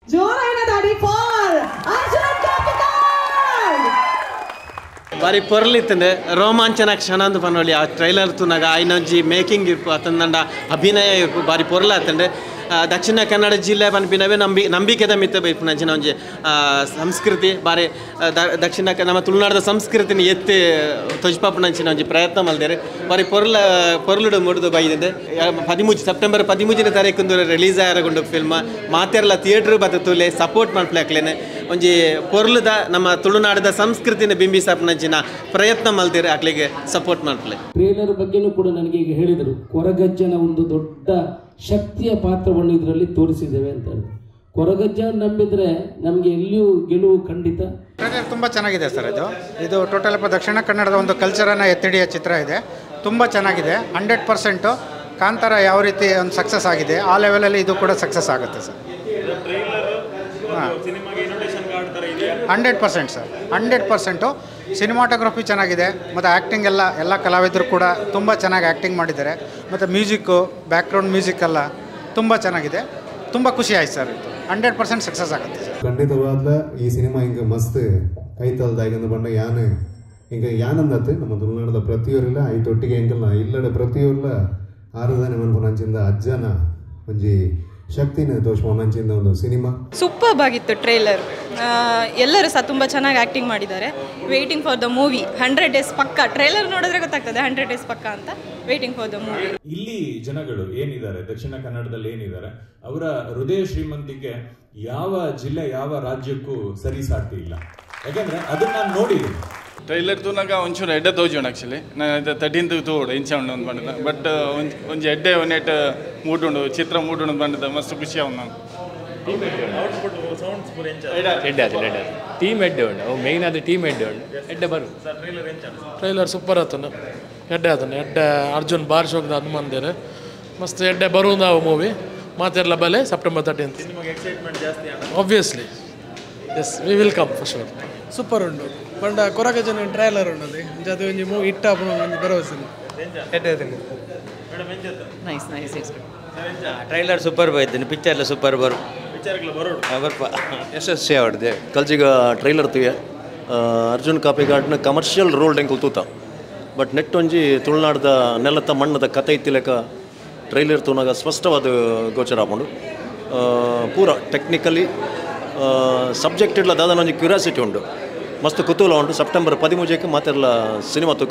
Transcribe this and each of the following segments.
ಜೋರಾಯಿನ ದಾಡಿ ಫಾರ್ ಅರ್ಜುನ್ ಕ್ಯಾಪಿಟಲ್ ಬಾರಿ ಪೊರ್ಲಿತ್ತಂದೆ ರೋಮಾಂಚನ ಕ್ಷಣ ಅಂತ ಪನೊಲಿ ಆ ಟ್ರೈಲರ್ ತುನಾಗ ಆಯ್ನೊಂಜಿ ಮೇಕಿಂಗ್ ಇರ್ಪು ಅತಂದಂಡ ಅಭಿನಯ ಇರ್ಪು ಬಾರಿ ಪೊರ್ಲ ಆತಂಡೆ ಆ, ದಕ್ಷಿಣ ಕನ್ನಡ ಜಿಲ್ಲೆ ಪನ್ಪಿನವೇ ನಂಬಿ ನಂಬಿಕೆದ ಮಿತ್ತ ಬೈಪು ನಂಚಿನ ಒಂಜಿ ಆ, ಸಂಸ್ಕೃತಿ ಬಾರಿ ಆ, ದ- ದಕ್ಷಿಣ ಕ- ನಮ್ಮ ತುಳುನಾಡದ ಸಂಸ್ಕೃತಿನ ಎತ್ತಿ ತೊಜ್ಪಾಪು ನಂಚಿನ ಒಂಜಿ ಪ್ರಯತ್ನ ಮಲ್ದೇರೆ ಬಾರಿ ಪೊರ್ಲ ಪೊರ್ಲುಡು ಮುಡಿದು ಬೈದಿದೆ ಪದಿಮೂಜಿ ಸೆಪ್ಟೆಂಬರ್ ಪದಿಮೂಜಿನ ತಾರೀಕು ರಿಲೀಸ್ ಆಯರಗೊಂಡು ಫಿಲ್ಮ್ ಮಾತೆರ್ಲ ಥಿಯೇಟ್ರ್ ಬತ್ತ ತುಲೆ ಸಪೋರ್ಟ್ ಮಾಡ್ಪ್ಲಾಕ್ಲೇನೆ ಒಂಜಿ ಪೊರ್ಲುದ ನಮ್ಮ ತುಳುನಾಡದ ಸಂಸ್ಕೃತಿನ ಬಿಂಬಿಸಾಪನಂಚಿನ ಪ್ರಯತ್ನ ಮಲ್ದಿರ ಅಕ್ಲಿಗೆ ಸಪೋರ್ಟ್ ಮಾಡ್ಪ್ಲೆ ಟ್ರೇಲರ್ ಬಗ್ಗೆನೂ ಕೂಡ ನನಗೆ ಈಗ ಹೇಳಿದರು ಕೊರಗಜ್ಜನ ಒಂದು ದೊಡ್ಡ ಶಕ್ತಿಯ ಪಾತ್ರವನ್ನು ಇದರಲ್ಲಿ ತೋರಿಸಿದ್ದೇವೆ ಅಂತ ಹೇಳಿ ಕೊರಗಜ್ಜ ನಂಬಿದ್ರೆ ನಮಗೆ ಎಲ್ಲಿಯೂ ಗೆಲುವು ಖಂಡಿತ ಟ್ರೈಲರ್ ತುಂಬ ಚೆನ್ನಾಗಿದೆ ಸರ್ ಇದು ಇದು ಟೋಟಲ್ ದಕ್ಷಿಣ ಕನ್ನಡದ ಒಂದು ಕಲ್ಚರನ್ನು ಎತ್ತಿಡಿಯೋ ಚಿತ್ರ ಇದೆ ತುಂಬ ಚೆನ್ನಾಗಿದೆ ಹಂಡ್ರೆಡ್ ಪರ್ಸೆಂಟು ಕಾಂತಾರ ಯಾವ ರೀತಿ ಒಂದು ಸಕ್ಸಸ್ ಆಗಿದೆ ಆ ಲೆವೆಲಲ್ಲಿ ಇದು ಕೂಡ ಸಕ್ಸಸ್ ಆಗುತ್ತೆ sir hundred percent sir hundred percent cinematography ಚೆನ್ನಾಗಿದೆ ಮತ್ತು ಆ್ಯಕ್ಟಿಂಗ್ ಎಲ್ಲ ಎಲ್ಲ ಕಲಾವಿದರು ಕೂಡ ತುಂಬ ಚೆನ್ನಾಗಿ ಆ್ಯಕ್ಟಿಂಗ್ ಮಾಡಿದ್ದಾರೆ ಮತ್ತು ಮ್ಯೂಸಿಕ್ಕು ಬ್ಯಾಕ್ಗ್ರೌಂಡ್ ಮ್ಯೂಸಿಕ್ ಎಲ್ಲ ತುಂಬ ಚೆನ್ನಾಗಿದೆ ತುಂಬ ಖುಷಿ ಆಯ್ತು ಸರ್ ಇದು ಹಂಡ್ರೆಡ್ ಪರ್ಸೆಂಟ್ ಸಕ್ಸಸ್ ಆಗುತ್ತೆ ಸರ್ ಖಂಡಿತವಾದ ಈ ಸಿನಿಮಾ ಹಿಂಗೆ ಮಸ್ತ್ ಕೈತಲ್ದಾಗಿಂದ ಬಂಡ ಯಾನ್ ಹಿಂಗೆ ಯಾನಂದತ್ತೆ ನಮ್ಮ ತುಳುನಾಡದ ಪ್ರತಿಯೊರಿಲ್ಲ ಐತೊಟ್ಟಿಗೆ ಹೆಂಗಲ್ಲ ಇಲ್ಲಡ ಪ್ರತಿಯೊರ್ಲ ಆರಾಧನೆ ಮನ್ಪುನಂಚಿಂದ ಅಜ್ಜನ ಒಂಜಿ ಶಕ್ತಿನ ತೋರ್ಸ್ಕೊಂಡಂಚಿಂದ ಒಂದು ಸಿನಿಮಾ ಸೂಪರ್ಬ್ ಆಗಿತ್ತು ಟ್ರೇಲರ್ ಎಲ್ಲರೂ ಸಹ ತುಂಬ ಚೆನ್ನಾಗಿ ಆ್ಯಕ್ಟಿಂಗ್ ಮಾಡಿದ್ದಾರೆ waiting for the movie hundred days ಪಕ್ಕ ಟ್ರೇಲರ್ ನೋಡಿದ್ರೆ ಗೊತ್ತಾಗ್ತದೆ ಹಂಡ್ರೆಡ್ ಡೇಸ್ ಪಕ್ಕ ಅಂತ ವೇಟಿಂಗ್ ಫಾರ್ ದ ಮೂವಿ ಇಲ್ಲಿ ಜನಗಳು ಏನಿದ್ದಾರೆ ದಕ್ಷಿಣ ಕನ್ನಡದಲ್ಲಿ ಏನಿದ್ದಾರೆ ಅವರ ಹೃದಯ ಶ್ರೀಮಂತಿಕೆ ಯಾವ ಜಿಲ್ಲೆ ಯಾವ ರಾಜ್ಯಕ್ಕೂ ಸರಿ ಸಾಟಿ ಇಲ್ಲ ಯಾಕಂದ್ರೆ ಅದನ್ನ ನಾನು ನೋಡಿದ್ದೀನಿ ಟ್ರೈಲರ್ ತೂನಾಗ ಒಂಚೂರು ಎಡ್ಡೆ ತೋಜೋಣ ಆ್ಯಕ್ಚುಲಿ ನಾನು ಇದು ತರ್ಟೀನ್ತ್ ತೋಡು ಇಂಚ ಉಂಡು ಒಂದು ಬಂಡದ ಬಟ್ ಒಂಜಿ ಎಡ್ಡೆ ಒಂದೆಟ್ ಮೂಡುಂಡು ಚಿತ್ರ ಮೂಡುಂಡು ಬಂಡದ ಮಸ್ತ್ ಖುಷಿ ಅವ್ ನಾನು ಎಡ್ಡೆ ಅದು ಎಡ್ಡೆ ಟೀಮ್ ಎಡ್ಡೆ ಉಂಡು ಅವು ಮೇಯ್ನ್ ಅದು ಟೀಮ್ ಎಡ್ಡೆ ಉಂಡು ಎಡ್ಡೆ ಬರು ಟ್ರೈಲರ್ ಸೂಪರ್ ಆತನ ಎಡ್ಡೆ ಆತನ ಎಡ್ಡೆ ಅರ್ಜುನ್ ಬಾರ್ ಶೋಕ್ದ ಹನುಮಂದಿರ ಮಸ್ತ್ ಎಡ್ಡೆ ಬರುವುದ ಮೂವಿ ಮಾತೆರ್ಲ ಬಲೆ September thirteenth obviously yes we will come first show super ಉಂಡು ಪಂಡ ಕೊರಗ ಜನ ಟ್ರೈಲರ್ ಉಂಡದು ಜೊತೆ ಒಂಜಿ ಮೂವಿ ಇಟ್ಟ ಒಂದು ಭರವಸೆ ನೈಸ್ ನೈಸ್ ಟ್ರೈಲರ್ ಸೂಪರ್ ಬೈತೀನಿ ಪಿಕ್ಚರ್ಲ ಸೂಪರ್ ಬರು ಬರ್ಪ ಯಶಸ್ವಿ ಆಡಿದೆ ಕಲ್ಜಿಗ ಟ್ರೈಲರ್ ತುಯ ಅರ್ಜುನ್ ಕಾಪಿಗಾಡ್ನ ಕಮರ್ಷಿಯಲ್ ರೋಲ್ ಡೆಂಗ್ ಕೂತ ಬಟ್ ನೆಟ್ ಒಂಜಿ ತುಳುನಾಡದ ನೆಲದ ಮಣ್ಣದ ಕತೆ ಇತ್ತಿಲೆಕ ಟ್ರೈಲರ್ ತೂನಾಗ ಸ್ಪಷ್ಟವಾದ ಗೋಚರ ಆಪುಂಡು ಆ, ಪೂರ ಟೆಕ್ನಿಕಲಿ ಸಬ್ಜೆಕ್ಟ್ ಇಡ್ಲ ದಾದನ ಒಂಜಿ ಕ್ಯೂರಿಯಾಸಿಟಿ ಉಂಡು ಮಸ್ತ್ ಕುತೂಹಲ ಉಂಟು ಸೆಪ್ಟೆಂಬರ್ ಪದಿಮೂಜಕ್ಕೆ ಮಾತೆರ್ಲ ಸಿನಿಮಾ ತೂಕ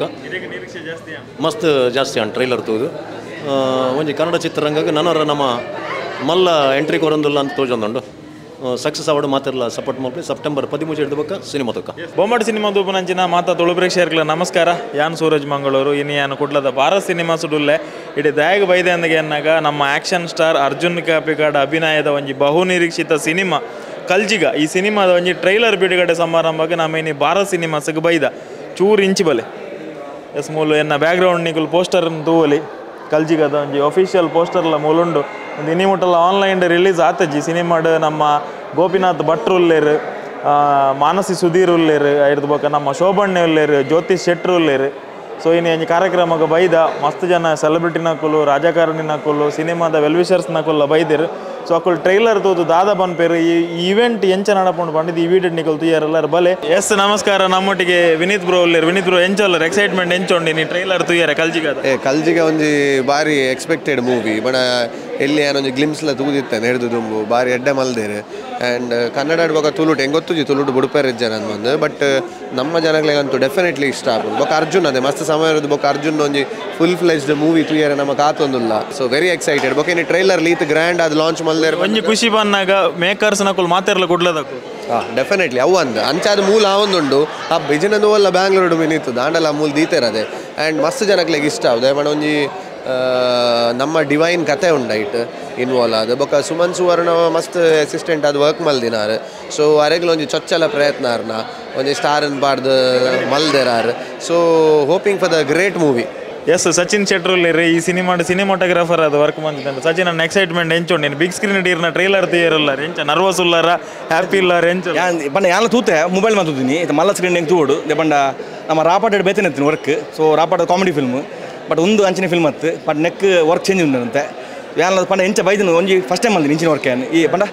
ಮಸ್ತ್ ಜಾಸ್ತಿ ಆನ್ ಟ್ರೈಲರ್ ತೂದು ಆ, ಒಂಜಿ ಕನ್ನಡ ಚಿತ್ರರಂಗಕ್ಕೆ ನನರ ನಮ್ಮ ಮಲ್ಲ ಎಂಟ್ರಿ ಕೊರೊಂದುಲ್ಲ ಅಂತ ತೋಜೊಂದುಂಡು ಸಕ್ಸಸ್ ಆವಡು ಮಾತೆರ್ಲ ಸಪೋರ್ಟ್ ಮಾಡಿ ಸೆಪ್ಟೆಂಬರ್ ಪದಿಮೂಜು ಹಿಡಿದು ಬಕ್ಕ ಸಿನಿಮಾ ತೂಕ ಬೊಮ್ಮಡಿ ಸಿನಿಮಾ ದೂಪನಂಚಿನ ಮಾತಾ ತುಳು ಪ್ರೇಕ್ಷಕರ್ಗಳ ನಮಸ್ಕಾರ ಯಾನ್ ಸೂರಜ್ ಮಂಗಳೂರು ಇನ್ನು ಯಾನು ಕುಡ್ಲದ ಭಾರತ್ ಸಿನಿಮಾ ಸುಡುಲ್ಲೆ ಇಡೀ ದಯಾಗ ಬೈದೆ ಅಂದಗೆ ಎನ್ನಾಗ ನಮ್ಮ ಆ್ಯಕ್ಷನ್ ಸ್ಟಾರ್ ಅರ್ಜುನ್ ಕಾಪಿಕಾಡ್ ಅಭಿನಯದ ಒಂಜಿ ಬಹು ನಿರೀಕ್ಷಿತ ಸಿನಿಮಾ ಕಲ್ಜಿಗ ಈ ಸಿನಿಮಾದ ಒಂಜಿ ಟ್ರೈಲರ್ ಬಿಡುಗಡೆ ಸಮಾರಂಭಕ್ಕೆ ನಮ್ಮ ಇನಿ ಭಾರತ್ ಸಿನಿಮಾಸ್ಗೆ ಬೈದ ಚೂರು ಇಂಚಿ ಬಲೆ ಎಸ್ ಮೂಲು ಎನ್ನ ಬ್ಯಾಕ್ಗ್ರೌಂಡ್ ನಿಗುಲು ಪೋಸ್ಟರ್ ತೂವಲಿ ಕಲ್ಜಿಗದ ಒಂಜಿ ಅಫಿಷಿಯಲ್ ಪೋಸ್ಟರ್ಲ ಮೂಲುಂಡು ಒಂದು ಇನಿ ಮುಟ್ಟಲ್ಲ ಆನ್ಲೈನ್ ರಿಲೀಸ್ ಆತಜ್ಜಿ ಸಿನಿಮಾಡ್ ನಮ್ಮ ಗೋಪಿನಾಥ್ ಭಟ್ರು ಉಲ್ಲೇರು ಆ, ಮಾನಸಿ ಸುಧೀರ್ ಉಲ್ಲೇರು ಹಿಡ್ದು ಬೊಕ ನಮ್ಮ ಶೋಭಣ್ಣೆ ಉಲ್ಲೇರು ಜ್ಯೋತಿಷ್ ಶೆಟ್ರು ಉಲ್ಲೇರು ಸೊ ಇನ್ನು ಒಂಜಿ ಕಾರ್ಯಕ್ರಮಕ್ಕೆ ಬೈದ ಮಸ್ತ್ ಜನ ಸೆಲೆಬ್ರಿಟಿನಕುಲು ರಾಜಕಾರಣಿನಕುಲು ಸಿನಿಮಾದ ವೆಲ್ವಿಷರ್ಸ್ನಕುಲ್ಲ ಬೈದಿರು ಸೊ ಅಕ್ಕುಲ್ ಟ್ರೈಲರ್ ತೋದು ದಾದ ಬನ್ಪೇರು ಈ ಈವೆಂಟ್ ಎಂಚ ನಡಪುಂಡು ಬಂದಿದ್ದು ಈ ವಿಡಿಯೋ ನಿಕಲ್ ತುಯ್ಯಾರಲ್ಲರ ಬಲೆ ಎಸ್ ನಮಸ್ಕಾರ ನಮ್ಮೊಟ್ಟಿಗೆ ವಿನೀತ್ ಬ್ರೋ ಉಲ್ಲೇರು ವಿನೀತ್ ಬ್ರೋ ಎಂಚಲ್ಲರು ಎಕ್ಸೈಟ್ಮೆಂಟ್ ಎಂಚೊಂಡಿ ನೀ ಟ್ರೈಲರ್ ತುಯ್ಯಾರ ಕಲ್ಜಿಗಾದ ಏ ಕಲ್ಜಿಗೆ ಒಂಜಿ ಬಾರಿ ಎಕ್ಸ್ಪೆಕ್ಟೆಡ್ ಮೂವಿ ಬಣ ಎಲ್ಲಿ ಏನೊಂಜಿ ಗ್ಲಿಮ್ಸ್ಲ ತೂದಿತ್ತೇನೆ ಹಿಡಿದು ದುಂಬು ಬಾರಿ ಎಡ್ಡೆ ಮಲ್ದೇರು ಆ್ಯಂಡ್ ಕನ್ನಡ ಆಡ್ಬೇಕು ತುಳುಟು ಹೆಂಗೆ ಗೊತ್ತುಜಿ ತುಳುಟು ಬುಡುಪೇರ್ ಜನ ಬಂದು ಬಟ್ ನಮ್ಮ ಜನಗಳಿಗಂತೂ ಡೆಫಿನೆಟ್ಲಿ ಇಷ್ಟ ಆಗ್ಬೋದು ಬೊಕ್ಕ ಅರ್ಜುನ್ ಅದೇ ಮಸ್ತ್ ಸಮಯ ಇರೋದು ಬೊಕ್ಕ ಅರ್ಜುನ್ ಒಂಜಿ ಫುಲ್ ಫ್ಲೆಜ್ಡ್ ಮೂವಿ ತುಯ್ಯಾರ ನಮ್ಮ ಕಾತೊಂದುಲ್ಲ ಸೊ ವೆರಿ ಎಕ್ಸೈಟೆಡ್ ಬೊಕ್ಕ ಇನ್ನು ಟ್ರೈಲರ್ ಲೀತ್ ಗ್ರ್ಯಾಂಡ್ ಅದು ಲಾಂಚ್ ಮಲ್ದೇರು ಒಂಜಿ ಖುಷಿ ಬಂದಾಗ ಮೇಕರ್ಸ್ ನಕುಲ್ ಮಾತಾಡ್ಲ ಕೊಡ್ಲದಕ್ಕು ಹಾಂ ಡೆಫಿನೆಟ್ಲಿ ಅವು ಅಂದ ಅಂಚಾದ ಮೂಲ ಅವೊಂದುಂಡು ಆ ಬಿಜನದು ಅಲ್ಲ ಬ್ಯಾಂಗ್ಳೂರು ಮಿನಿತ್ತು ದಾಂಡಲ ಮೂಲ ದೀತೆರದೆ ಆ್ಯಂಡ್ ಮಸ್ತ್ ಜನಕ್ಲೆಗ್ ಇಷ್ಟ ಆವ್ದು ಬಣ ಒಂಜಿ ಆ, ನಮ್ಮ ಡಿವೈನ್ ಕತೆ ಉಂಡೈಟ್ ಇನ್ವಾಲ್ವ್ ಆದ ಬೊಕ ಸುಮನ್ ಸುವರ್ಣ ಮಸ್ತ್ ಅಸಿಸ್ಟೆಂಟ್ ಅದು ವರ್ಕ್ ಮಲ್ದಿನಾರ್ ಸೊ ಅರೆಗ್ಲ ಒಂಜಿ ಚೊಚ್ಚಲ ಪ್ರಯತ್ನ ಆರ್ನ ಒಂಜಿ ಸ್ಟಾರನ್ ಪಾಡ್ದು ಮಲ್ದೆರಾರ್ so hoping for the great movie yes Sachin ಶೆಟ್ರುಲ್ಲೇರಿ ಈ ಸಿನಿಮಾಡ್ ಸಿನಿಮಾಟೋಗ್ರಾಫರ್ ಅದು ವರ್ಕ್ ಮಾಡ್ತಿದ್ದಾನೆ ಸಚಿನ್ ನನ್ನ ಎಕ್ಸೈಟ್ಮೆಂಟ್ ಎಂಚುಂಡು ನೀನು ಬಿಗ್ ಸ್ಕ್ರೀನ್ ಇಡೀರ್ನ ಟ್ರೈಲರ್ ತೀಯರಲ್ಲ ಎಂಚ ನರ್ವಸ್ ಉಲ್ಲಾರ ಹ್ಯಾಪಿ ಇಲ್ಲಾರ ಎಂಚ ಪಂಡ ಯಾನ ತೂತೆ ಮೊಬೈಲ್ ಮಾತುದಿನಿ ಇದು ಮಲ್ಲ ಸ್ಕ್ರೀನ್ ಹೆಂಗೆ ತೂಡು ದೆ ಪಂಡ ನಮ್ಮ ರಾಪಾಟ ಬೇತನೆ ಎತ್ತೀನಿ ವರ್ಕ್ ಸೊ ರಾಪಾಟ ಕಾಮಿಡಿ ಫಿಲ್ಮ್ ಬಟ್ ಒಂದು ಅಂಚಿನ ಫಿಲ್ಮ್ ಅತ್ತು ಬಟ್ ನೆಕ್ ವರ್ಕ್ ಚೇಂಜ್ ಉಂಡಂತೆ ಯಾನ ಪಂಡ ಎಂಚ ಬೈದನು ಒಂಜಿ ಫಸ್ಟ್ ಟೈಮ್ ಅಲ್ಲಿ ಇಂಚಿನ ವರ್ಕ್ ಈ ಪಂಡ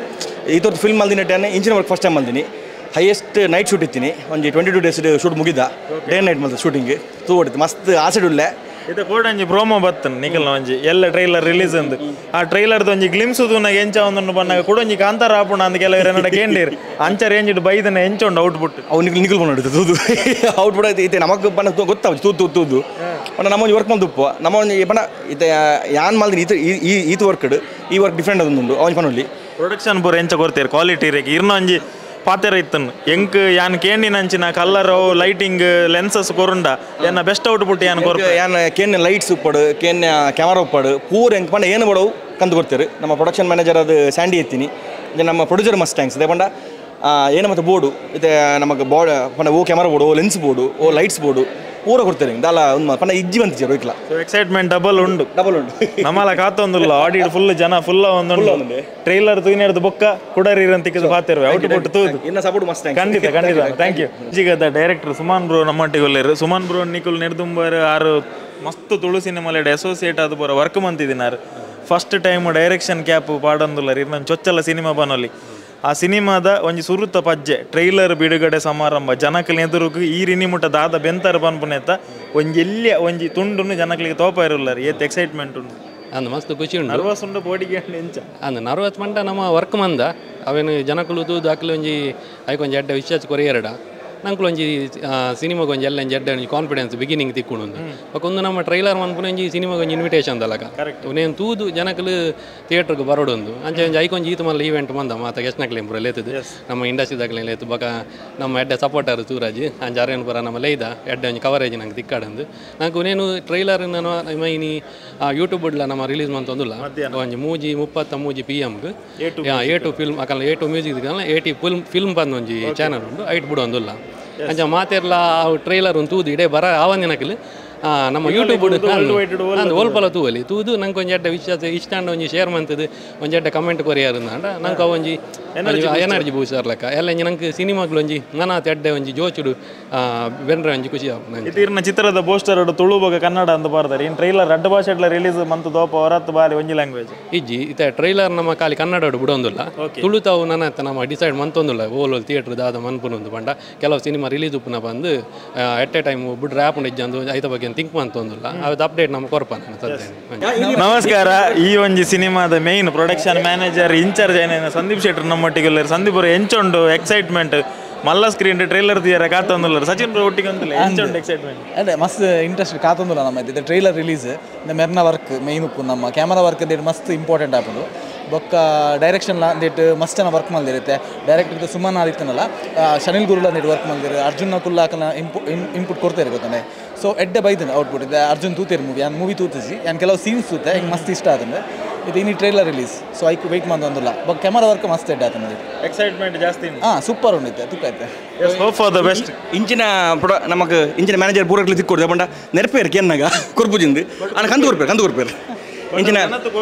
ಈತೊತ್ತು ಫಿಲ್ಮ್ ಮಲ್ದಿನ ಇಂಚಿನ ವರ್ಕ್ ಫಸ್ಟ್ ಟೈಮ್ ಮಲ್ದಿನಿ ಹೈಯೆಸ್ಟ್ ನೈಟ್ ಶೂಟ್ ಇತ್ತೀನಿ ಒಂದು ಟ್ವೆಂಟಿ ಟು ಡೇಸ್ ಶೂಟ್ ಮುಗಿದ ಡೇ ನೈಟ್ ಮಲ್ದ ಶೂಟಿಂಗ್ ತೂ ಹೊಡಿತು ಮಸ್ತ್ ಆಸೆಡ್ ಉಳ್ಳೆ ಇದು ಕೂಡ ಒಂಜಿ ಪ್ರೋಮೋ ಬತ್ತನ್ ನಿಖಲ್ನ ಒಂಜಿ ಎಲ್ಲ ಟ್ರೈಲರ್ ರಿಲೀಸ್ ಅಂದ್ ಆ ಟ್ರೈಲರ್ದ ಒಂಜಿ ಗ್ಲಿಮ್ಸ್ ತೂನಾಗ ಎಂಚ ಒಂದನ್ನು ಬಂದಾಗ ಕೂಡ ಒಂಜಿ ಕಾಂತಾರ ಆಪುಣ ಅಂದ್ ಕೆಲವರು ಏನಡ ಕೇಂದಿರ್ ಅಂಚ ರೇಂಜ್ ಬೈದನ ಎಂಚೊಂಡು ಔಟ್ಪುಟ್ ಅವು ನಿಖಲ್ ನಿಖಲ್ ಬಂದು ತೂದು ಔಟ್ಪುಟ್ ಐತೆ ಐತೆ ನಮಗೆ ಬಣ್ಣ ಗೊತ್ತಾವ ತೂದು ತೂದು ತೂದು ಬಣ್ಣ ನಮ್ಮ ಒಂದು ವರ್ಕ್ ಮಾಡಿ ಉಪ್ಪು ನಮ್ಮ ಒಂದು ಬಣ್ಣ ಈತ ಯಾನ್ ಮಲ್ದಿನಿ ಈತ ಈ- ಈ ಈತ ವರ್ಕ್ ಈ ವರ್ಕ್ ಡಿಫ್ರೆಂಟ್ ಅದೊಂದು ಅವನ ಪನಲ್ಲಿ ಪ್ರೊಡಕ್ಷನ್ ಪೂರ ಎಂಚ ಕೊಡ್ತೀರಿ ಕ್ವಾಲಿಟಿ ರೇಕ್ ಇರ್ನ ಒಂಜಿ ಪಾತೆರ ಇತ್ತನ್ ಎಂಕ್ ಯಾನ್ ಕೇಂಡಿನಂಚಿನ ಕಲ್ಲರ್ ಲೈಟಿಂಗ್ ಲೆನ್ಸಸ್ ಕೊರುಂಡ ಏನ ಬೆಸ್ಟ್ ಔಟ್ಪುಟ್ ಯಾನ್ ಕೊರ್ಪ ಯಾನ್ ಕೇನ್ ಲೈಟ್ಸ್ ಉಪ್ಪಡು ಕೇನ್ ಕ್ಯಾಮರಾ ಉಪ್ಪಡು ಪೂರ ಹೆಂಗೆ ಪಂಡ ಏನು ಬಡವು ಕಂದು ಕೊಡ್ತಾರೆ ನಮ್ಮ ಪ್ರೊಡಕ್ಷನ್ ಮ್ಯಾನೇಜರ್ ಅದು ಸ್ಯಾಂಡಿ ಎತ್ತೀನಿ ಇದು ನಮ್ಮ ಪ್ರೊಡ್ಯೂಸರ್ ಮಸ್ಟ್ ಥ್ಯಾಂಕ್ಸ್ ಇದೇ ಪಂಡ ಏನು ಮತ್ತೆ ಬೋರ್ಡು ಇದು ನಮಗೆ ಬಾಡ್ ಪಂಡ ಓ ಕ್ಯಾಮರಾ ಬೋರ್ಡು ಓ ಲೆನ್ಸ್ ಬೋರ್ಡು ಓ ಲೈಟ್ಸ್ ಬೋರ್ಡು ಪೂರ ಕೊಡ್ತಾರೆ ದಾಲ ಒಂದು ಪಂಡ ಇಜ್ಜಿ ಬಂತಿದ್ದಾರೆ ರೋಯ್ಕಲ ಸೊ ಎಕ್ಸೈಟ್ಮೆಂಟ್ ಡಬಲ್ ಉಂಡು ಡಬಲ್ ಉಂಡು ನಮ್ಮಲ ಕಾತೊಂದುಲ್ಲ ಆಡಿಡ್ ಫುಲ್ ಜನ ಫುಲ್ ಒಂದು ಟ್ರೈಲರ್ ತೂನಿಡ್ದು ಬೊಕ್ಕ ಕುಡರಿ ಅಂತಿಕ್ಕದು ಪಾತಿರ್ವೆ ಔಟ್ಪುಟ್ ತೂದು ಇನ್ನ ಸಪೋರ್ಟ್ ಮಸ್ತ್ ಖಂಡಿತ ಖಂಡಿತ ಥ್ಯಾಂಕ್ ಯು ಈಗದ ಡೈರೆಕ್ಟರ್ ಸುಮಾನ್ ಬ್ರೋ ನಮ್ಮೊಟ್ಟಿಗೆ ಒಳ್ಳೆರು ಸುಮಾನ್ ಬ್ರೋ ನಿಕುಲ್ ನೆಡ್ದುಂಬರ್ ಆರು ಮಸ್ತ್ ತುಳು ಸಿನಿಮಾಲೆಡ್ ಅಸೋಸಿಯೇಟ್ ಆದ ಬರೋ ವರ್ಕ್ ಮಂತಿದಿನಾರು ಫಸ್ಟ್ ಟೈಮ್ ಡೈರೆಕ್ಷನ್ ಕ್ಯಾಪ್ ಪಾಡೊಂದುಲ್ಲರ್ ಇರ್ನ ಚೊಚ್ಚಲ ಸಿನಿಮಾ ಬನೊಲಿ ಆ ಸಿನಿಮಾದ ಒಂಜಿ ಸುರುತ ಪಜ್ಜೆ ಟ್ರೈಲರ್ ಬಿಡುಗಡೆ ಸಮಾರಂಭ ಜನಕಲ್ ಎದುರುಗು ಈ ರಿನಿಮುಟ ದಾದ ಬೆಂತರ ಪನ್ಪುನೆತ್ತ ಒಂಜಿ ಎಲ್ಲಿಯ ಒಂಜಿ ತುಂಡುನು ಜನಕಲಿಗೆ ತೋಪ ಇರಲ್ಲರ್ ಏತ್ ಎಕ್ಸೈಟ್ಮೆಂಟ್ ಉಂಟು ಅಂದ್ ಮಸ್ತ್ ಖುಷಿ ಉಂಟು ನರ್ವಸ್ ಉಂಡು ಬೋಡಿಗೆ ಎಂಚ ಅಂದ್ ನರ್ವತ್ ಮಂಟ ನಮ್ಮ ವರ್ಕ್ ಮಂದ ಅವೇನು ಜನಕುಲು ತೂದು ಅಕ್ಲು ಒಂಜಿ ಐಕೊಂಜಿ ಎಡ್ಡೆ ವಿಶ್ವಾಸ ಕೊರಿಯರಡ ನಂಕುಲು ಒಂಜಿ ಸಿನಿಮಾಗ ಒಂಜಿ ಎಲ್ಲ ಒಂಜಿ ಎಡ್ಡೆ ಒಂಜಿ ಕಾನ್ಫಿಡೆನ್ಸ್ ಬಿಗಿನಿಂಗ್ ತಿಕ್ಕೊಂಡು ಒಂದು ಒಂದು ನಮ್ಮ ಟ್ರೈಲರ್ ಮನ್ಪುನ ಒಂಜಿ ಸಿನಿಮಾಗ ಒಂಜಿ ಇನ್ವಿಟೇಷನ್ ದಲಕ ನೇನು ತೂದು ಜನಕಲು ಥಿಯೇಟ್ರ್ಗೆ ಬರೋಡೊಂದು ಅಂಚೆ ಒಂಜಿ ಐಕೊಂಜಿ ಈತ ಮಲ್ಲ ಈವೆಂಟ್ ಮಂದ ಮಾತ ಗೆಸ್ಟ್ನಕ್ಲೆ ಪೂರ ಲೇತದು ನಮ್ಮ ಇಂಡಸ್ಟ್ರಿದಾಗ್ಲೆ ಲೇತು ಬಕ ನಮ್ಮ ಎಡ್ಡೆ ಸಪೋರ್ಟರ್ ಸೂರಜ್ ಅಂಚ ಅರೇನು ಪೂರ ನಮ್ಮ ಲೇಯ್ದ ಎಡ್ಡೆ ಒಂಜಿ ಕವರೇಜ್ ನಂಗೆ ತಿಕ್ಕಾಡಂದು ನಂಗೆ ನೇನು ಟ್ರೈಲರ್ ನಾನು ಮೈನಿ ಯೂಟ್ಯೂಬ್ ಇಡ್ಲ ನಮ್ಮ ರಿಲೀಸ್ ಮಂತೊಂದುಲ್ಲ ಒಂಜಿ ಮೂಜಿ ಮುಪ್ಪತ್ತ ಮೂಜಿ ಪಿ ಎಮ್ಗೆ ಎ ಟು ಫಿಲ್ಮ್ ಅಕಲ್ಲ A two music A T film film ಬಂದು ಒಂಜಿ ಚಾನಲ್ ಉಂಟು ಐಟ್ ಬಿಡೊಂದುಲ್ಲ ಅಂಚ ಮಾತೆರ್ಲ ತೂದು ಒಂದು ತೂದು ಇಡೇ ಬರ ಆವಂದಿನಕಲ್ ಆ, ನಮ್ಮ ಯೂಟ್ಯೂಬ್ ಅಂದ್ ಓಲ್ಪಲ ತೂವಲಿ ತೂದು ನಂಗೆ ಒಂಜಿ ಎಡ್ಡೆ ವಿಶ್ವಾಸ ಇಷ್ಟ ಒಂಜಿ ಶೇರ್ ಮಂತದ್ದು ಒಂಜಿ ಎಡ್ಡೆ ಕಮೆಂಟ್ ಕೊರಿಯಾರ ಅಂಡ ನಂಗೆ ಒಂಜಿ ಎನರ್ಜಿ ಬೂಸ್ಟರ್ ಲೆಕ್ಕ ಎಲ್ಲ ಒಂಜಿ ನಂಗೆ ಸಿನಿಮಾಗಳು ಒಂಜಿ ನನಾತ್ ಎಡ್ಡೆ ಒಂಜಿ ಜೋಚುಡು ಆ, ಬೆನ್ರೆ ಒಂಜಿ ಖುಷಿ ಆವು ನಂಗೆ ಇತಿರ್ನ ಚಿತ್ರದ ಪೋಸ್ಟರ್ ತುಳು ಬಗ ಕನ್ನಡ ಅಂತ ಬರ್ತಾರೆ ಇನ್ ಟ್ರೈಲರ್ ಅಡ್ಡ ಭಾಷೆಡ್ಲ ರಿಲೀಸ್ ಮಂತ್ ದೋಪ ಹೊರತ್ತು ಬಾರಿ ಒಂಜಿ ಲ್ಯಾಂಗ್ವೇಜ್ ಇಜ್ಜಿ ಇತ ಟ್ರೈಲರ್ ನಮ್ಮ ಖಾಲಿ ಕನ್ನಡ ಬಿಡೊಂದಿಲ್ಲ ತುಳುತಾವು ನನ್ನ ಹತ್ರ ನಮ್ಮ ಡಿಸೈಡ್ ಮಂತೊಂದಿಲ್ಲ ಓಲ್ ಓಲ್ ಥಿಯೇಟ್ರ್ ದಾದ ಮನ್ಪುನೊಂದು ಪಂಡ ಕೆಲವು ಸಿನಿಮಾ ರಿಲೀಸ್ ಉಪ್ಪುನ ಬಂದು ಎಟ್ ಎ ಟೈಮ್ ಬಿಡ್ರೆ ಆಪುಂಡು ಇಜ್ಜಂದು ಐತ ಬಗ್ಗೆ ತಿಂಕ್ ಮಂತೊಂದಿಲ್ಲ ಅವತ್ತು ಅಪ್ಡೇಟ್ ನಮ್ಮ ಕೊರಪ ನಾನು ಸದ್ಯ ನಮಸ್ಕಾರ ಈ ಒಂಜಿ ಸಿನಿಮಾದ ಮೇನ್ ಪ್ರೊಡಕ್ಷನ್ ಮ್ಯಾನೇಜರ್ ಇನ್ಚಾರ್ಜ್ ಏನೇನು ಸಂದೀಪ್ ಶೆಟ್ಟರ್ ನಮ್ಮೊಟ್ಟಿಗೆ ಸಂದೀಪ್ ಅವರು ಎಂಚೊಂಡು ಎಕ್ಸೈಟ್ಮೆಂಟ್ ಮಲ್ಲ ಸ್ಕ್ರೀನ್ ಟ್ರೈಲರ್ ತೀರ ಕಾತೊಂದುಲ್ಲ ಸಚಿನ್ ಬ್ರೋ ಒಟ್ಟಿಗೆ ಅಂತಿಲ್ಲ ಎಂಚೊಂಡು ಎಕ್ಸೈಟ್ಮೆಂಟ್ ಅದೇ ಮಸ್ತ್ ಇಂಟ್ರೆಸ್ಟ್ ಕಾತೊಂದುಲ್ಲ ನಮ್ಮ ಇದು ಟ್ರೈಲರ್ ರಿಲೀಸ್ ಇಂದ ಮೆರ್ನ ವರ್ಕ್ ಮೇಯ್ನ್ ಉಪ್ಪು ನಮ್ಮ ಕ್ಯಾಮರಾ ವರ್ಕ್ ದೇಟ್ ಮಸ್ತ್ ಇಂಪಾರ್ಟೆಂಟ್ ಆಪುಂಡು ಬೊಕ್ಕ ಡೈರೆಕ್ಷನ್ ದೇಟ್ ಮಸ್ತ್ ಜನ ವರ್ಕ್ ಮಲ್ದಿರುತ್ತೆ ಡೈರೆಕ್ಟರ್ ಸುಮನ್ ಆದಿತ್ತನಲ್ಲ ಶನಿಲ್ ಗುರುಲ ದೇಟ್ ವರ್ಕ್ ಮಲ್ದಿರು ಅರ್ಜುನ್ ಕುಲ್ಲಾಕನ ಇಂಪು ಇಂಪುಟ್ ಕೊಡ್ತಾರೆ ಗೊತ್ತಾನೆ ಸೊ ಎಡ್ಡೆ ಬೈದನ್ ಔಟ್ಪುಟ್ ಇದೆ ಅರ್ಜುನ್ ತೂತೇರು ಮೂವಿ ನಾನು ಮೂವಿ ತೂತಿಸಿ ನಾನು ಕೆಲವು ಸೀನ್ಸ್ ತೂತೆ ಹಿಂಗೆ ಮಸ್ತ್ ಇಷ್ಟ ಆತಂದೆ ಇದು ಇನ್ನು ಟ್ರೈಲರ್ ರಿಲೀಸ್ ಸೊ ಐಕ್ ವೆಯ್ಟ್ ಮಂದೊಂದಿಲ್ಲ ಬಟ್ ಕ್ಯಾಮರಾ ವರ್ಕ್ ಮಸ್ತ್ ಎಡ್ಡೆ ಆತಂದೆ ಎಕ್ಸೈಟ್ಮೆಂಟ್ ಜಾಸ್ತಿ ಹಾಂ ಸೂಪರ್ ಉಂಡಿತ್ತೆ ತುಕ್ಕ ಐತೆ ಹೋಪ್ ಫಾರ್ ದ ಬೆಸ್ಟ್ ಇಂಚಿನ ಪ್ರೊಡ ನಮಗೆ ಇಂಚಿನ ಮ್ಯಾನೇಜರ್ ಪೂರಕ್ಲಿ ತಿಕ್ಕೊಡ್ದೆ ಬಂಡ ನೆರಪೇರು ಕೆನ್ನಾಗ ಕೊರ್ಪುಜಿಂದು ಅಣ್ಣ ಕಂದು ಕೊರ್ಪೇರು ಕಂದು ಕೊರ್ಪೇರು ಇಂಚಿನ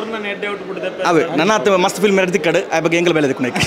ಅವೇ ನನ್ನ ಹತ್ತು ಮಸ್ತ್ ಫಿಲ್ಮ್ ಎರಡು ತಿಕ್ಕಡು ಆ ಬಗ್ಗೆ ಎಂಗಲ್ ಬೆಲೆ ತಿಕ್ಕೊಳಕ್ಕೆ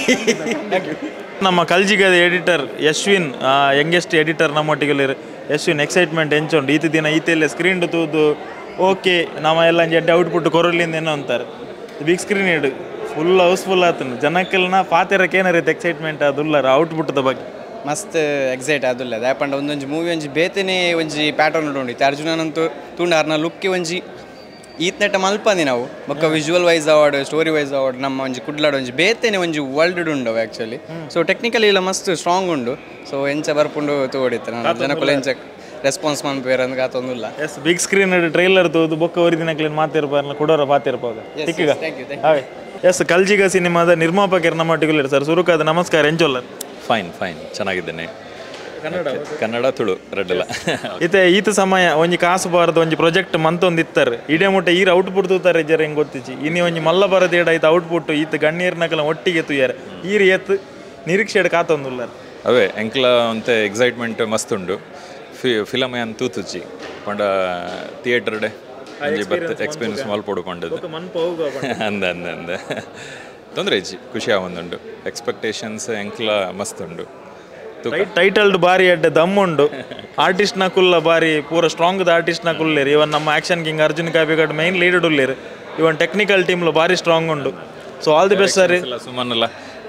ನಮ್ಮ ಕಲ್ಜಿಗದ ಎಡಿಟರ್ ಯಶ್ವಿನ್ ಯಂಗೆಸ್ಟ್ ಎಡಿಟರ್ ನಮ್ಮೊಟ್ಟಿಗೆ ಯಶ್ವಿನ್ ಎಕ್ಸೈಟ್ಮೆಂಟ್ ಎಂಚೊಂಡು ಈತ ದಿನ ಈತೆಲ್ಲ ಸ್ಕ್ರೀನ್ ತೂದು ಓಕೆ ನಮ್ಮ ಎಲ್ಲ ಎಡ್ಡೆ ಔಟ್ಪುಟ್ ಕೊರಲಿಂದ ಏನೋ ಅಂತಾರೆ ಬಿಗ್ ಸ್ಕ್ರೀನ್ ಇಡು ಫುಲ್ ಹೌಸ್ಫುಲ್ ಆತನು ಜನಕ್ಕೆಲ್ಲ ಪಾತೆರಕ್ಕೆ ಏನಾರೈತೆ ಎಕ್ಸೈಟ್ಮೆಂಟ್ ಅದುಲ್ಲರ ಔಟ್ಪುಟ್ದ ಬಗ್ಗೆ ಮಸ್ತ್ ಎಕ್ಸೈಟ್ ಆದುಲ್ಲ ದಾಪಂಡ ಒಂದೊಂಜಿ ಮೂವಿ ಒಂಜಿ ಬೇತೆನೆ ಒಂಜಿ ಪ್ಯಾಟರ್ನ್ ಉಂಡಿತ್ತು ಅರ್ಜುನನಂತೂ ತೂಂಡ ಅರ್ನ ಲುಕ್ಕಿ ಒಂಜಿ ಈತ್ನೆಟ ಮಲ್ಪಂದಿ ನಾವು ಬೊಕ್ಕ visual wise award story wise award ನಮ್ಮ ಒಂಜಿ ಕುಡ್ಲಾಡ್ ಒಂಜಿ ಬೇತೆನೆ ಒಂಜಿ ವರ್ಲ್ಡ್ ಉಂಡು ಆ್ಯಕ್ಚುಲಿ ಸೊ ಟೆಕ್ನಿಕಲಿ ಇಲ್ಲ ಮಸ್ತ್ ಸ್ಟ್ರಾಂಗ್ ಉಂಡು ಸೊ ಎಂಚ ಬರ್ಪುಂಡು ತೋಡಿತ್ತು ನಾನು ಜನಕ್ಕೂ ಎಂಚ ರೆಸ್ಪಾನ್ಸ್ ಮನ್ಪೇರ್ ಅಂತ ಕಾತೊಂದಿಲ್ಲ ಎಸ್ ಬಿಗ್ ಸ್ಕ್ರೀನ್ ಟ್ರೈಲರ್ ತೋದು ಬೊಕ್ಕ ಒರಿ ದಿನಕ್ಲೇನು ಮಾತಿರ್ಬಾರ್ನ ಕೊಡೋರ ಪಾತಿರ್ಬೋದು Yes, ತಿಕ್ಕಿಗ yes, thank you, thank you. ಹಾಗೆ ಎಸ್ ಕಲ್ಜಿಗ ಸಿನಿಮಾದ ನಿರ್ಮಾಪಕರು ನಮ್ಮೊಟ್ಟಿಗೆ ಸರ್ ಸುರುಕಾದ ನಮಸ್ಕಾರ ಎಂಚೊಲ್ಲರ್ ಫೈನ್ ಫೈನ್ ಚೆನ್ನಾಗಿದ್ದೇನೆ ಕನ್ನಡ ಕನ್ನಡ ತುಳು ರೆಡ್ಡಲ್ಲ ಇತ್ತೆ ಈತ ಸಮಯ ಒಂಜಿ ಕಾಸು ಬಾರದು ಒಂಜಿ ಪ್ರಾಜೆಕ್ಟ್ ಮಂತೊಂದು ಇತ್ತಾರೆ ಇಡೇ ಮುಟ್ಟ ಈರ ಔಟ್ಪುಟ್ ತೂತಾರೆ ಜರ ಹೆಂಗ್ ಗೊತ್ತಿಚ್ಚಿ ಇನ್ನು ಒಂಜಿ ಮಲ್ಲ ಬರದು ಏಡ ಐತ ಔಟ್ಪುಟ್ ಈತ ಗಣ್ಣೀರ್ನಕಲ ಒಟ್ಟಿಗೆ ತುಯ್ಯಾರ ಈರಿ ಎತ್ತು ನಿರೀಕ್ಷೆ ಕಾತೊಂದುಲ್ಲಾರ ಅವೇ ಎಂಕ್ಲ ಅಂತ ಎಕ್ಸೈಟ್ಮೆಂಟ್ ಮಸ್ತ್ ಉಂಡು ಫಿ ಫಿಲಮ್ ಏನ್ ತೂತುಚ್ಚಿ ಪಂಡ ಥಿಯೇಟರ್ ಡೆ ಒಂಜಿ ಬತ್ ಎಕ್ಸ್ಪೀರಿಯನ್ಸ್ ಮಾಲ್ ಪಡ್ಕೊಂಡದ್ದು ಅಂದ ಅಂದ ಅಂದ ತೊಂದರೆ ಇಜ್ಜಿ ಖುಷಿ ಆವೊಂದುಂಡು ಎಕ್ಸ್ಪೆಕ್ಟೇಷನ್ಸ್ ಎಂಕ್ಲ ಮಸ್ತ್ ಉಂಡು ಟೈಟಲ್ಡ್ ಬಾರಿ ಅಡ್ಡೆ ದಮ್ಮುಂಡು ಆರ್ಟಿಸ್ಟ್ ನ ಕುಲ್ಲ ಬಾರಿ ಪೂರ ಸ್ಟ್ರಾಂಗ್ ಆರ್ಟಿಸ್ಟ್ ನ ಕುಲ್ಲೇರು ಇವನ್ ನಮ್ಮ ಆಕ್ಷನ್ ಕಿಂಗ್ ಅರ್ಜುನ್ ಕಾಪಿಗಡ್ ಮೈನ್ ಲೀಡರ್ ಉಳ್ಳೇರು ಇವನ್ ಟೆಕ್ನಿಕಲ್ ಟೀಮ್ ಬಾರಿ ಸ್ಟ್ರಾಂಗ್ ಉಂಡು so all the best sir Suman ಎಲ್ಲ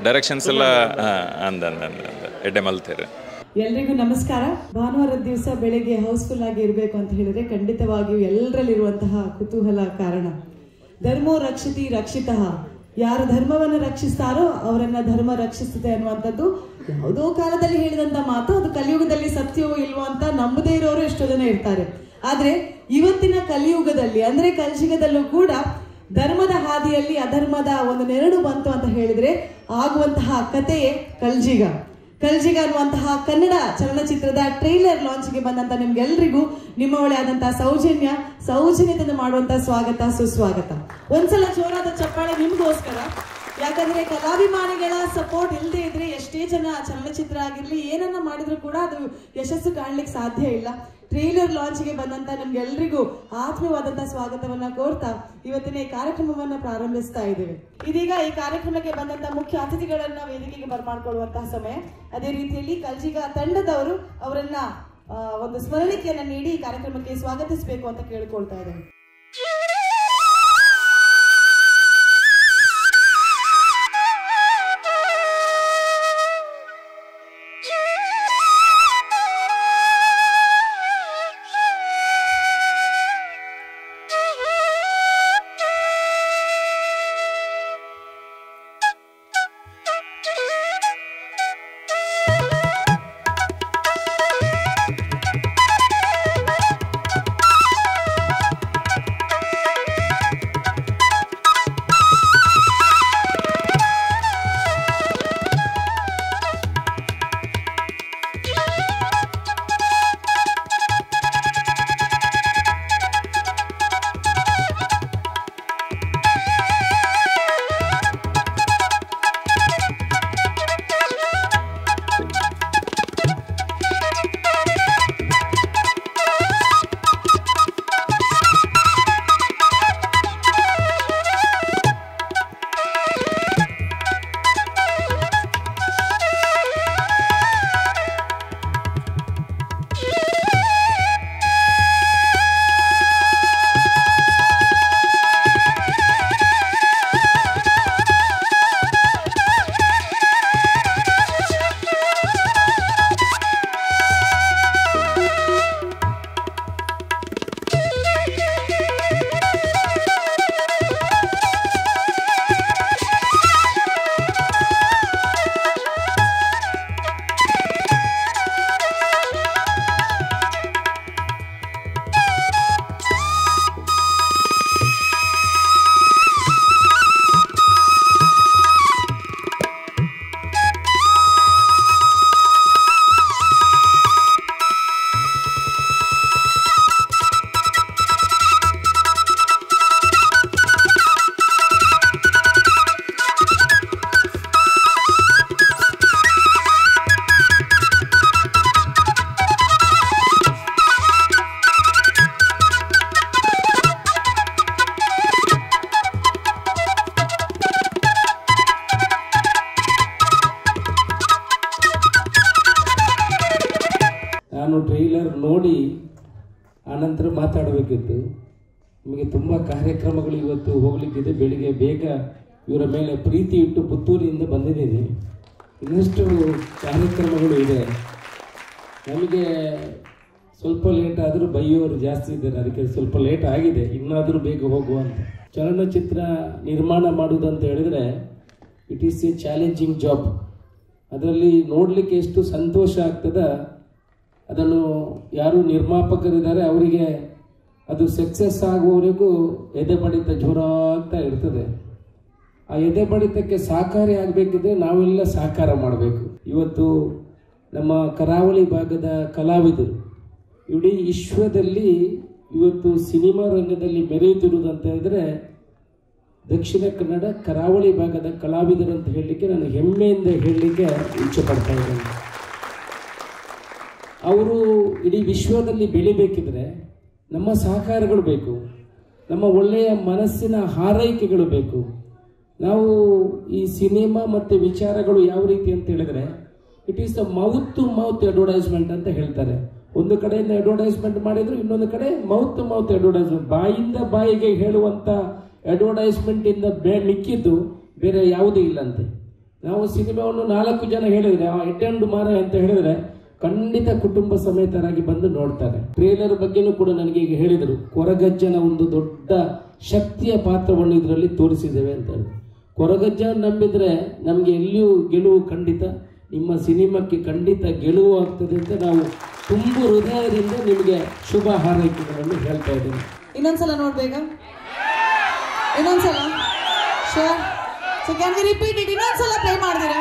ಡೈರೆಕ್ಷನ್ಸ್ ಎಲ್ಲ ಅಂದ ಅಂದ ಅಂದ ಅಂದ ಎಡ್ಡೆ ಮಲ್ತೇರು ಎಲ್ರಿಗೂ ನಮಸ್ಕಾರ ಭಾನುವಾರದ ದಿವಸ ಬೆಳಿಗ್ಗೆ ಹೌಸ್ಫುಲ್ ಆಗಿ ಇರಬೇಕು ಅಂತ ಹೇಳಿದ್ರೆ ಖಂಡಿತವಾಗಿಯೂ ಎಲ್ಲರಲ್ಲಿರುವಂತಹ ಕುತೂಹಲ ಕಾರಣ ಧರ್ಮೋ ರಕ್ಷಿತಿ ರಕ್ಷಿತಃ ಯಾರು ಧರ್ಮವನ್ನು ರಕ್ಷಿಸ್ತಾರೋ ಅವರನ್ನ ಧರ್ಮ ರಕ್ಷಿಸುತ್ತೆ ಅನ್ನುವಂಥದ್ದು ಯಾವುದೋ ಕಾಲದಲ್ಲಿ ಹೇಳಿದಂತ ಮಾತು ಅದು ಕಲಿಯುಗದಲ್ಲಿ ಸತ್ಯವೋ ಇಲ್ವೋ ಅಂತ ನಂಬದೇ ಇರೋರು ಎಷ್ಟೋ ಜನ ಇರ್ತಾರೆ ಆದ್ರೆ ಇವತ್ತಿನ ಕಲಿಯುಗದಲ್ಲಿ ಅಂದ್ರೆ ಕಲಿಯುಗದಲ್ಲೂ ಕೂಡ ಧರ್ಮದ ಹಾದಿಯಲ್ಲಿ ಅಧರ್ಮದ ಒಂದು ನೆರಳು ಬಂತು ಅಂತ ಹೇಳಿದ್ರೆ ಆಗುವಂತಹ ಕಥೆಯೇ ಕಲ್ಜಿಗ ಕಲ್ಜಿಗ ಅನ್ನುವಂತಹ ಕನ್ನಡ ಚಲನಚಿತ್ರದ ಟ್ರೈಲರ್ ಲಾಂಚ್ಗೆ ಬಂದಂತ ನಿಮ್ಗೆಲ್ರಿಗೂ ನಿಮ್ಮ ಒಳ್ಳೆ ಆದಂತಹ ಸೌಜನ್ಯ ಸೌಜನ್ಯದಿಂದ ಮಾಡುವಂತ ಸ್ವಾಗತ ಸುಸ್ವಾಗತ ಒಂದ್ಸಲ ಜೋರಾದ ಚಪ್ಪಾಳೆ ನಿಮ್ಗೋಸ್ಕರ ಯಾಕಂದ್ರೆ ಕಲಾಭಿಮಾನಿಗಳ ಸಪೋರ್ಟ್ ಇಲ್ಲದೆ ಇದ್ರೆ ಎಷ್ಟೇ ಜನ ಚಲನಚಿತ್ರ ಆಗಿರ್ಲಿ ಏನನ್ನ ಮಾಡಿದ್ರು ಕೂಡ ಅದು ಯಶಸ್ಸು ಕಾಣ್ಲಿಕ್ಕೆ ಸಾಧ್ಯ ಇಲ್ಲ ಟ್ರೈಲರ್ ಲಾಂಚ್ಗೆ ಬಂದಂತ ನಿಮ್ಗೆಲ್ರಿಗೂ ಆತ್ಮೀಯವಾದಂತಹ ಸ್ವಾಗತವನ್ನ ಕೋರ್ತಾ ಇವತ್ತಿನ ಈ ಕಾರ್ಯಕ್ರಮವನ್ನ ಪ್ರಾರಂಭಿಸ್ತಾ ಇದ್ದೇವೆ ಇದೀಗ ಈ ಕಾರ್ಯಕ್ರಮಕ್ಕೆ ಬಂದಂತ ಮುಖ್ಯ ಅತಿಥಿಗಳನ್ನ ವೇದಿಕೆಗೆ ಬರಮಾಡ್ಕೊಳ್ಳುವಂತಹ ಸಮಯ ಅದೇ ರೀತಿಯಲ್ಲಿ ಕಲ್ಜಿಗ ತಂಡದವರು ಅವರನ್ನ ಆ, ಒಂದು ಸ್ಮರಣಿಕೆಯನ್ನ ನೀಡಿ ಈ ಕಾರ್ಯಕ್ರಮಕ್ಕೆ ಸ್ವಾಗತಿಸಬೇಕು ಅಂತ ಕೇಳ್ಕೊಳ್ತಾ ಇದ್ದೇವೆ ನಾನು ಟ್ರೈಲರ್ ನೋಡಿ ಆನಂತರ ಮಾತಾಡಬೇಕಿತ್ತು ನಿಮಗೆ ತುಂಬ ಕಾರ್ಯಕ್ರಮಗಳು ಇವತ್ತು ಹೋಗ್ಲಿಕ್ಕಿದೆ ಬೆಳಿಗ್ಗೆ ಬೇಗ ಇವರ ಮೇಲೆ ಪ್ರೀತಿ ಇಟ್ಟು ಪುತ್ತೂರಿನಿಂದ ಬಂದಿದ್ದೀನಿ ಇನ್ನಷ್ಟು ಕಾರ್ಯಕ್ರಮಗಳು ಇದೆ ನಮಗೆ ಸ್ವಲ್ಪ ಲೇಟ್ ಆದರೂ ಬೈಯೋರು ಜಾಸ್ತಿ ಇದ್ದಾರೆ ಅದಕ್ಕೆ ಸ್ವಲ್ಪ ಲೇಟ್ ಆಗಿದೆ ಇನ್ನಾದರೂ ಬೇಗ ಹೋಗುವ ಅಂತ ಚಲನಚಿತ್ರ ನಿರ್ಮಾಣ ಮಾಡುವುದಂತ ಹೇಳಿದರೆ it is a challenging job ಅದರಲ್ಲಿ ನೋಡಲಿಕ್ಕೆ ಎಷ್ಟು ಸಂತೋಷ ಆಗ್ತದ ಅದನ್ನು ಯಾರು ನಿರ್ಮಾಪಕರಿದ್ದಾರೆ ಅವರಿಗೆ ಅದು ಸಕ್ಸಸ್ ಆಗುವವರೆಗೂ ಎದೆ ಬಡಿತ ಜೋರಾಗ್ತಾ ಇರ್ತದೆ ಆ ಎದೆ ಬಡಿತಕ್ಕೆ ಸಹಕಾರಿ ಆಗಬೇಕಿದ್ರೆ ನಾವೆಲ್ಲ ಸಹಕಾರ ಮಾಡಬೇಕು ಇವತ್ತು ನಮ್ಮ ಕರಾವಳಿ ಭಾಗದ ಕಲಾವಿದರು ಇಡೀ ವಿಶ್ವದಲ್ಲಿ ಇವತ್ತು ಸಿನಿಮಾ ರಂಗದಲ್ಲಿ ಮೆರೆಯುತ್ತಿರುವುದಂತ ಹೇಳಿದ್ರೆ ದಕ್ಷಿಣ ಕನ್ನಡ ಕರಾವಳಿ ಭಾಗದ ಕಲಾವಿದರು ಅಂತ ಹೇಳಲಿಕ್ಕೆ ನಾನು ಹೆಮ್ಮೆಯಿಂದ ಹೇಳಲಿಕ್ಕೆ ಇಚ್ಛೆ ಪಡ್ತಾ ಇದ್ದೇನೆ ಅವರು ಇಡೀ ವಿಶ್ವದಲ್ಲಿ ಬೆಳಿಬೇಕಿದ್ರೆ ನಮ್ಮ ಸಹಕಾರಗಳು ಬೇಕು ನಮ್ಮ ಒಳ್ಳೆಯ ಮನಸ್ಸಿನ ಹಾರೈಕೆಗಳು ಬೇಕು ನಾವು ಈ ಸಿನಿಮಾ ಮತ್ತು ವಿಚಾರಗಳು ಯಾವ ರೀತಿ ಅಂತ ಹೇಳಿದ್ರೆ it is the mouth to mouth advertisement ಅಂತ ಹೇಳ್ತಾರೆ ಒಂದು ಕಡೆಯಿಂದ ಅಡ್ವರ್ಟೈಸ್ಮೆಂಟ್ ಮಾಡಿದ್ರು ಇನ್ನೊಂದು ಕಡೆ ಮೌತ್ ಟು ಮೌತ್ ಅಡ್ವರ್ಟೈಸ್ಮೆಂಟ್ ಬಾಯಿಂದ ಬಾಯಿಗೆ ಹೇಳುವಂಥ ಅಡ್ವರ್ಟೈಸ್ಮೆಂಟ್ ಇಂದ ಬೇ ಮಿಕ್ಕಿದ್ದು ಬೇರೆ ಯಾವುದೂ ಇಲ್ಲಂತೆ ನಾವು ಸಿನಿಮಾವನ್ನು ನಾಲ್ಕು ಜನ ಹೇಳಿದ್ರೆ ಆ ಎಟ್ಟೆಂಡು ಮಾರ ಅಂತ ಹೇಳಿದ್ರೆ ಖಂಡಿತ ಕುಟುಂಬ ಸಮೇತರಾಗಿ ಬಂದು ನೋಡ್ತಾರೆ ಟ್ರೇಲರ್ ಬಗ್ಗೆನೂ ಕೂಡ ನನಗೆ ಈಗ ಹೇಳಿದರು ಕೊರಗಜ್ಜನ ಒಂದು ದೊಡ್ಡ ಶಕ್ತಿಯ ಪಾತ್ರವನ್ನು ಇದರಲ್ಲಿ ತೋರಿಸಿದ್ದೇವೆ ಅಂತ ಹೇಳಿ ಕೊರಗಜ್ಜ ನಂಬಿದ್ರೆ ನಮಗೆ ಎಲ್ಲಿಯೂ ಗೆಲುವು ಖಂಡಿತ ನಿಮ್ಮ ಸಿನಿಮಾಕ್ಕೆ ಖಂಡಿತ ಗೆಲುವು ಆಗ್ತದೆ ಅಂತ ನಾವು ತುಂಬು ಹೃದಯದಿಂದ ನಿಮಗೆ ಶುಭ ಹಾರೈಕೆಗಳನ್ನು ಹೇಳ್ತಾ ಇದ್ದೇನೆ ಇನ್ನೊಂದ್ಸಲ ನೋಡ್ಬೇಕಾ ಇನ್ನೊಂದ್ಸಲ ಶೋರ್ so can we repeat it ಇನ್ನೊಂದ್ಸಲ ಪ್ಲೇ ಮಾಡ್ತೀರಾ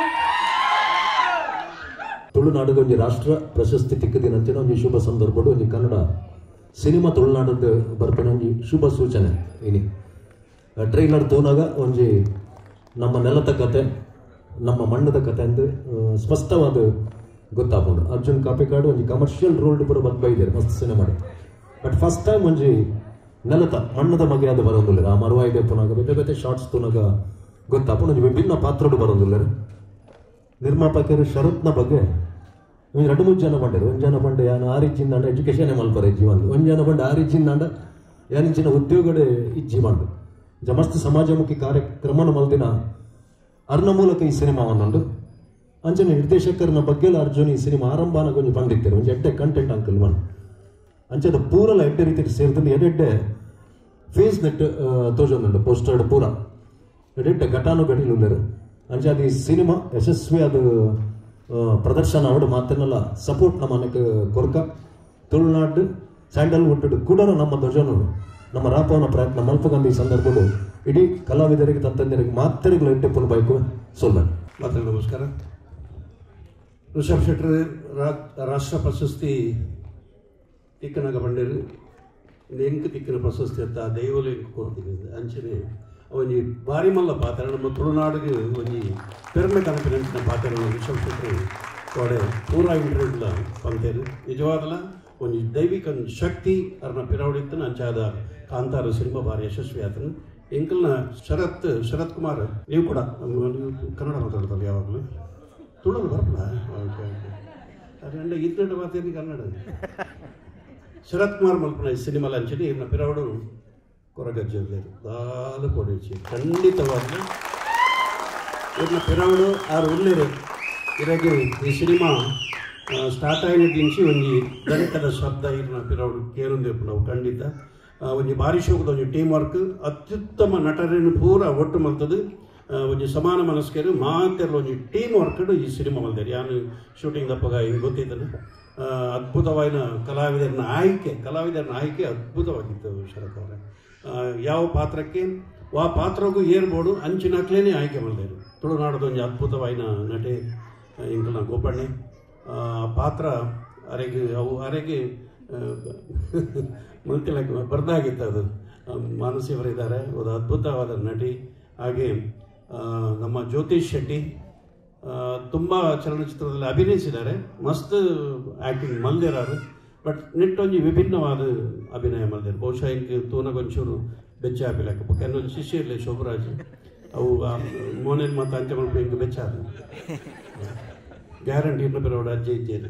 ತುಳುನಾಡಿಗೆ ಒಂದು ರಾಷ್ಟ್ರ ಪ್ರಶಸ್ತಿ ತಿಕ್ಕದಿನಂಚಿನ ಒಂದು ಶುಭ ಸಂದರ್ಭಡು ಒಂದು ಕನ್ನಡ ಸಿನಿಮಾ ತುಳುನಾಡದ ಬರ್ಪಿನ ಒಂದು ಶುಭ ಸೂಚನೆ ಇನಿ ಟ್ರೈಲರ್ ತೋನಾಗ ಒಂಜಿ ನಮ್ಮ ನೆಲದ ಕತೆ ನಮ್ಮ ಮಣ್ಣದ ಕತೆ ಅಂದ್ರೆ ಆ, ಸ್ಪಷ್ಟವಾದ ಗೊತ್ತಾಗ್ಬೋದು ಅರ್ಜುನ್ ಕಾಪಿಕಾಡು ಒಂದು ಕಮರ್ಷಿಯಲ್ ರೋಲ್ಡ್ ಪೂರ ಬದ್ಬೈದ್ದಾರೆ ಮಸ್ತ್ ಸಿನಿಮಾ ಬಟ್ ಫಸ್ಟ್ ಟೈಮ್ ಒಂಜಿ ನೆಲತ ಮಣ್ಣದ ಮಗೆ ಅದು ಬರೋದಿಲ್ಲ ಆ ಮರುವಾಯಿ ಪುನಗ ಬೇತೆ ಬೇತೆ ಶಾರ್ಟ್ಸ್ ತುನಗ ಗೊತ್ತಾಪ ಒಂದು ವಿಭಿನ್ನ ಪಾತ್ರಗಳು ಬರೋದಿಲ್ಲ ನಿರ್ಮಾಪಕರು ಶರತ್ನ ಬಗ್ಗೆ ಒಂದು ಎರಡು ಮೂರು ಜನ ಬಂಡರು ಒಂದು ಜನ ಬಂಡೆ ಯಾನು ಆರಿಜಿಂದ ಎಜುಕೇಶನ್ ಮಲ್ಪರ ಇಜ್ಜಿ ಬಂದು ಒಂದು ಜನ ಬಂಡೆ ಆರಿಜಿಂದ ಯಾನಿಂಚಿನ ಉದ್ಯೋಗಡೆ ಇಜ್ಜಿ ಬಂದು ಜ ಮಸ್ತ್ ಸಮಾಜಮುಖಿ ಕಾರ್ಯಕ್ರಮನ ಮಲ್ದಿನ ಅರ್ನ ಮೂಲಕ ಈ ಸಿನಿಮಾವನ್ನುಂಡು ಅಂಚನೆ ನಿರ್ದೇಶಕರನ ಬಗ್ಗೆ ಅರ್ಜುನ್ ಈ ಸಿನಿಮಾ ಆರಂಭನ ಕೊಂಚ ಬಂದಿರ್ತಾರೆ ಒಂದು ಎಡ್ಡೆ ಕಂಟೆಂಟ್ ಅಂಕಲ್ ಮನ್ ಅಂಚದ ಪೂರಲ ಎಡ್ಡೆ ರೀತಿ ಸೇರಿದಲ್ಲಿ ಎಡೆಡ್ಡೆ ಫೇಸ್ ನೆಟ್ ತೋಜೊಂದುಂಡು ಪೋಸ್ಟರ್ಡ್ ಪೂರ ಎಡೆಡ್ಡೆ ಘಟಾನು ಗಡಿಲುಲ್ಲರು ಅಂಚೆ ಅದು ಈ ಸಿನಿಮಾ ಯಶಸ್ವಿ ಅದು ಆ, ಪ್ರದರ್ಶನ ಅವಡು ಮಾತನ್ನೆಲ್ಲ ಸಪೋರ್ಟ್ ನಮ್ಮ ಮನೆಗೆ ಕೊರ್ಕ ತುಳುನಾಡು ಸ್ಯಾಂಡಲ್ವುಡ್ ಕೂಡ ನಮ್ಮ ಧ್ವಜನು ನಮ್ಮ ರಾಪವನ ಪ್ರಯತ್ನ ಮಲ್ಪಗಂದ ಈ ಸಂದರ್ಭಗಳು ಇಡೀ ಕಲಾವಿದರಿಗೆ ತಂತಂದಿರಿಗೆ ಮಾತರಿಗಳು ಎಡ್ಡೆ ಪುಲ್ ಬೈಕು ಸೊಲ್ಲ ಮಾತ್ರ ನಮಸ್ಕಾರ ಋಷಭ್ ಶೆಟ್ಟರ್ ರಾ- ರಾಷ್ಟ್ರ ಪ್ರಶಸ್ತಿ ತಿಕ್ಕನಾಗ ಬಂಡೇರು ಎಂಕ್ ತಿಕ್ಕಿನ ಪ್ರಶಸ್ತಿ ಅಂತ ದೈವಲು ಎಂಕ್ ಕೊಡ್ತೀನಿ ಅಂಚನೆ ಒಂಜಿ ಬಾರಿ ಮಲ್ಲ ಪಾತ್ರ ನಮ್ಮ ತುಳುನಾಡಿಗೆ ಒಂಜಿ ಪೆರ್ಮೆ ಕನಪಿನ ಪಾತ್ರ ಋಷಭ್ ಶೆಟ್ಟರ್ ತೋಡೆ ಪೂರ ಇಂಟರ್ವ್ಯೂಲ ಪಂತೇರು ನಿಜವಾದಲ ಒಂಜಿ ದೈವಿಕ ಶಕ್ತಿ ಅರ್ನ ಪಿರವಡಿತ್ತು ಅಂಚಾದ ಕಾಂತಾರ ಸಿನಿಮಾ ಭಾರಿ ಯಶಸ್ವಿ ಆತನು ಎಂಕಲ್ನ ಶರತ್ ಶರತ್ ಕುಮಾರ್ ನೀವು ಕೂಡ ನೀವು ಕನ್ನಡ ಮಾತಾಡ್ತಾರೆ ಯಾವಾಗಲೂ ತುಳು ಬರಲ್ಲ ಓಕೆ ಓಕೆ ಅದಂಡ ಇದ್ದಂಡ ಮಾತೇನು ಕನ್ನಡ ಶರತ್ ಕುಮಾರ್ ಮಲ್ಪನ ಈ ಸಿನಿಮಾ ಲಂಚನಿ ಇವ್ನ ಪಿರವಡು ಕೊರಗಜ್ಜలేదు ದಾಲು ಕೊಡಿಚಿ ಖಂಡಿತವಾಗಿ ಇವ್ನ ಪಿರವಡು ಆರು ಉಳ್ಳೇರು ಇರಗೆ ಈ ಸಿನಿಮಾ ಸ್ಟಾರ್ಟ್ ಆಗಿನ ದಿಂಚಿ ಒಂಜಿ ದನಿಕದ ಶಬ್ದ ಇರ್ನ ಪಿರವಡು ಕೇರುಂದೇಪು ನಾವು ಖಂಡಿತ ಆ, ಒಂಜಿ ಬಾರಿ ಶೋಕದ ಒಂಜಿ ಟೀಮ್ ವರ್ಕ್ ಅತ್ಯುತ್ತಮ ನಟರನ್ನು ಪೂರ ಒಟ್ಟು ಮಲ್ತದು ಆ, ಒಂಜಿ ಸಮಾನ ಮನಸ್ಕರು ಮಾತೆಲ್ಲ ಒಂಜಿ ಟೀಮ್ ವರ್ಕ್ ಈ ಸಿನಿಮಾ ಮಲ್ದೇರು ಯಾನು ಶೂಟಿಂಗ್ ದಪ್ಪಗ ಹಿಂಗೆ ಗೊತ್ತಿದ್ದನು ಆ, ಅದ್ಭುತವಾದ ಕಲಾವಿದರನ್ನ ಆಯ್ಕೆ ಕಲಾವಿದರನ್ನ ಆಯ್ಕೆ ಅದ್ಭುತವಾಗಿತ್ತು ಶರತ್ ಅವರೇ ಆ, ಯಾವ ಪಾತ್ರಕ್ಕೆ ಆ ಪಾತ್ರಗೂ ಏರ್ಬೋದು ಅಂಚಿನಕ್ಲೇನೆ ಆಯ್ಕೆ ಮಾಡಿದರು ತುಳುನಾಡದ ಒಂದು ಅದ್ಭುತವಾದ ನಟೆ ಇಂಕಲ್ನ ಗೋಪಣ್ಣೆ ಆ ಪಾತ್ರ ಅರೆಗೆ ಅವು ಅರೆಗೆ ಮುಲ್ತಿಲಕ್ಕೆ ಬರ್ದಾಗಿತ್ತು ಅದು ಆ, ಮಾನಸಿಯವರಿದ್ದಾರೆ ಒಂದು ಅದ್ಭುತವಾದ ನಟಿ ಹಾಗೆ ಆ, ನಮ್ಮ ಜ್ಯೋತಿಷ್ ಶೆಟ್ಟಿ ತುಂಬ ಚಲನಚಿತ್ರದಲ್ಲಿ ಅಭಿನಯಿಸಿದ್ದಾರೆ ಮಸ್ತ್ ಆ್ಯಕ್ಟಿಂಗ್ ಮಲ್ದಿರಾರು ಬಟ್ ನಿಟ್ಟೊಂಜಿ ವಿಭಿನ್ನವಾದ ಅಭಿನಯ ಮಲ್ದಿರು ಬಹುಶಃ ಇಂಕ್ ತೂನಗೊಂಚೂರು ಬೆಚ್ಚ ಆಪಿಲಕ್ಕ ಕೆಲವೊಂದು ಶಿಷ್ಯ ಇರಲಿ ಶೋಭರಾಜ್ ಅವು ಮೋನೇನ್ ಮತ್ತು ಅಂತ್ಯ ಮಲ್ಪ ಹಿಂಗೆ ಬೆಚ್ಚ ಆದ ಗ್ಯಾರಂಟಿ ಇನ್ನು ಪಿರವಡು ಅಜ್ಜೆ ಇದ್ದೇನೆ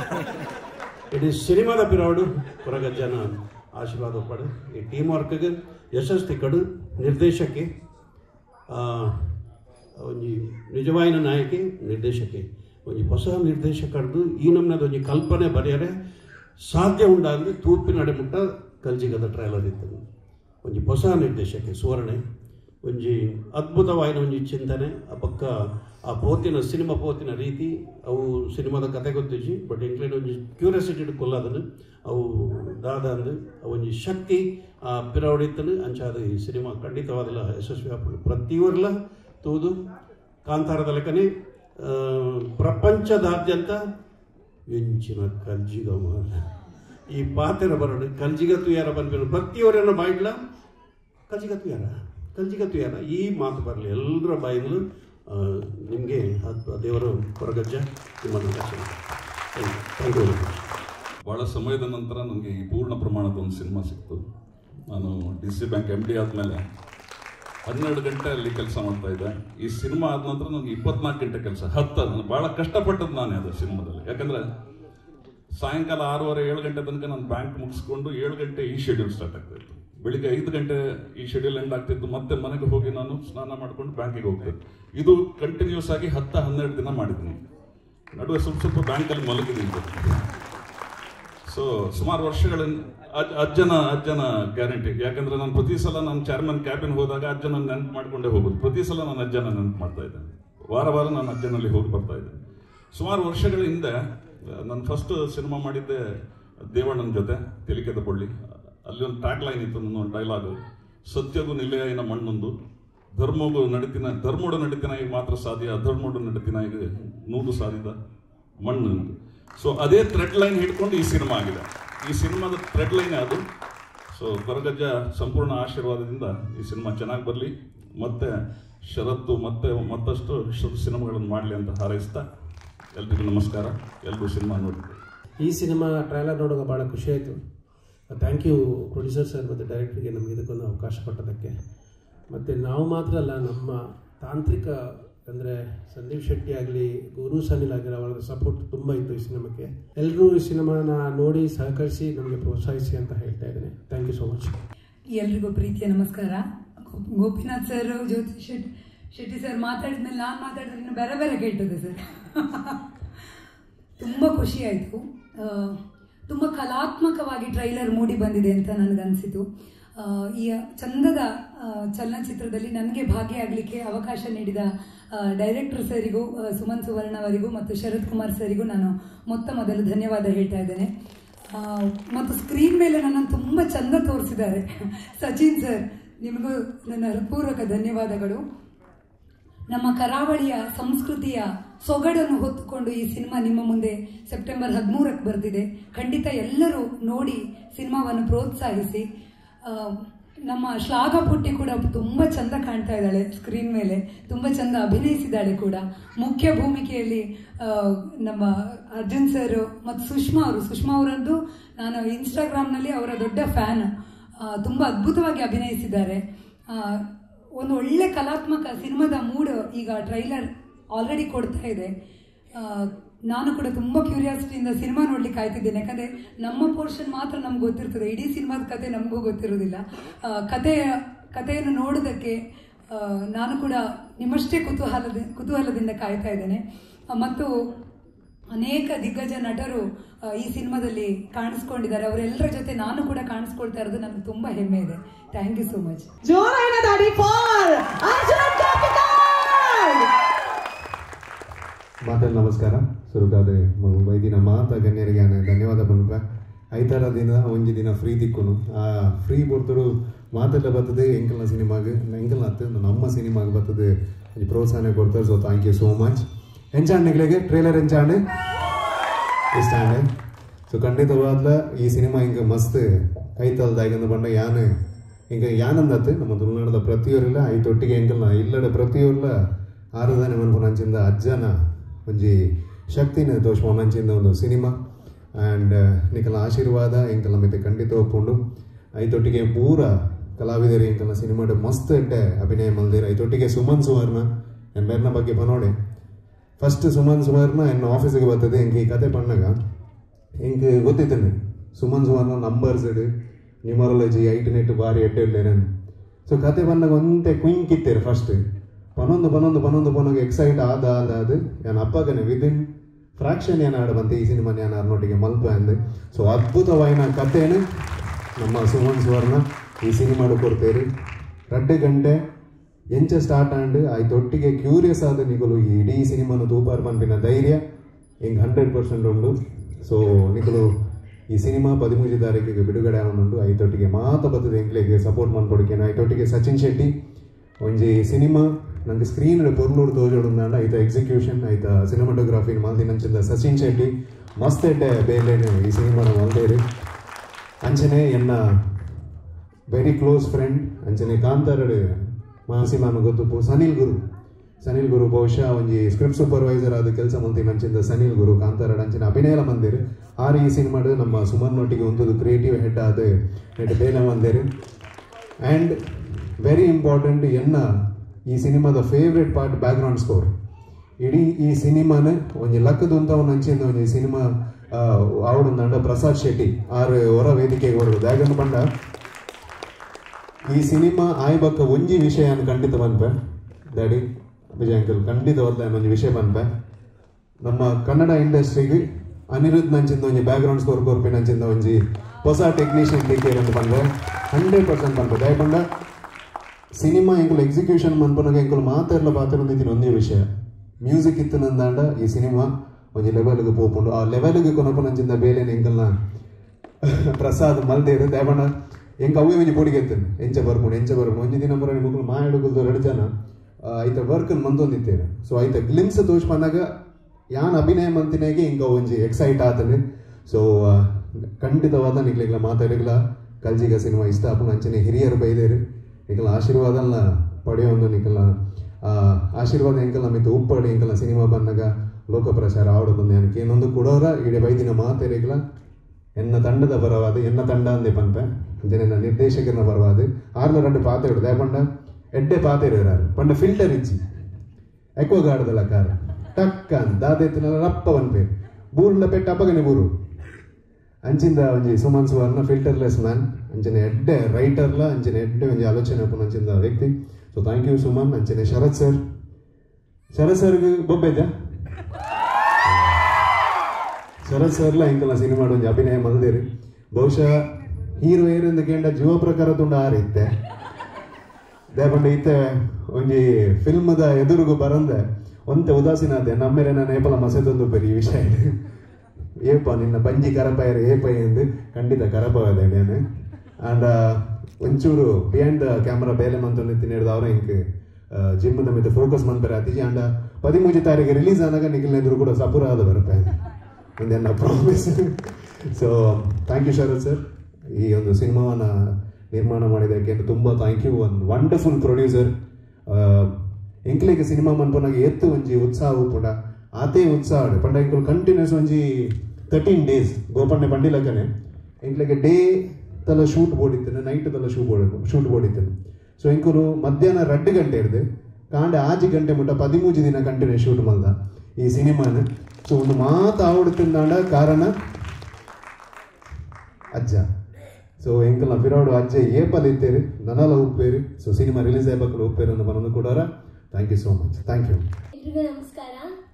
ಇಡೀ ಸಿನಿಮಾದ ಪಿರವಡು ಕೊರಗಜ್ಜನ ಆಶೀರ್ವಾದ ಪಡು ಈ ಟೀಮ್ ವರ್ಕ್ಗೆ ಯಶಸ್ವಿ ಕಡು ನಿರ್ದೇಶಕಿ ಆ, ಒಂಜಿ ನಿಜವಾಯಿನ ನಾಯಕಿ ನಿರ್ದೇಶಕಿ ಒಂಜಿ ಹೊಸ ನಿರ್ದೇಶಕರದು ಈ ನಮ್ನದ ಒಂಜಿ ಕಲ್ಪನೆ ಬರೆಯರೆ ಸಾಧ್ಯ ಉಂಡಾಂದು ತೂರ್ಪಿನ ಮುಟ್ಟ ಕಲ್ಜಿಗದ ಟ್ರೈಲರ್ ಇತ್ತು ಒಂಜಿ ಹೊಸ ನಿರ್ದೇಶಕಿ ಸುವರ್ಣೆ ಒಂಜಿ ಅದ್ಭುತವಾಯಿನ ಒಂಜಿ ಚಿಂತನೆ ಆ ಪಕ್ಕ ಆ ಪೋತಿನ ಸಿನಿಮಾ ಪೋತಿನ ರೀತಿ ಅವು ಸಿನಿಮಾದ ಕತೆ ಗೊತ್ತಿಜ್ಜಿ ಬಟ್ ಇಂಕ್ಲೇನ್ ಒಂಜಿ ಕ್ಯೂರಿಯಾಸಿಟಿ ಕೊಲ್ಲದನು ಅವು ದಾದ ಅಂದು ಒಂಜಿ ಶಕ್ತಿ ಆ ಪಿರವಡಿತ್ತನು ಅಂಚಾದ ಈ ಸಿನಿಮಾ ಖಂಡಿತವಾದಲ್ಲ ಯಶಸ್ವಿ ಆಪಡು ಪ್ರತಿಯೊರ್ಲ ತೂದು ಕಾಂತಾರದ ಲೆಕ್ಕನೆ ಆ, ಪ್ರಪಂಚದಾದ್ಯಂತ ಎಂಚಿನ ಕಲ್ಜಿಗ ಮಾರ ಈ ಪಾತೆರ ಬರೋಣ ಕಲ್ಜಿಗ ತುಯಾರ ಬಂದ್ಬಿಡು ಪ್ರತಿಯೊರನ್ನ ಬಾಯಿಡ್ಲ ಕಲ್ಜಿಗ ತುಯಾರ ಕಲ್ಜಿಗ ತುಯಾರ ಈ ಮಾತು ಬರಲಿ ಎಲ್ಲರ ಬಾಯಿಗಳು ನಿಮಗೆ ದೇವರು ಕೊರಗಜ್ಜ ನಿಮ್ಮನ್ನು ಥ್ಯಾಂಕ್ ಯು ವೆರಿ ಮಚ್ ಭಾಳ ಸಮಯದ ನಂತರ ನನಗೆ ಈ ಪೂರ್ಣ ಪ್ರಮಾಣದ ಒಂದು ಸಿನಿಮಾ ಸಿಕ್ತು ನಾನು D C bank M D ಆದಮೇಲೆ ಹನ್ನೆರಡು ಗಂಟೆ ಅಲ್ಲಿ ಕೆಲಸ ಮಾಡ್ತಾ ಇದ್ದೆ ಈ ಸಿನಿಮಾ ಆದ ನಂತರ ನನಗೆ ಇಪ್ಪತ್ನಾಲ್ಕು ಗಂಟೆ ಕೆಲಸ ಹತ್ತು ನಾನು ಭಾಳ ಕಷ್ಟಪಟ್ಟದ್ದು ನಾನೇ ಅದು ಸಿನಿಮಾದಲ್ಲಿ ಯಾಕಂದರೆ ಸಾಯಂಕಾಲ ಆರೂವರೆ ಏಳು ಗಂಟೆ ತನಕ ನಾನು ಬ್ಯಾಂಕ್ ಮುಗಿಸ್ಕೊಂಡು ಏಳು ಗಂಟೆ ಈ ಶೆಡ್ಯೂಲ್ ಸ್ಟಾರ್ಟ್ ಆಗ್ತಾ ಇತ್ತು ಬೆಳಿಗ್ಗೆ ಐದು ಗಂಟೆ ಈ ಶೆಡ್ಯೂಲ್ ಎಂಡ್ ಆಗ್ತಿತ್ತು ಮತ್ತೆ ಮನೆಗೆ ಹೋಗಿ ನಾನು ಸ್ನಾನ ಮಾಡ್ಕೊಂಡು ಬ್ಯಾಂಕಿಗೆ ಹೋಗ್ತೇನೆ ಇದು ಕಂಟಿನ್ಯೂಸ್ ಆಗಿ ಹತ್ತ ಹನ್ನೆರಡು ದಿನ ಮಾಡಿದ್ದೀನಿ ನಡುವೆ ಸ್ವಲ್ಪ ಸ್ವಲ್ಪ ಬ್ಯಾಂಕಲ್ಲಿ ಮಲಗಿದ್ದೀನಿ ಸೊ ಸುಮಾರು ವರ್ಷಗಳಿಂದ ಅಜ್- ಅಜ್ಜನ ಅಜ್ಜನ ಗ್ಯಾರಂಟಿ ಯಾಕಂದ್ರೆ ನಾನು ಪ್ರತಿ ಸಲ ನಾನು ಚೇರ್ಮನ್ ಕ್ಯಾಬಿನ್ ಹೋದಾಗ ಅಜ್ಜನ ನೆನಪು ಮಾಡ್ಕೊಂಡೇ ಹೋಗೋದು ಪ್ರತಿ ಸಲ ನಾನು ಅಜ್ಜನ ನೆನಪು ಮಾಡ್ತಾ ಇದ್ದೇನೆ ವಾರ ವಾರ ನಾನು ಅಜ್ಜನಲ್ಲಿ ಹೋಗಿ ಬರ್ತಾ ಇದ್ದೇನೆ ಸುಮಾರು ವರ್ಷಗಳ ಹಿಂದೆ ನಾನು ಫಸ್ಟ್ ಸಿನಿಮಾ ಮಾಡಿದ್ದೆ ದೇವಣ್ಣನ ಜೊತೆ ತೆಲಿಕೆದ ಬಳ್ಳಿ ಅಲ್ಲಿ ಒಂದು ಟ್ಯಾಗ್ ಲೈನ್ ಇತ್ತು ನನ್ನ ಒಂದು ಡೈಲಾಗು ಸತ್ಯಗೂ ನಿಲಯಿನ ಮಣ್ಣೊಂದು ಧರ್ಮಗೂ ನಡಿತಿನ ಧರ್ಮೋಡು ನಡಿತಿನ ಈಗ ಮಾತ್ರ ಸಾಧ್ಯ ಅಧರ್ಮೋಡು ನಡಿತಿನ ಈಗ ನೂರು ಸಾಧಿದ ಮಣ್ಣು ಅಂತ. ಸೊ ಅದೇ ಥ್ರೆಡ್ ಲೈನ್ ಹಿಡ್ಕೊಂಡು ಈ ಸಿನಿಮಾ ಆಗಿದೆ ಈ ಸಿನಿಮಾದ ಥ್ರೆಡ್ ಲೈನ್ ಅದು ಸೊ ಕೊರಗಜ್ಜ ಸಂಪೂರ್ಣ ಆಶೀರ್ವಾದದಿಂದ ಈ ಸಿನಿಮಾ ಚೆನ್ನಾಗಿ ಬರಲಿ ಮತ್ತೆ ಷರತ್ತು ಮತ್ತೆ ಮತ್ತಷ್ಟು ಷ- ಸಿನಿಮಾಗಳನ್ನು ಮಾಡಲಿ ಅಂತ ಹಾರೈಸ್ತಾ ಎಲ್ರಿಗೂ ನಮಸ್ಕಾರ ಎಲ್ಲರೂ ಸಿನಿಮಾ ನೋಡಿ ಈ ಸಿನಿಮಾ ಟ್ರೈಲರ್ ನೋಡುವಾಗ ಭಾಳ ಖುಷಿ ಆಯಿತು ಥ್ಯಾಂಕ್ ಯು ಪ್ರೊಡ್ಯೂಸರ್ ಸರ್ ಮತ್ತು ಡೈರೆಕ್ಟ್ರಿಗೆ ನಮಗೆ ಇದಕ್ಕೊಂದು ಅವಕಾಶ ಕೊಟ್ಟದಕ್ಕೆ ಮತ್ತು ನಾವು ಮಾತ್ರ ಅಲ್ಲ ನಮ್ಮ ತಾಂತ್ರಿಕ ಅಂದರೆ ಸಂದೀಪ್ ಶೆಟ್ಟಿ ಆಗಲಿ ಗುರು ಸನಿಲ್ ಆಗಿರೋ ಅವರ ಸಪೋರ್ಟ್ ತುಂಬ ಇತ್ತು ಈ ಸಿನಿಮಾಕ್ಕೆ ಎಲ್ಲರೂ ಈ ಸಿನಿಮಾನ ನೋಡಿ ಸಹಕರಿಸಿ ನಮಗೆ ಪ್ರೋತ್ಸಾಹಿಸಿ ಅಂತ ಹೇಳ್ತಾ ಇದ್ದೇನೆ ಥ್ಯಾಂಕ್ ಯು ಸೊ ಮಚ್ ಎಲ್ರಿಗೂ ಪ್ರೀತಿಯ ನಮಸ್ಕಾರ ಗೋ- ಗೋಪಿನಾಥ್ ಸರ್ ಜ್ಯೋತಿ ಶೆಟ್ಟಿ ಶೆಟ್ಟಿ ಸರ್ ಮಾತಾಡಿದ್ಮೇಲೆ ನಾನು ಮಾತಾಡಿದ್ರೆ ಇನ್ನು ಬೇರೆ ಬೇರೆ ಕೇಳ್ತದೆ ಸರ್ ತುಂಬ ಖುಷಿ ಆಯಿತು ತುಂಬ ಕಲಾತ್ಮಕವಾಗಿ ಟ್ರೈಲರ್ ಮೂಡಿ ಬಂದಿದೆ ಅಂತ ನನಗನ್ಸಿತು ಆ, ಈ ಚಂದದ ಆ, ಚಲನಚಿತ್ರದಲ್ಲಿ ನನಗೆ ಭಾಗಿಯಾಗಲಿಕ್ಕೆ ಅವಕಾಶ ನೀಡಿದ ಡೈರೆಕ್ಟರ್ ಸರಿಗೂ ಆ, ಸುಮನ್ ಸುವರ್ಣ ಅವರಿಗೂ ಮತ್ತು ಶರತ್ ಕುಮಾರ್ ಸರಿಗೂ ನಾನು ಮೊತ್ತ ಮೊದಲು ಧನ್ಯವಾದ ಹೇಳ್ತಾ ಇದ್ದೇನೆ ಆ, ಮತ್ತು ಸ್ಕ್ರೀನ್ ಮೇಲೆ ನನ್ನನ್ನು ತುಂಬ ಚಂದ ತೋರಿಸಿದ್ದಾರೆ ಸಚಿನ್ ಸರ್ ನಿಮಗೂ ನನ್ನ ಹೃತ್ಪೂರ್ವಕ ಧನ್ಯವಾದಗಳು ನಮ್ಮ ಕರಾವಳಿಯ ಸಂಸ್ಕೃತಿಯ ಸೊಗಡನ್ನು ಹೊತ್ತುಕೊಂಡು ಈ ಸಿನಿಮಾ ನಿಮ್ಮ ಮುಂದೆ ಸೆಪ್ಟೆಂಬರ್ ಹದಿಮೂರಕ್ಕೆ ಬರ್ತಿದೆ ಖಂಡಿತ ಎಲ್ಲರೂ ನೋಡಿ ಸಿನಿಮಾವನ್ನು ಪ್ರೋತ್ಸಾಹಿಸಿ ಆ, ನಮ್ಮ ಶ್ಲಾಘ ಪುಟ್ಟಿ ಕೂಡ ತುಂಬ ಚಂದ ಕಾಣ್ತಾ ಇದ್ದಾಳೆ ಸ್ಕ್ರೀನ್ ಮೇಲೆ ತುಂಬ ಚಂದ ಅಭಿನಯಿಸಿದ್ದಾಳೆ ಕೂಡ ಮುಖ್ಯ ಭೂಮಿಕೆಯಲ್ಲಿ ಆ, ನಮ್ಮ ಅರ್ಜುನ್ ಸರ್ ಮತ್ತು ಸುಷ್ಮಾ ಅವರು ಸುಷ್ಮಾ ಅವರಂದು ನಾನು ಇನ್ಸ್ಟಾಗ್ರಾಮ್ನಲ್ಲಿ ಅವರ ದೊಡ್ಡ ಫ್ಯಾನ್ ತುಂಬ ಅದ್ಭುತವಾಗಿ ಅಭಿನಯಿಸಿದ್ದಾರೆ ಆ, ಒಂದು ಒಳ್ಳೆ ಕಲಾತ್ಮಕ ಸಿನಿಮಾದ ಮೂಡ್ ಈಗ ಟ್ರೈಲರ್ ಆಲ್ರೆಡಿ ಕೊಡ್ತಾ ಇದೆ ಆ, ನಾನು ಕೂಡ ತುಂಬ ಕ್ಯೂರಿಯಾಸಿಟಿಯಿಂದ ಸಿನಿಮಾ ನೋಡ್ಲಿಕ್ಕೆ ಕಾಯ್ತಿದ್ದೇನೆ ಯಾಕಂದರೆ ನಮ್ಮ ಪೋರ್ಷನ್ ಮಾತ್ರ ನಮ್ಗೆ ಗೊತ್ತಿರ್ತದೆ ಇಡೀ ಸಿನಿಮಾದ ಕತೆ ನಮಗೂ ಗೊತ್ತಿರೋದಿಲ್ಲ ಆ, ಕಥೆಯ ಕಥೆಯನ್ನು ನೋಡೋದಕ್ಕೆ ಆ, ನಾನು ಕೂಡ ನಿಮ್ಮಷ್ಟೇ ಕುತೂಹಲದ ಕುತೂಹಲದಿಂದ ಕಾಯ್ತಾ ಇದ್ದೇನೆ ಆ, ಮತ್ತು ಅನೇಕ ದಿಗ್ಗಜ ನಟರು ಆ, ಈ ಸಿನಿಮಾದಲ್ಲಿ ಕಾಣಿಸ್ಕೊಂಡಿದ್ದಾರೆ ಅವರೆಲ್ಲರ ಜೊತೆ ನಾನು ಕೂಡ ಕಾಣಿಸ್ಕೊಳ್ತಾ ಇರೋದು ನನಗೆ ತುಂಬ ಹೆಮ್ಮೆ ಇದೆ ಥ್ಯಾಂಕ್ ಯು ಸೋ ಮಚ್ ಜೋರಾಯಿನ ದಾಡಿ ಫಾರ್ ಅರ್ಜುನ್ ಕ್ಯಾಪಿಟಲ್ ಮಾತಲ್ಲಿ ನಮಸ್ಕಾರ ಸುರುಗಾದೆ ವೈದಿನ ಮಾತ ಗಣ್ಯರಿಗೆ ನಾನು ಧನ್ಯವಾದ ಪನ್ಪ ಐತಾರ ದಿನ ಒಂಜಿ ದಿನ ಫ್ರೀ ತಿಕ್ಕುನು ಆ ಫ್ರೀ ಬರ್ತಡು ಮಾತೆಲ್ಲ ಬರ್ತದೆ ಎಂಕಲ್ನ ಸಿನಿಮಾಗೆ ಎಂಕಲ್ನ ಹತ್ತು ನಮ್ಮ ಸಿನಿಮಾಗೆ ಬರ್ತದೆ ಒಂಜಿ ಪ್ರೋತ್ಸಾಹ ಕೊಡ್ತಾರೆ so thank you so much ಎಂಚಾಂಡ್ಗಳಿಗೆ ಟ್ರೇಲರ್ ಎಂಚಾಂಡ್ ಇಷ್ಟಾಂಡ್ ಸೊ ಖಂಡಿತವಾದ ಈ ಸಿನಿಮಾ ಹಿಂಗೆ ಮಸ್ತ್ ಕೈತಲ್ದ ಈಗಂದು ಬಂಡ ಯಾನ್ ಹಿಂಗೆ ಯಾನಂದತ್ತು ನಮ್ಮ ತುಳುನಾಡದ ಪ್ರತಿಯೊರಿಲ್ಲ ಐತೊಟ್ಟಿಗೆ ಎಂಕಲ್ನ ಇಲ್ಲಡ ಪ್ರತಿಯೊರ್ಲ ಆರಾಧನೆ ಮನ್ಪುನ ಅಂಚಿಂದ ಅಜ್ಜನ ಒಂಜಿ ಶಕ್ತಿನ ತೋರ್ಸ್ಪೊಂಡು ಅಂಚಿಂದ ಒಂದು ಸಿನಿಮಾ ಆ್ಯಂಡ್ ನಿಕಲ ಆಶೀರ್ವಾದ ಎಂಕಲ ಮಿತ್ತೆ ಖಂಡಿತ ಒಪ್ಪುಂಡು ಐತೊಟ್ಟಿಗೆ ಪೂರ ಕಲಾವಿದರು ಎಂಕಲ್ನ ಸಿನಿಮಾಡ್ ಮಸ್ತ್ ಎಡ್ಡೆ ಅಭಿನಯ ಮಲ್ದಿರ ಐತೊಟ್ಟಿಗೆ ಸುಮನ್ ಸುವರ್ಣ ಎನ್ ಬೇರ್ನ ಬಗ್ಗೆ ಪನೋಡೆ ಫಸ್ಟ್ ಸುಮನ್ ಸುವರ್ಣ ಎನ್ನ ಆಫೀಸಿಗೆ ಬರ್ತದೆ ಎಂಗೆ ಈ ಕತೆ ಪಣ್ಣಗ ಎಂಗೆ ಗೊತ್ತಿತ್ತೇನೆ ಸುಮನ್ ಸುವರ್ಣ ನಂಬರ್ಸ್ ಇಡು ನ್ಯೂಮರಾಲಜಿ ಐಟ್ ನೆಟ್ ಬಾರಿ ಎಡ್ಡೆ ಇಲ್ಲೇನೇನು ಸೊ ಕತೆ ಬಂದಾಗ ಒಂತೆ ಕುಯಿಂಗ್ ಕಿತ್ತೇರು ಫಸ್ಟ್ ಪನೊಂದು ಪನೊಂದು ಪನೊಂದು ಪನೊಂದು ಎಕ್ಸೈಟ್ ಆದ ಆದ ಅದು ನಾನು ಅಪ್ಪಗನೆ ವಿದಿನ್ ಫ್ರಾಕ್ಷನ್ ಏನು ಆಡ ಬಂತೆ ಈ ಸಿನಿಮಾ ನಾನು ಅರ್ನೊಟ್ಟಿಗೆ ಮಲ್ಪ ಅಂದೆ ಸೊ ಅದ್ಭುತವಾಯಿನ ಕಥೆನು ನಮ್ಮ ಸುಮನ್ ಸುವರ್ಣ ಈ ಸಿನಿಮಾಡು ಕೊಡ್ತೇರಿ ರಡ್ಡೆ ಗಂಟೆ ಎಂಚ ಸ್ಟಾರ್ಟ್ ಆಂಡ್ ಆಯ್ತು ಒಟ್ಟಿಗೆ ಕ್ಯೂರಿಯಸ್ ಆದ ನಿಗಲು ಈ ಇಡೀ ಸಿನಿಮಾನು ತೂಪಾರ್ ಪಂಪಿನ ಧೈರ್ಯ ಹಿಂಗೆ ಹಂಡ್ರೆಡ್ ಪರ್ಸೆಂಟ್ ಉಂಡು ಸೊ ನಿಗಲು ಈ ಸಿನಿಮಾ ಪದಿಮೂಜಿ ತಾರೀಕಿಗೆ ಬಿಡುಗಡೆ ಆವನುಂಡು ಐತೊಟ್ಟಿಗೆ ಮಾತ ಬರ್ತದೆ ಎಂಕ್ಲೆಗೆ ಸಪೋರ್ಟ್ ಮಾಡ್ಕೊಡಿಕೇನೆ ಐತೊಟ್ಟಿಗೆ ಸಚಿನ್ ಶೆಟ್ಟಿ ಒಂಜಿ ಸಿನಿಮಾ ನಂಗೆ ಸ್ಕ್ರೀನ್ ಪೊರ್ಲೂರು ತೋಜೋಡು ಅಂದ ಐತ ಎಕ್ಸಿಕ್ಯೂಷನ್ ಐತ ಸಿನಿಮಾಟೋಗ್ರಫಿ ಮಲ್ದಿನಂಚಿಂದ ಸಚಿನ್ ಶೆಟ್ಟಿ ಮಸ್ತ್ ಎಡ್ಡೆ ಬೇಲೇನೆ ಈ ಸಿನಿಮಾನ ಮಲ್ದೇರಿ ಅಂಚನೆ ಎನ್ನ ವೆರಿ ಕ್ಲೋಸ್ ಫ್ರೆಂಡ್ ಅಂಚನೆ ಕಾಂತಾರಡು ಮಾಸಿಮಾನು ಗೊತ್ತು ಸನಿಲ್ ಗುರು ಸನಿಲ್ ಗುರು ಬಹುಶಃ ಒಂಜಿ ಸ್ಕ್ರಿಪ್ಟ್ ಸೂಪರ್ವೈಸರ್ ಆದ ಕೆಲಸ ಮಂತಿನ ಅಂಚಿಂದ ಸನಿಲ್ ಗುರು ಕಾಂತಾರಡ್ ಅಂಚಿನ ಅಭಿನಯ ಮಂದಿರ್ ಆರು ಈ ಸಿನಿಮಾಡು ನಮ್ಮ ಸುಮನ್ ನೊಟ್ಟಿಗೆ ಒಂದು ಕ್ರಿಯೇಟಿವ್ ಹೆಡ್ ಆದ ನೆಟ್ ಬೇಲೆ ಮಂದಿರ್ ಆ್ಯಂಡ್ ವೆರಿ ಇಂಪಾರ್ಟೆಂಟ್ ಎನ್ನ ಈ ಸಿನಿಮಾದ ಫೇವ್ರೆಟ್ ಪಾರ್ಟ್ ಬ್ಯಾಕ್ಗ್ರೌಂಡ್ ಸ್ಕೋರ್ ಇಡೀ ಈ ಸಿನಿಮಾನ ಒಂಜಿ ಲಕ್ಕದಂತ ಒಂದು ಅಂಚಿಂದ ಒಂಜಿ ಸಿನಿಮಾ ಆವಡು ನಂಡ ಪ್ರಸಾದ್ ಶೆಟ್ಟಿ ಆರು ಹೊರ ವೇದಿಕೆಗೆ ಬರೋದು ಯಾಕಂದ್ರೆ ಬಂಡ ಈ ಸಿನಿಮಾ ಆಯ್ಬಕ್ಕ ಒಂಜಿ ವಿಷಯ ಖಂಡಿತ ಬಂದ್ಪೆ ಡ್ಯಾಡಿ ವಿಜಯ್ ಅಂಕಲ್ ಖಂಡಿತ ಒತ್ತ ಒಂಜಿ ವಿಷಯ ಬಂದ್ಪೆ ನಮ್ಮ ಕನ್ನಡ ಇಂಡಸ್ಟ್ರಿಗೆ ಅನಿರುದ್ಧ್ ನಂಚಿಂದ ಒಂಜಿ ಬ್ಯಾಕ್ಗ್ರೌಂಡ್ ಸ್ಕೋರ್ ಕೊರ್ಪಿ ನಂಚಿಂದ ಒಂಜಿ ಹೊಸ ಟೆಕ್ನಿಷಿಯನ್ ಟೇಕ್ ಅಂತ ಬಂದ್ರೆ ಹಂಡ್ರೆಡ್ ಪರ್ಸೆಂಟ್ ಬಂದ್ಪೆ ದಯಪಂಡ ಸಿನಿಮಾ ಎಂಕುಲು ಎಕ್ಸಿಕ್ಯೂಷನ್ ಮನ್ಪನಾಗ ಎಂಕುಲು ಮಾತಾಡ್ಲ ಪಾತ್ರ ಒಂದಿತ್ತಿನ ಒಂದೇ ವಿಷಯ ಮ್ಯೂಸಿಕ್ ಇತ್ತು ನಂದಾಂಡ ಈ ಸಿನಿಮಾ ಒಂಜಿ ಲೆವೆಲ್ಗೆ ಪೋಪುಂಡು ಆ ಲೆವೆಲ್ಗೆ ಕೊನಪನಂಚಿಂದ ಬೇಲೆ ಎಂಕಲ್ನ ಪ್ರಸಾದ್ ಮಲ್ದೇರು ದಯಪಂಡ ಎಂಕ ಅವೇ ಒಂಜಿ ಪೊಡಿಗೆ ಎತ್ತನು ಎಂಚ ಬರ್ಪುಂಡು ಎಂಚ ಬರ್ಪುಂಡು ಒಂಜಿ ದಿನ ಬರೋಣ ಮುಗ್ಲು ಮಾ ಹಿಡುಗುಲ್ದು ಎರಡು ಜನ ಐತ ವರ್ಕ್ ಮಂದೊಂದಿತ್ತೇನೆ ಸೊ ಐತ ಗ್ಲಿಮ್ಸ್ ತೋಚ್ ಬಂದಾಗ ಯಾನ್ ಅಭಿನಯ ಮಂತಿನಾಗೆ ಇಂಕ ಒಂಜಿ ಎಕ್ಸೈಟ್ ಆತನು ಸೊ ಖಂಡಿತವಾದ ನಿಗ್ಲಿಗ್ಲ ಮಾತಾಡಿಗ್ಲ ಕಲ್ಜಿಗ ಸಿನಿಮಾ ಇಷ್ಟ ಆಪುನ ಅಂಚನೆ ಹಿರಿಯರು ಬೈದೇರು ನಿಕಲ ಆಶೀರ್ವಾದಲ್ನ ಪಡೆಯೊಂದು ನಿಕಲ ಆಶೀರ್ವಾದ ಎಂಕಲ್ನ ಮಿತ್ತು ಉಪ್ಪಡಿ ಎಂಕಲ್ನ ಸಿನಿಮಾ ಬಂದಾಗ ಲೋಕ ಪ್ರಚಾರ ಆವಡದೊಂದು ನನಗೆ ಏನೊಂದು ಕೊಡೋರ ಇಡೀ ಬೈದಿನ ಮಾತೇರಿಗ್ಲ ಎನ್ನ ತಂಡದ ಪರವಾದ ಎನ್ನ ತಂಡ ಅಂದೆ ಪಂಪೆ ಜನ ನಿರ್ದೇಶಕರನ ಪರವಾದ ಆರ್ಲ ரெண்டு ಪಾತೆರು ದಯಪಂಡ ಎಡ್ಡೆ ಪಾತೆರು ಪಂಡ ಫಿಲ್ಟರ್ ಇಚ್ಚಿ ಎಕೋ ಗಾಡದಲ್ಲ ಕಾರ ಟಕ್ ಅಂತ ದಾದೆತ್ತಿನ ರಪ್ಪ ಪನ್ಪೆ ಬೂರ್ಲ ಪೆಟ್ಟ ಅಪ್ಪಗನೆ ಬೂರು ಅಂಚಿಂದ ಒಂಜಿ ಸುಮನ್ ಸುವರ್ಣ ಫಿಲ್ಟರ್ಲೆಸ್ ಮ್ಯಾನ್ ಅಂಚನೆ ಎಡ್ಡೆ ರೈಟರ್ಲ ಅಂಚನೆ ಎಡ್ಡೆ ಒಂಜಿ ಆಲೋಚನೆ ಅಪ್ಪನ ಅಂಚಿಂದ ವ್ಯಕ್ತಿ ಸೊ ಥ್ಯಾಂಕ್ ಯು ಸುಮನ್ ಅಂಚನೆ ಶರತ್ ಸರ್ ಶರತ್ ಸರ್ಗೆ ಬೊಬ್ಬೈತೆ ಶರತ್ ಸರ್ಲ ಇಂಕಲ್ಲ ಸಿನಿಮಾ ಒಂಜಿ ಅಭಿನಯ ಮಲ್ದೇರಿ ಬಹುಶಃ ಹೀರೋ ಏರಿಂದ ಕೇಂಡ ಜೀವ ಪ್ರಕಾರ ತುಂಡ ಆರಿತ್ತೆ ದೇಪಂಡ ಇತ್ತೆ ಒಂಜಿ ಫಿಲ್ಮ್ದ ಎದುರುಗು ಬರಂದೆ ಒಂತೆ ಉದಾಸೀನತೆ ನಮ್ಮೇಲೆ ನಾನು ಏಪಲ ಮಸೆದೊಂದು ಬರೀ ಈ ವಿಷಯ ಏಪ ನಿನ್ನ ಬಂಜಿ ಕರಪಾಯರು ಏಪ ಎಂದು ಖಂಡಿತ ಕರಪವಾದ ನಾನು ಅಂಡ್ ಒಂಚೂರು ಬಿಹೈಂಡ್ ದ ಕ್ಯಾಮರಾ ಬೇಲೆ ಮಂತು ನಿಂತಿನ ಹಿಡಿದು ಅವ್ರ ಇಂಕ್ ಜಿಮ್ಮದ ಮಿತ್ತ ಫೋಕಸ್ ಮಾಡ್ತಾರೆ ಅತಿಜಿ ಅಂಡ ಪದಿಮೂಜಿ ತಾರೀಕು ರಿಲೀಸ್ ಆದಾಗ ನಿಖಿಲ್ ಎದುರು ಕೂಡ ಸಪುರ ಆದ ಬರುತ್ತೆ ಒಂದು ನನ್ನ promise so thank you Sharath sir ಈ ಒಂದು ಸಿನಿಮಾವನ್ನು ನಿರ್ಮಾಣ ಮಾಡಿದ್ದಕ್ಕೆ ತುಂಬ ಥ್ಯಾಂಕ್ ಯು ಒಂದು ವಂಡರ್ಫುಲ್ ಪ್ರೊಡ್ಯೂಸರ್ ಎಂಕ್ಲೆಗೆ ಸಿನಿಮಾ ಮನ್ಪನಾಗ ಎತ್ತು ಒಂಜಿ ಉತ್ಸಾಹ ಕೂಡ ಆತೆ ಉತ್ಸಾಹ ಪಂಡ ಎಂಕುಲು ಕಂಟಿನ್ಯೂಸ್ ಒಂಜಿ ತರ್ಟೀನ್ ಡೇಸ್ ಗೋಪಣ್ಣೆ ಪಂಡಿಲಕ್ಕನೆ ಎಂಕ್ಲೆಗೆ ಡೇ ತಲ ಶೂಟ್ ಬೋಡಿತ್ತೇನೆ ನೈಟ್ ತಲ ಶೂ ಬೋಡ್ ಶೂಟ್ ಬೋಡಿತ್ತೇನೆ ಸೊ ಎಂಕುಲು ಮಧ್ಯಾಹ್ನ ರಡ್ಡು ಗಂಟೆ ಇರ್ದೆ ಕಾಂಡೆ ಆಜಿ ಗಂಟೆ ಮುಟ್ಟ ಪದಿಮೂಜಿ ದಿನ ಕಂಟಿನ್ಯೂ ಶೂಟ್ ಮಲ್ದ ಈ ಸಿನಿಮಾನ ಸೊ ಒಂದು ಮಾತು ಆವಡ್ತಿಂದಾಂಡ ಕಾರಣ ಅಜ್ಜ ಸೊ ಎಂಕಲ್ನ ಪಿರಾಡು ಅಜ್ಜ ಏಪಲ್ ಇತ್ತೇರಿ ನನಲ ಉಪ್ಪೇರಿ ಸೊ ಸಿನಿಮಾ ರಿಲೀಸ್ ಆಗ್ಬೇಕಲ್ಲ ಉಪ್ಪೇರಿ ಅಂತ ಬರೋದು ಕೊಡೋರ thank you so much thank you ಎಲ್ರಿಗೂ ನಮಸ್ಕಾರ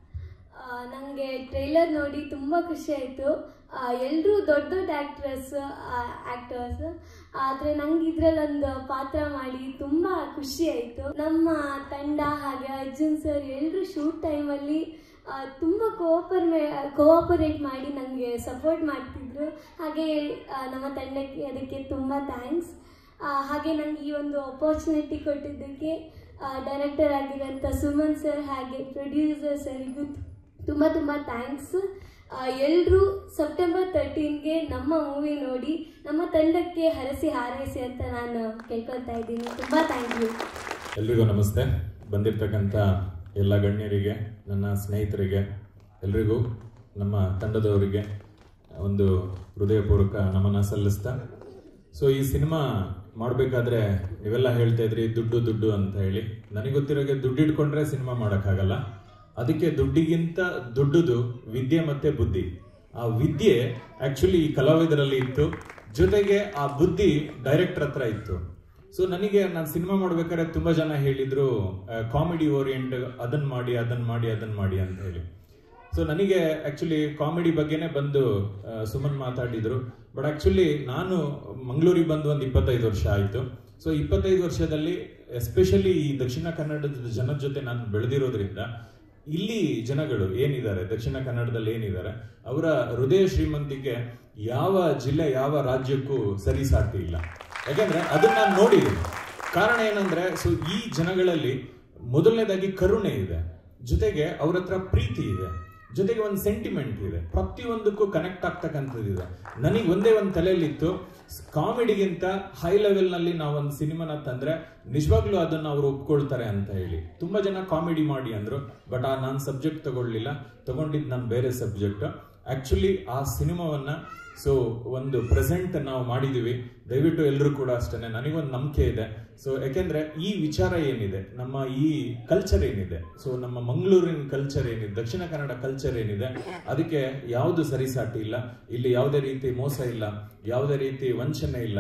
ನನಗೆ ಟ್ರೈಲರ್ ನೋಡಿ ತುಂಬ ಖುಷಿ ಆಯಿತು ಎಲ್ಲರೂ ದೊಡ್ಡ ದೊಡ್ಡ ಆ್ಯಕ್ಟ್ರಸ್ ಆ್ಯಕ್ಟರ್ಸ್ ಆದರೆ ನಂಗೆ ಇದರಲ್ಲೊಂದು ಪಾತ್ರ ಮಾಡಿ ತುಂಬ ಖುಷಿ ಆಯಿತು ನಮ್ಮ ತಂಡ ಹಾಗೆ ಅರ್ಜುನ್ ಸರ್ ಎಲ್ಲರೂ ಶೂಟ್ ಟೈಮಲ್ಲಿ ತುಂಬ ಕೋಪರ್ ಕೋಆಪರೇಟ್ ಮಾಡಿ ನನಗೆ ಸಪೋರ್ಟ್ ಮಾಡ್ತಿದ್ರು ಹಾಗೆ ಆ, ನಮ್ಮ ತಂಡಕ್ಕೆ ಅದಕ್ಕೆ ತುಂಬ ಥ್ಯಾಂಕ್ಸ್ ಹಾಗೆ ನನಗೆ ಈ ಒಂದು ಅಪರ್ಚುನಿಟಿ ಕೊಟ್ಟಿದ್ದಕ್ಕೆ ಡೈರೆಕ್ಟರ್ ಆಗಿರೋಂಥ ಸುಮನ್ ಸರ್ ಹಾಗೆ ಪ್ರೊಡ್ಯೂಸರ್ ಸರಿಗೂ ತುಂಬ ತುಂಬ ಥ್ಯಾಂಕ್ಸ್ ಎಲ್ಲರೂ ಸೆಪ್ಟೆಂಬರ್ ತರ್ಟೀನ್ಗೆ ನಮ್ಮ ಮೂವಿ ನೋಡಿ ನಮ್ಮ ತಂಡಕ್ಕೆ ಹರಸಿ ಹಾರೈಸಿ ಅಂತ ನಾನು ಕೇಳ್ಕೊಳ್ತಾ ಇದ್ದೀನಿ ತುಂಬ ಥ್ಯಾಂಕ್ ಯು ಎಲ್ರಿಗೂ ನಮಸ್ತೆ ಬಂದಿರ್ತಕ್ಕಂಥ ಎಲ್ಲ ಗಣ್ಯರಿಗೆ ನನ್ನ ಸ್ನೇಹಿತರಿಗೆ ಎಲ್ರಿಗೂ ನಮ್ಮ ತಂಡದವರಿಗೆ ಒಂದು ಹೃದಯಪೂರ್ವಕ ನಮನ ಸಲ್ಲಿಸ್ತಾ ಸೊ ಈ ಸಿನಿಮಾ ಮಾಡಬೇಕಾದ್ರೆ ನೀವೆಲ್ಲ ಹೇಳ್ತಾ ಇದ್ರಿ ದುಡ್ಡು ದುಡ್ಡು ಅಂತ ಹೇಳಿ ನನಗೆ ಗೊತ್ತಿರೋಗೆ ದುಡ್ಡು ಇಟ್ಕೊಂಡ್ರೆ ಸಿನಿಮಾ ಮಾಡೋಕ್ಕಾಗಲ್ಲ ಅದಕ್ಕೆ ದುಡ್ಡಿಗಿಂತ ದುಡ್ಡುದು ವಿದ್ಯೆ ಮತ್ತೆ ಬುದ್ಧಿ ಆ ವಿದ್ಯೆ ಆಕ್ಚುಲಿ ಈ ಕಲಾವಿದರಲ್ಲಿ ಇತ್ತು ಜೊತೆಗೆ ಆ ಬುದ್ಧಿ ಡೈರೆಕ್ಟರ್ ಹತ್ರ ಇತ್ತು ಸೊ ನನಗೆ ನಾನು ಸಿನಿಮಾ ಮಾಡ್ಬೇಕಾದ್ರೆ ತುಂಬಾ ಜನ ಹೇಳಿದ್ರು ಕಾಮಿಡಿ ಓರಿಯೆಂಟ್ ಅದನ್ನ ಮಾಡಿ ಅದನ್ನ ಮಾಡಿ ಅದನ್ನ ಮಾಡಿ ಅಂತ ಹೇಳಿ ಸೊ ನನಗೆ ಆಕ್ಚುಲಿ ಕಾಮಿಡಿ ಬಗ್ಗೆನೇ ಬಂದು ಆ, ಸುಮನ್ ಮಾತಾಡಿದ್ರು ಬಟ್ ಆಕ್ಚುಲಿ ನಾನು ಮಂಗಳೂರಿಗೆ ಬಂದು ಒಂದು ಇಪ್ಪತ್ತೈದು ವರ್ಷ ಆಯಿತು ಸೊ ಇಪ್ಪತ್ತೈದು ವರ್ಷದಲ್ಲಿ ಎಸ್ಪೆಷಲಿ ಈ ದಕ್ಷಿಣ ಕನ್ನಡದ ಜನದ ಜೊತೆ ನಾನು ಬೆಳೆದಿರೋದ್ರಿಂದ ಇಲ್ಲಿ ಜನಗಳು ಏನಿದ್ದಾರೆ ದಕ್ಷಿಣ ಕನ್ನಡದಲ್ಲಿ ಏನಿದ್ದಾರೆ ಅವರ ಹೃದಯ ಶ್ರೀಮಂತಿಕೆ ಯಾವ ಜಿಲ್ಲೆ ಯಾವ ರಾಜ್ಯಕ್ಕೂ ಸರಿ ಸಾಟಿ ಇಲ್ಲ ಯಾಕಂದ್ರೆ ಅದನ್ನ ನಾನು ನೋಡಿದ್ದೀನಿ ಕಾರಣ ಏನಂದ್ರೆ ಸೊ ಈ ಜನಗಳಲ್ಲಿ ಮೊದಲನೇದಾಗಿ ಕರುಣೆ ಇದೆ ಜೊತೆಗೆ ಅವ್ರ ಹತ್ರ ಪ್ರೀತಿ ಇದೆ ಜೊತೆಗೆ ಒಂದು ಸೆಂಟಿಮೆಂಟ್ ಇದೆ ಪ್ರತಿಯೊಂದಕ್ಕೂ ಕನೆಕ್ಟ್ ಆಗ್ತಕ್ಕಂಥದ್ದಿದೆ ನನಗೆ ಒಂದೇ ಒಂದು ತಲೆಯಲ್ಲಿತ್ತು ಕಾಮಿಡಿಗಿಂತ ಹೈ ಲೆವೆಲ್ ನಲ್ಲಿ ನಾವು ಒಂದು ಸಿನಿಮಾನ ತಂದ್ರೆ ನಿಜವಾಗ್ಲೂ ಅದನ್ನ ಅವ್ರು ಒಪ್ಕೊಳ್ತಾರೆ ಅಂತ ಹೇಳಿ ತುಂಬಾ ಜನ ಕಾಮಿಡಿ ಮಾಡಿ ಅಂದ್ರು ಬಟ್ ಆ ನಾನು ಸಬ್ಜೆಕ್ಟ್ ತಗೊಳ್ಳಿಲ್ಲ ತಗೊಂಡಿದ್ದು ನಾನು ಬೇರೆ ಸಬ್ಜೆಕ್ಟ್ ಆಕ್ಚುಲಿ ಆ ಸಿನಿಮಾವನ್ನ ಸೊ ಒಂದು ಪ್ರೆಸೆಂಟ್ ನಾವು ಮಾಡಿದೀವಿ ದಯವಿಟ್ಟು ಎಲ್ಲರೂ ಕೂಡ ಅಷ್ಟೇ ನನಗೊಂದು ನಂಬಿಕೆ ಇದೆ ಸೊ ಯಾಕೆಂದ್ರೆ ಈ ವಿಚಾರ ಏನಿದೆ ನಮ್ಮ ಈ ಕಲ್ಚರ್ ಏನಿದೆ ಸೊ ನಮ್ಮ ಮಂಗಳೂರಿನ ಕಲ್ಚರ್ ಏನಿದೆ ದಕ್ಷಿಣ ಕನ್ನಡ ಕಲ್ಚರ್ ಏನಿದೆ ಅದಕ್ಕೆ ಯಾವುದು ಸರಿಸಾಟಿ ಇಲ್ಲ ಇಲ್ಲಿ ಯಾವುದೇ ರೀತಿ ಮೋಸ ಇಲ್ಲ ಯಾವುದೇ ರೀತಿ ವಂಚನೆ ಇಲ್ಲ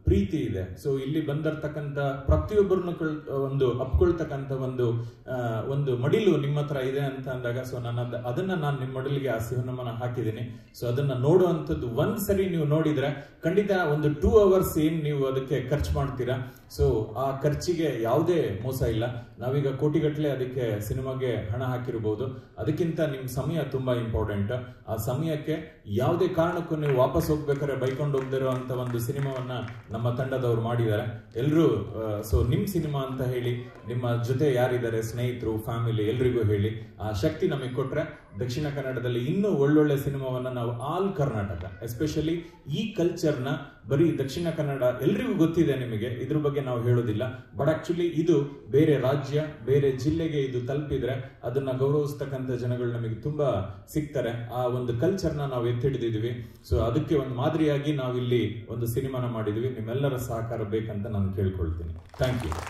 ಪ್ರೀತಿ ಇದೆ ಸೊ ಇಲ್ಲಿ ಬಂದಿರ್ತಕ್ಕಂಥ ಪ್ರತಿಯೊಬ್ಬರನ್ನು ಒಂದು ಅಪ್ಕೊಳ್ತಕ್ಕಂಥ ಒಂದು ಆ, ಒಂದು ಮಡಿಲು ನಿಮ್ಮ ಹತ್ರ ಇದೆ ಅಂತ ಅಂದಾಗ ಸೊ ನಾನು ಅದ್- ಅದನ್ನ ನಾನು ನಿಮ್ಮ ಮಡಿಲಿಗೆ ಆ ಸಿನಿಮಾನ ಹಾಕಿದ್ದೀನಿ ಸೊ ಅದನ್ನ ನೋಡುವಂಥದ್ದು ಒಂದ್ ಸರಿ ನೀವು ನೋಡಿದ್ರೆ ಖಂಡಿತ ಒಂದು ಟೂ ಅವರ್ಸ್ ಏನ್ ನೀವು ಅದಕ್ಕೆ ಖರ್ಚು ಮಾಡ್ತೀರಾ ಸೊ ಆ ಖರ್ಚಿಗೆ ಯಾವುದೇ ಮೋಸ ಇಲ್ಲ ನಾವೀಗ ಕೋಟಿಗಟ್ಟಲೆ ಅದಕ್ಕೆ ಸಿನಿಮಾಗೆ ಹಣ ಹಾಕಿರ್ಬೋದು ಅದಕ್ಕಿಂತ ನಿಮ್ ಸಮಯ ತುಂಬಾ ಇಂಪಾರ್ಟೆಂಟ್ ಆ ಸಮಯಕ್ಕೆ ಯಾವುದೇ ಕಾರಣಕ್ಕೂ ನೀವು ವಾಪಸ್ ಹೋಗ್ಬೇಕಾದ್ರೆ ಬೈಕೊಂಡು ಹೋಗ್ದಿರೋ ಅಂತ ಒಂದು ಸಿನಿಮಾವನ್ನ ನಮ್ಮ ತಂಡದವ್ರು ಮಾಡಿದ್ದಾರೆ ಎಲ್ಲರೂ ಸೊ ನಿಮ್ ಸಿನಿಮಾ ಅಂತ ಹೇಳಿ ನಿಮ್ಮ ಜೊತೆ ಯಾರಿದ್ದಾರೆ ಸ್ನೇಹಿತರು ಫ್ಯಾಮಿಲಿ ಎಲ್ರಿಗೂ ಹೇಳಿ ಆ ಶಕ್ತಿ ನಮಗೆ ಕೊಟ್ರೆ ದಕ್ಷಿಣ ಕನ್ನಡದಲ್ಲಿ ಇನ್ನೂ ಒಳ್ಳೊಳ್ಳೆ ಸಿನಿಮಾವನ್ನ ನಾವು ಆಲ್ ಕರ್ನಾಟಕ ಎಸ್ಪೆಷಲಿ ಈ ಕಲ್ಚರ್ನ ಬರೀ ದಕ್ಷಿಣ ಕನ್ನಡ ಎಲ್ರಿಗೂ ಗೊತ್ತಿದೆ ನಿಮಗೆ ಇದ್ರ ಬಗ್ಗೆ ನಾವು ಹೇಳೋದಿಲ್ಲ ಬಟ್ ಆಕ್ಚುಲಿ ಇದು ಬೇರೆ ರಾಜ್ಯ ಬೇರೆ ಜಿಲ್ಲೆಗೆ ಇದು ತಲುಪಿದ್ರೆ ಅದನ್ನ ಗೌರವಿಸ್ತಕ್ಕಂಥ ಜನಗಳು ನಮಗೆ ತುಂಬಾ ಸಿಗ್ತಾರೆ ಆ ಒಂದು ಕಲ್ಚರ್ನ ನಾವು ಎತ್ತಿಡಿದಿದ್ವಿ ಸೊ ಅದಕ್ಕೆ ಒಂದು ಮಾದರಿಯಾಗಿ ನಾವಿಲ್ಲಿ ಒಂದು ಸಿನಿಮಾನ ಮಾಡಿದ್ವಿ ನಿಮ್ಮೆಲ್ಲರ ಸಹಕಾರ ಬೇಕಂತ ನಾನು ಕೇಳ್ಕೊಳ್ತೀನಿ ಥ್ಯಾಂಕ್ ಯು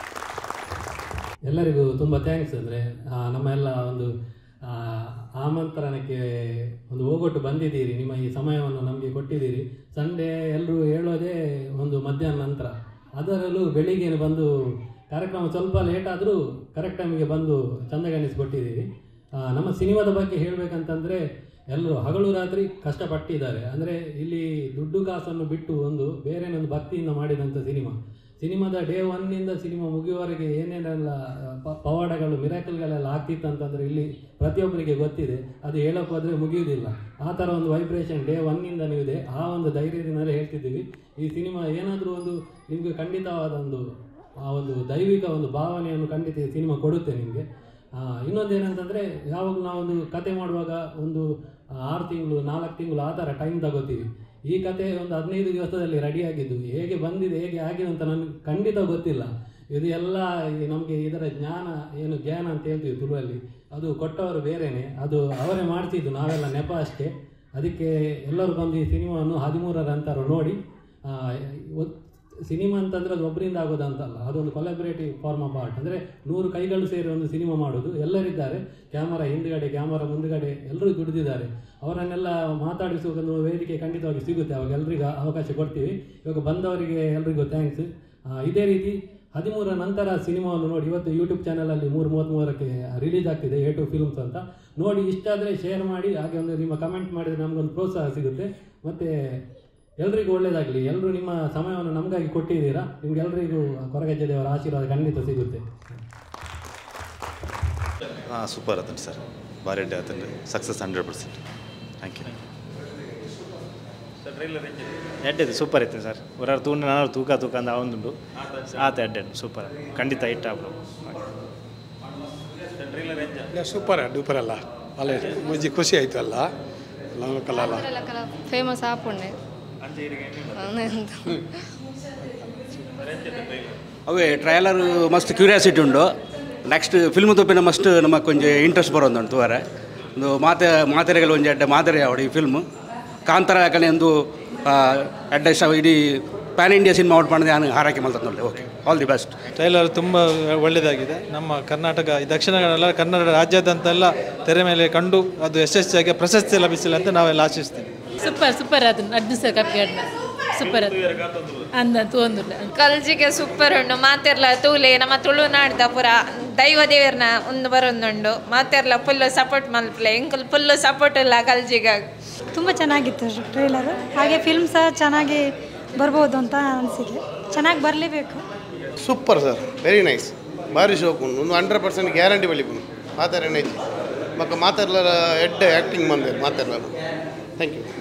ಎಲ್ಲರಿಗೂ ತುಂಬ ಥ್ಯಾಂಕ್ಸ್ ಅಂದರೆ ನಮ್ಮ ಎಲ್ಲ ಒಂದು ಆ, ಆಮಂತ್ರಣಕ್ಕೆ ಒಂದು ಹೋಗೊಟ್ಟು ಬಂದಿದ್ದೀರಿ ನಿಮ್ಮ ಈ ಸಮಯವನ್ನು ನಮಗೆ ಕೊಟ್ಟಿದ್ದೀರಿ ಸಂಡೇ ಎಲ್ಲರೂ ಹೇಳೋದೇ ಒಂದು ಮಧ್ಯಾಹ್ನ ನಂತರ ಅದರಲ್ಲೂ ಬೆಳಿಗ್ಗೆ ಬಂದು ಕಾರ್ಯಕ್ರಮ ಸ್ವಲ್ಪ ಲೇಟ್ ಆದರೂ ಕರೆಕ್ಟ್ ಟೈಮಿಗೆ ಬಂದು ಚಂದಗಾಣಿಸಿಕೊಟ್ಟಿದ್ದೀರಿ ಆ, ನಮ್ಮ ಸಿನಿಮಾದ ಬಗ್ಗೆ ಹೇಳಬೇಕಂತಂದರೆ ಎಲ್ಲರೂ ಹಗಲು ರಾತ್ರಿ ಕಷ್ಟಪಟ್ಟಿದ್ದಾರೆ ಅಂದರೆ ಇಲ್ಲಿ ದುಡ್ಡು ಕಾಸನ್ನು ಬಿಟ್ಟು ಒಂದು ಬೇರೆನೊಂದು ಭಕ್ತಿಯಿಂದ ಮಾಡಿದಂಥ ಸಿನಿಮಾ ಸಿನಿಮಾದ ಡೇ ಒನ್ನಿಂದ ಸಿನಿಮಾ ಮುಗಿಯುವವರೆಗೆ ಏನೇನೆಲ್ಲ ಪ- ಪವಾಡಗಳು ಮಿರಾಕಲ್ಗಳೆಲ್ಲ ಆಗ್ತಿತ್ತು ಅಂತಂದರೆ ಇಲ್ಲಿ ಪ್ರತಿಯೊಬ್ಬರಿಗೆ ಗೊತ್ತಿದೆ ಅದು ಹೇಳೋಕೆ ಹೋದರೆ ಮುಗಿಯುವುದಿಲ್ಲ ಆ ಥರ ಒಂದು ವೈಬ್ರೇಷನ್ ಡೇ ಒನ್ನಿಂದನೂ ಇದೆ ಆ ಒಂದು ಧೈರ್ಯದಿಂದಲೇ ಹೇಳ್ತಿದ್ದೀವಿ ಈ ಸಿನಿಮಾ ಏನಾದರೂ ಒಂದು ನಿಮಗೆ ಖಂಡಿತವಾದ ಒಂದು ಆ ಒಂದು ದೈವಿಕ ಒಂದು ಭಾವನೆಯನ್ನು ಖಂಡಿತ ಈ ಸಿನಿಮಾ ಕೊಡುತ್ತೆ ನಿಮಗೆ ಇನ್ನೊಂದು ಏನಂತಂದರೆ ಯಾವಾಗಲೂ ನಾವೊಂದು ಕತೆ ಮಾಡುವಾಗ ಒಂದು ಆರು ತಿಂಗಳು ನಾಲ್ಕು ತಿಂಗಳು ಆ ಥರ ಟೈಮ್ ತಗೋತೀವಿ ಈ ಕತೆ ಒಂದು ಹದಿನೈದು ದಿವಸದಲ್ಲಿ ರೆಡಿಯಾಗಿದ್ದು ಹೇಗೆ ಬಂದಿದೆ ಹೇಗೆ ಆಗಿದೆ ಅಂತ ನನಗೆ ಖಂಡಿತ ಗೊತ್ತಿಲ್ಲ ಇದು ಎಲ್ಲ ನಮಗೆ ಇದರ ಜ್ಞಾನ ಏನು ಜ್ಞಾನ ಅಂತ ಹೇಳ್ತೀವಿ ತುಳುವಲ್ಲಿ ಅದು ಕೊಟ್ಟವರು ಬೇರೆನೆ ಅದು ಅವರೇ ಮಾಡ್ತಿದ್ದು ನಾವೆಲ್ಲ ನೆಪ ಅಷ್ಟೇ ಅದಕ್ಕೆ ಎಲ್ಲರೂ ಬಂದು ಈ ಸಿನಿಮಾವನ್ನು ಹದಿಮೂರರ ನಂತರ ನೋಡಿ ಆ, ಒ- ಸಿನಿಮಾ ಅಂತಂದ್ರೆ ಅದು ಒಬ್ಬರಿಂದ ಆಗೋದಂತಲ್ಲ ಅದೊಂದು ಕೊಲಾಬರೇಟಿವ್ ಫಾರ್ಮ್ ಆಫ್ ಆರ್ಟ್ ಅಂದರೆ ನೂರು ಕೈಗಳು ಸೇರಿ ಒಂದು ಸಿನಿಮಾ ಮಾಡೋದು ಎಲ್ಲರಿದ್ದಾರೆ ಕ್ಯಾಮರಾ ಹಿಂದ್ಗಡೆ ಕ್ಯಾಮರಾ ಮುಂದ್ಗಡೆ ಎಲ್ಲರೂ ದುಡಿದಿದ್ದಾರೆ ಅವರನ್ನೆಲ್ಲ ಮಾತಾಡಿಸುವ ವೇದಿಕೆ ಖಂಡಿತವಾಗಿ ಸಿಗುತ್ತೆ ಅವಾಗ ಎಲ್ರಿಗೂ ಅವಕಾಶ ಕೊಡ್ತೀವಿ ಇವಾಗ ಬಂದವರಿಗೆ ಎಲ್ರಿಗೂ ಥ್ಯಾಂಕ್ಸ್ ಇದೇ ರೀತಿ ಹದಿಮೂರರ ನಂತರ ಸಿನಿಮಾವನ್ನು ನೋಡಿ ಇವತ್ತು ಯೂಟ್ಯೂಬ್ ಚಾನಲಲ್ಲಿ ಮೂರು ಮೂವತ್ತ್ಮೂರಕ್ಕೆ ರಿಲೀಸ್ ಆಗ್ತಿದೆ ಎ ಟು ಫಿಲ್ಮ್ಸ್ ಅಂತ ನೋಡಿ ಇಷ್ಟ ಆದರೆ ಶೇರ್ ಮಾಡಿ ಹಾಗೆ ಒಂದು ನಿಮ್ಮ ಕಮೆಂಟ್ ಮಾಡಿದರೆ ನಮಗೊಂದು ಪ್ರೋತ್ಸಾಹ ಸಿಗುತ್ತೆ ಮತ್ತು ಎಲ್ರಿಗೂ ಒಳ್ಳೇದಾಗಲಿ ಎಲ್ಲರೂ ನಿಮ್ಮ ಸಮಯವನ್ನು ನಮಗಾಗಿ ಕೊಟ್ಟಿದ್ದೀರಾ ನಿಮ್ಗೆಲ್ರಿಗೂ ಕೊರಗಜ್ಜೆ ದೇವರ ಆಶೀರ್ವಾದ ಖಂಡಿತ ಸಿಗುತ್ತೆ ಹಾಂ ಸೂಪರ್ ಆತಂడి ಸರ್ ಭಾರಿ ಅಡ್ಡೆ ಆತಂడి success hundred percent thank you ಎಡ್ಡೆದು ಸೂಪರ್ ಇತ್ತು ಸರ್ ಒರಾರು ತೂಂಡು ನಾನು ತೂಕ ತೂಕ ಅಂದ ಅವಂದುಂಡು ಆತ ಎಡ್ಡೆಡು ಸೂಪರ್ ಖಂಡಿತ ಇಟ್ಟ ಅವರು ಇಲ್ಲ ಸೂಪರ್ ಡೂಪರ್ ಅಲ್ಲ ಅಲ್ಲ ಮುಜಿ ಖುಷಿ ಆಯ್ತು ಅಲ್ಲ ಲೋಕಲ್ ಅಲ್ಲ ಫೇಮಸ್ ಆಪುಂಡೆ ಅವೇ ಟ್ರಯಲರ್ ಮಸ್ತ್ ಕ್ಯೂರಿಯಾಸಿಟಿ ಉಂಡು ನೆಕ್ಸ್ಟ್ ಫಿಲ್ಮ್ ತೂಪಿನ ಮಸ್ಟ್ ನಮಗೆ ಕೊಂಚ ಇಂಟ್ರೆಸ್ಟ್ ಬರೋದು ತೂವರೆ ಒಂದು ಮಾತೆ ಮಾತೆರೆಗಳು ಒಂಜಿ ಎಡ್ಡೆ ಮಾದರಿ ಆವಡು ಈ ಫಿಲ್ಮ್ ಕಾಂತಾರ ಯಾಕಂದ್ರೆ ಒಂದು ಆ, ಎಡ್ಡೆ ಶ ಇಡೀ ಪ್ಯಾನ್ ಇಂಡಿಯಾ ಸಿನಿಮಾ ಔಟ್ ಮಾಡಿದೆ ನಾನು ಹಾರೈಕೆ ಮಾಡ್ತಾರೆ okay all the best trailer ತುಂಬ ಒಳ್ಳೆಯದಾಗಿದೆ ನಮ್ಮ ಕರ್ನಾಟಕ ಈ ದಕ್ಷಿಣ ಕನ್ನಡ ಕನ್ನಡ ರಾಜ್ಯಾದ್ಯಂತೆಲ್ಲ ತೆರೆ ಮೇಲೆ ಕಂಡು ಅದು ಯಶಸ್ವಿಯಾಗಿ ಪ್ರಶಸ್ತಿ ಲಭಿಸಿಲ್ಲ ಅಂತ ನಾವೆಲ್ಲ ಆಶಿಸ್ತೀವಿ ಸೂಪರ್ ಸೂಪರ್ ಅದು ಅಡ್ಡು ಸರ್ ಕಪ್ಪಿಗಡ್ನ ಸೂಪರ್ ಅದು ಅಂದ ತೋಂದುಲ್ಲ ಕಲ್ಜಿಗೆ ಸೂಪರ್ ಉಂಡು ಮಾತೆರ್ಲ ತೂಲೆ ನಮ್ಮ ತುಳುನಾಡ್ದ ಪೂರ ದೈವ ದೇವರನ್ನ ಒಂದು ಬರೊಂದುಂಡು ಮಾತೆರ್ಲ ಫುಲ್ ಸಪೋರ್ಟ್ ಮಲ್ಪಲೆ ಇಂಕಲ್ ಫುಲ್ ಸಪೋರ್ಟ್ ಇಲ್ಲ ಕಲ್ಜಿಗ ತುಂಬ ಚೆನ್ನಾಗಿತ್ತು ಟ್ರೇಲರು ಹಾಗೆ ಫಿಲ್ಮ್ ಸಹ ಚೆನ್ನಾಗಿ ಬರ್ಬೋದು ಅಂತ ಅನಿಸಿದೆ ಚೆನ್ನಾಗಿ ಬರಲೇಬೇಕು ಸೂಪರ್ ಸರ್ ವೆರಿ ನೈಸ್ ಭಾರಿ ಶೋಕು ಒಂದು ಹಂಡ್ರೆಡ್ ಪರ್ಸೆಂಟ್ ಗ್ಯಾರಂಟಿ ಬಲಿಪುನು ಮಾತಾಡ ನೈಜಿ ಮಕ್ಕ ಮಾತಾಡ್ಲ ಎಡ್ಡೆ ಆ್ಯಕ್ಟಿಂಗ್ ಬಂದೆ ಮಾತಾಡ್ಲ thank you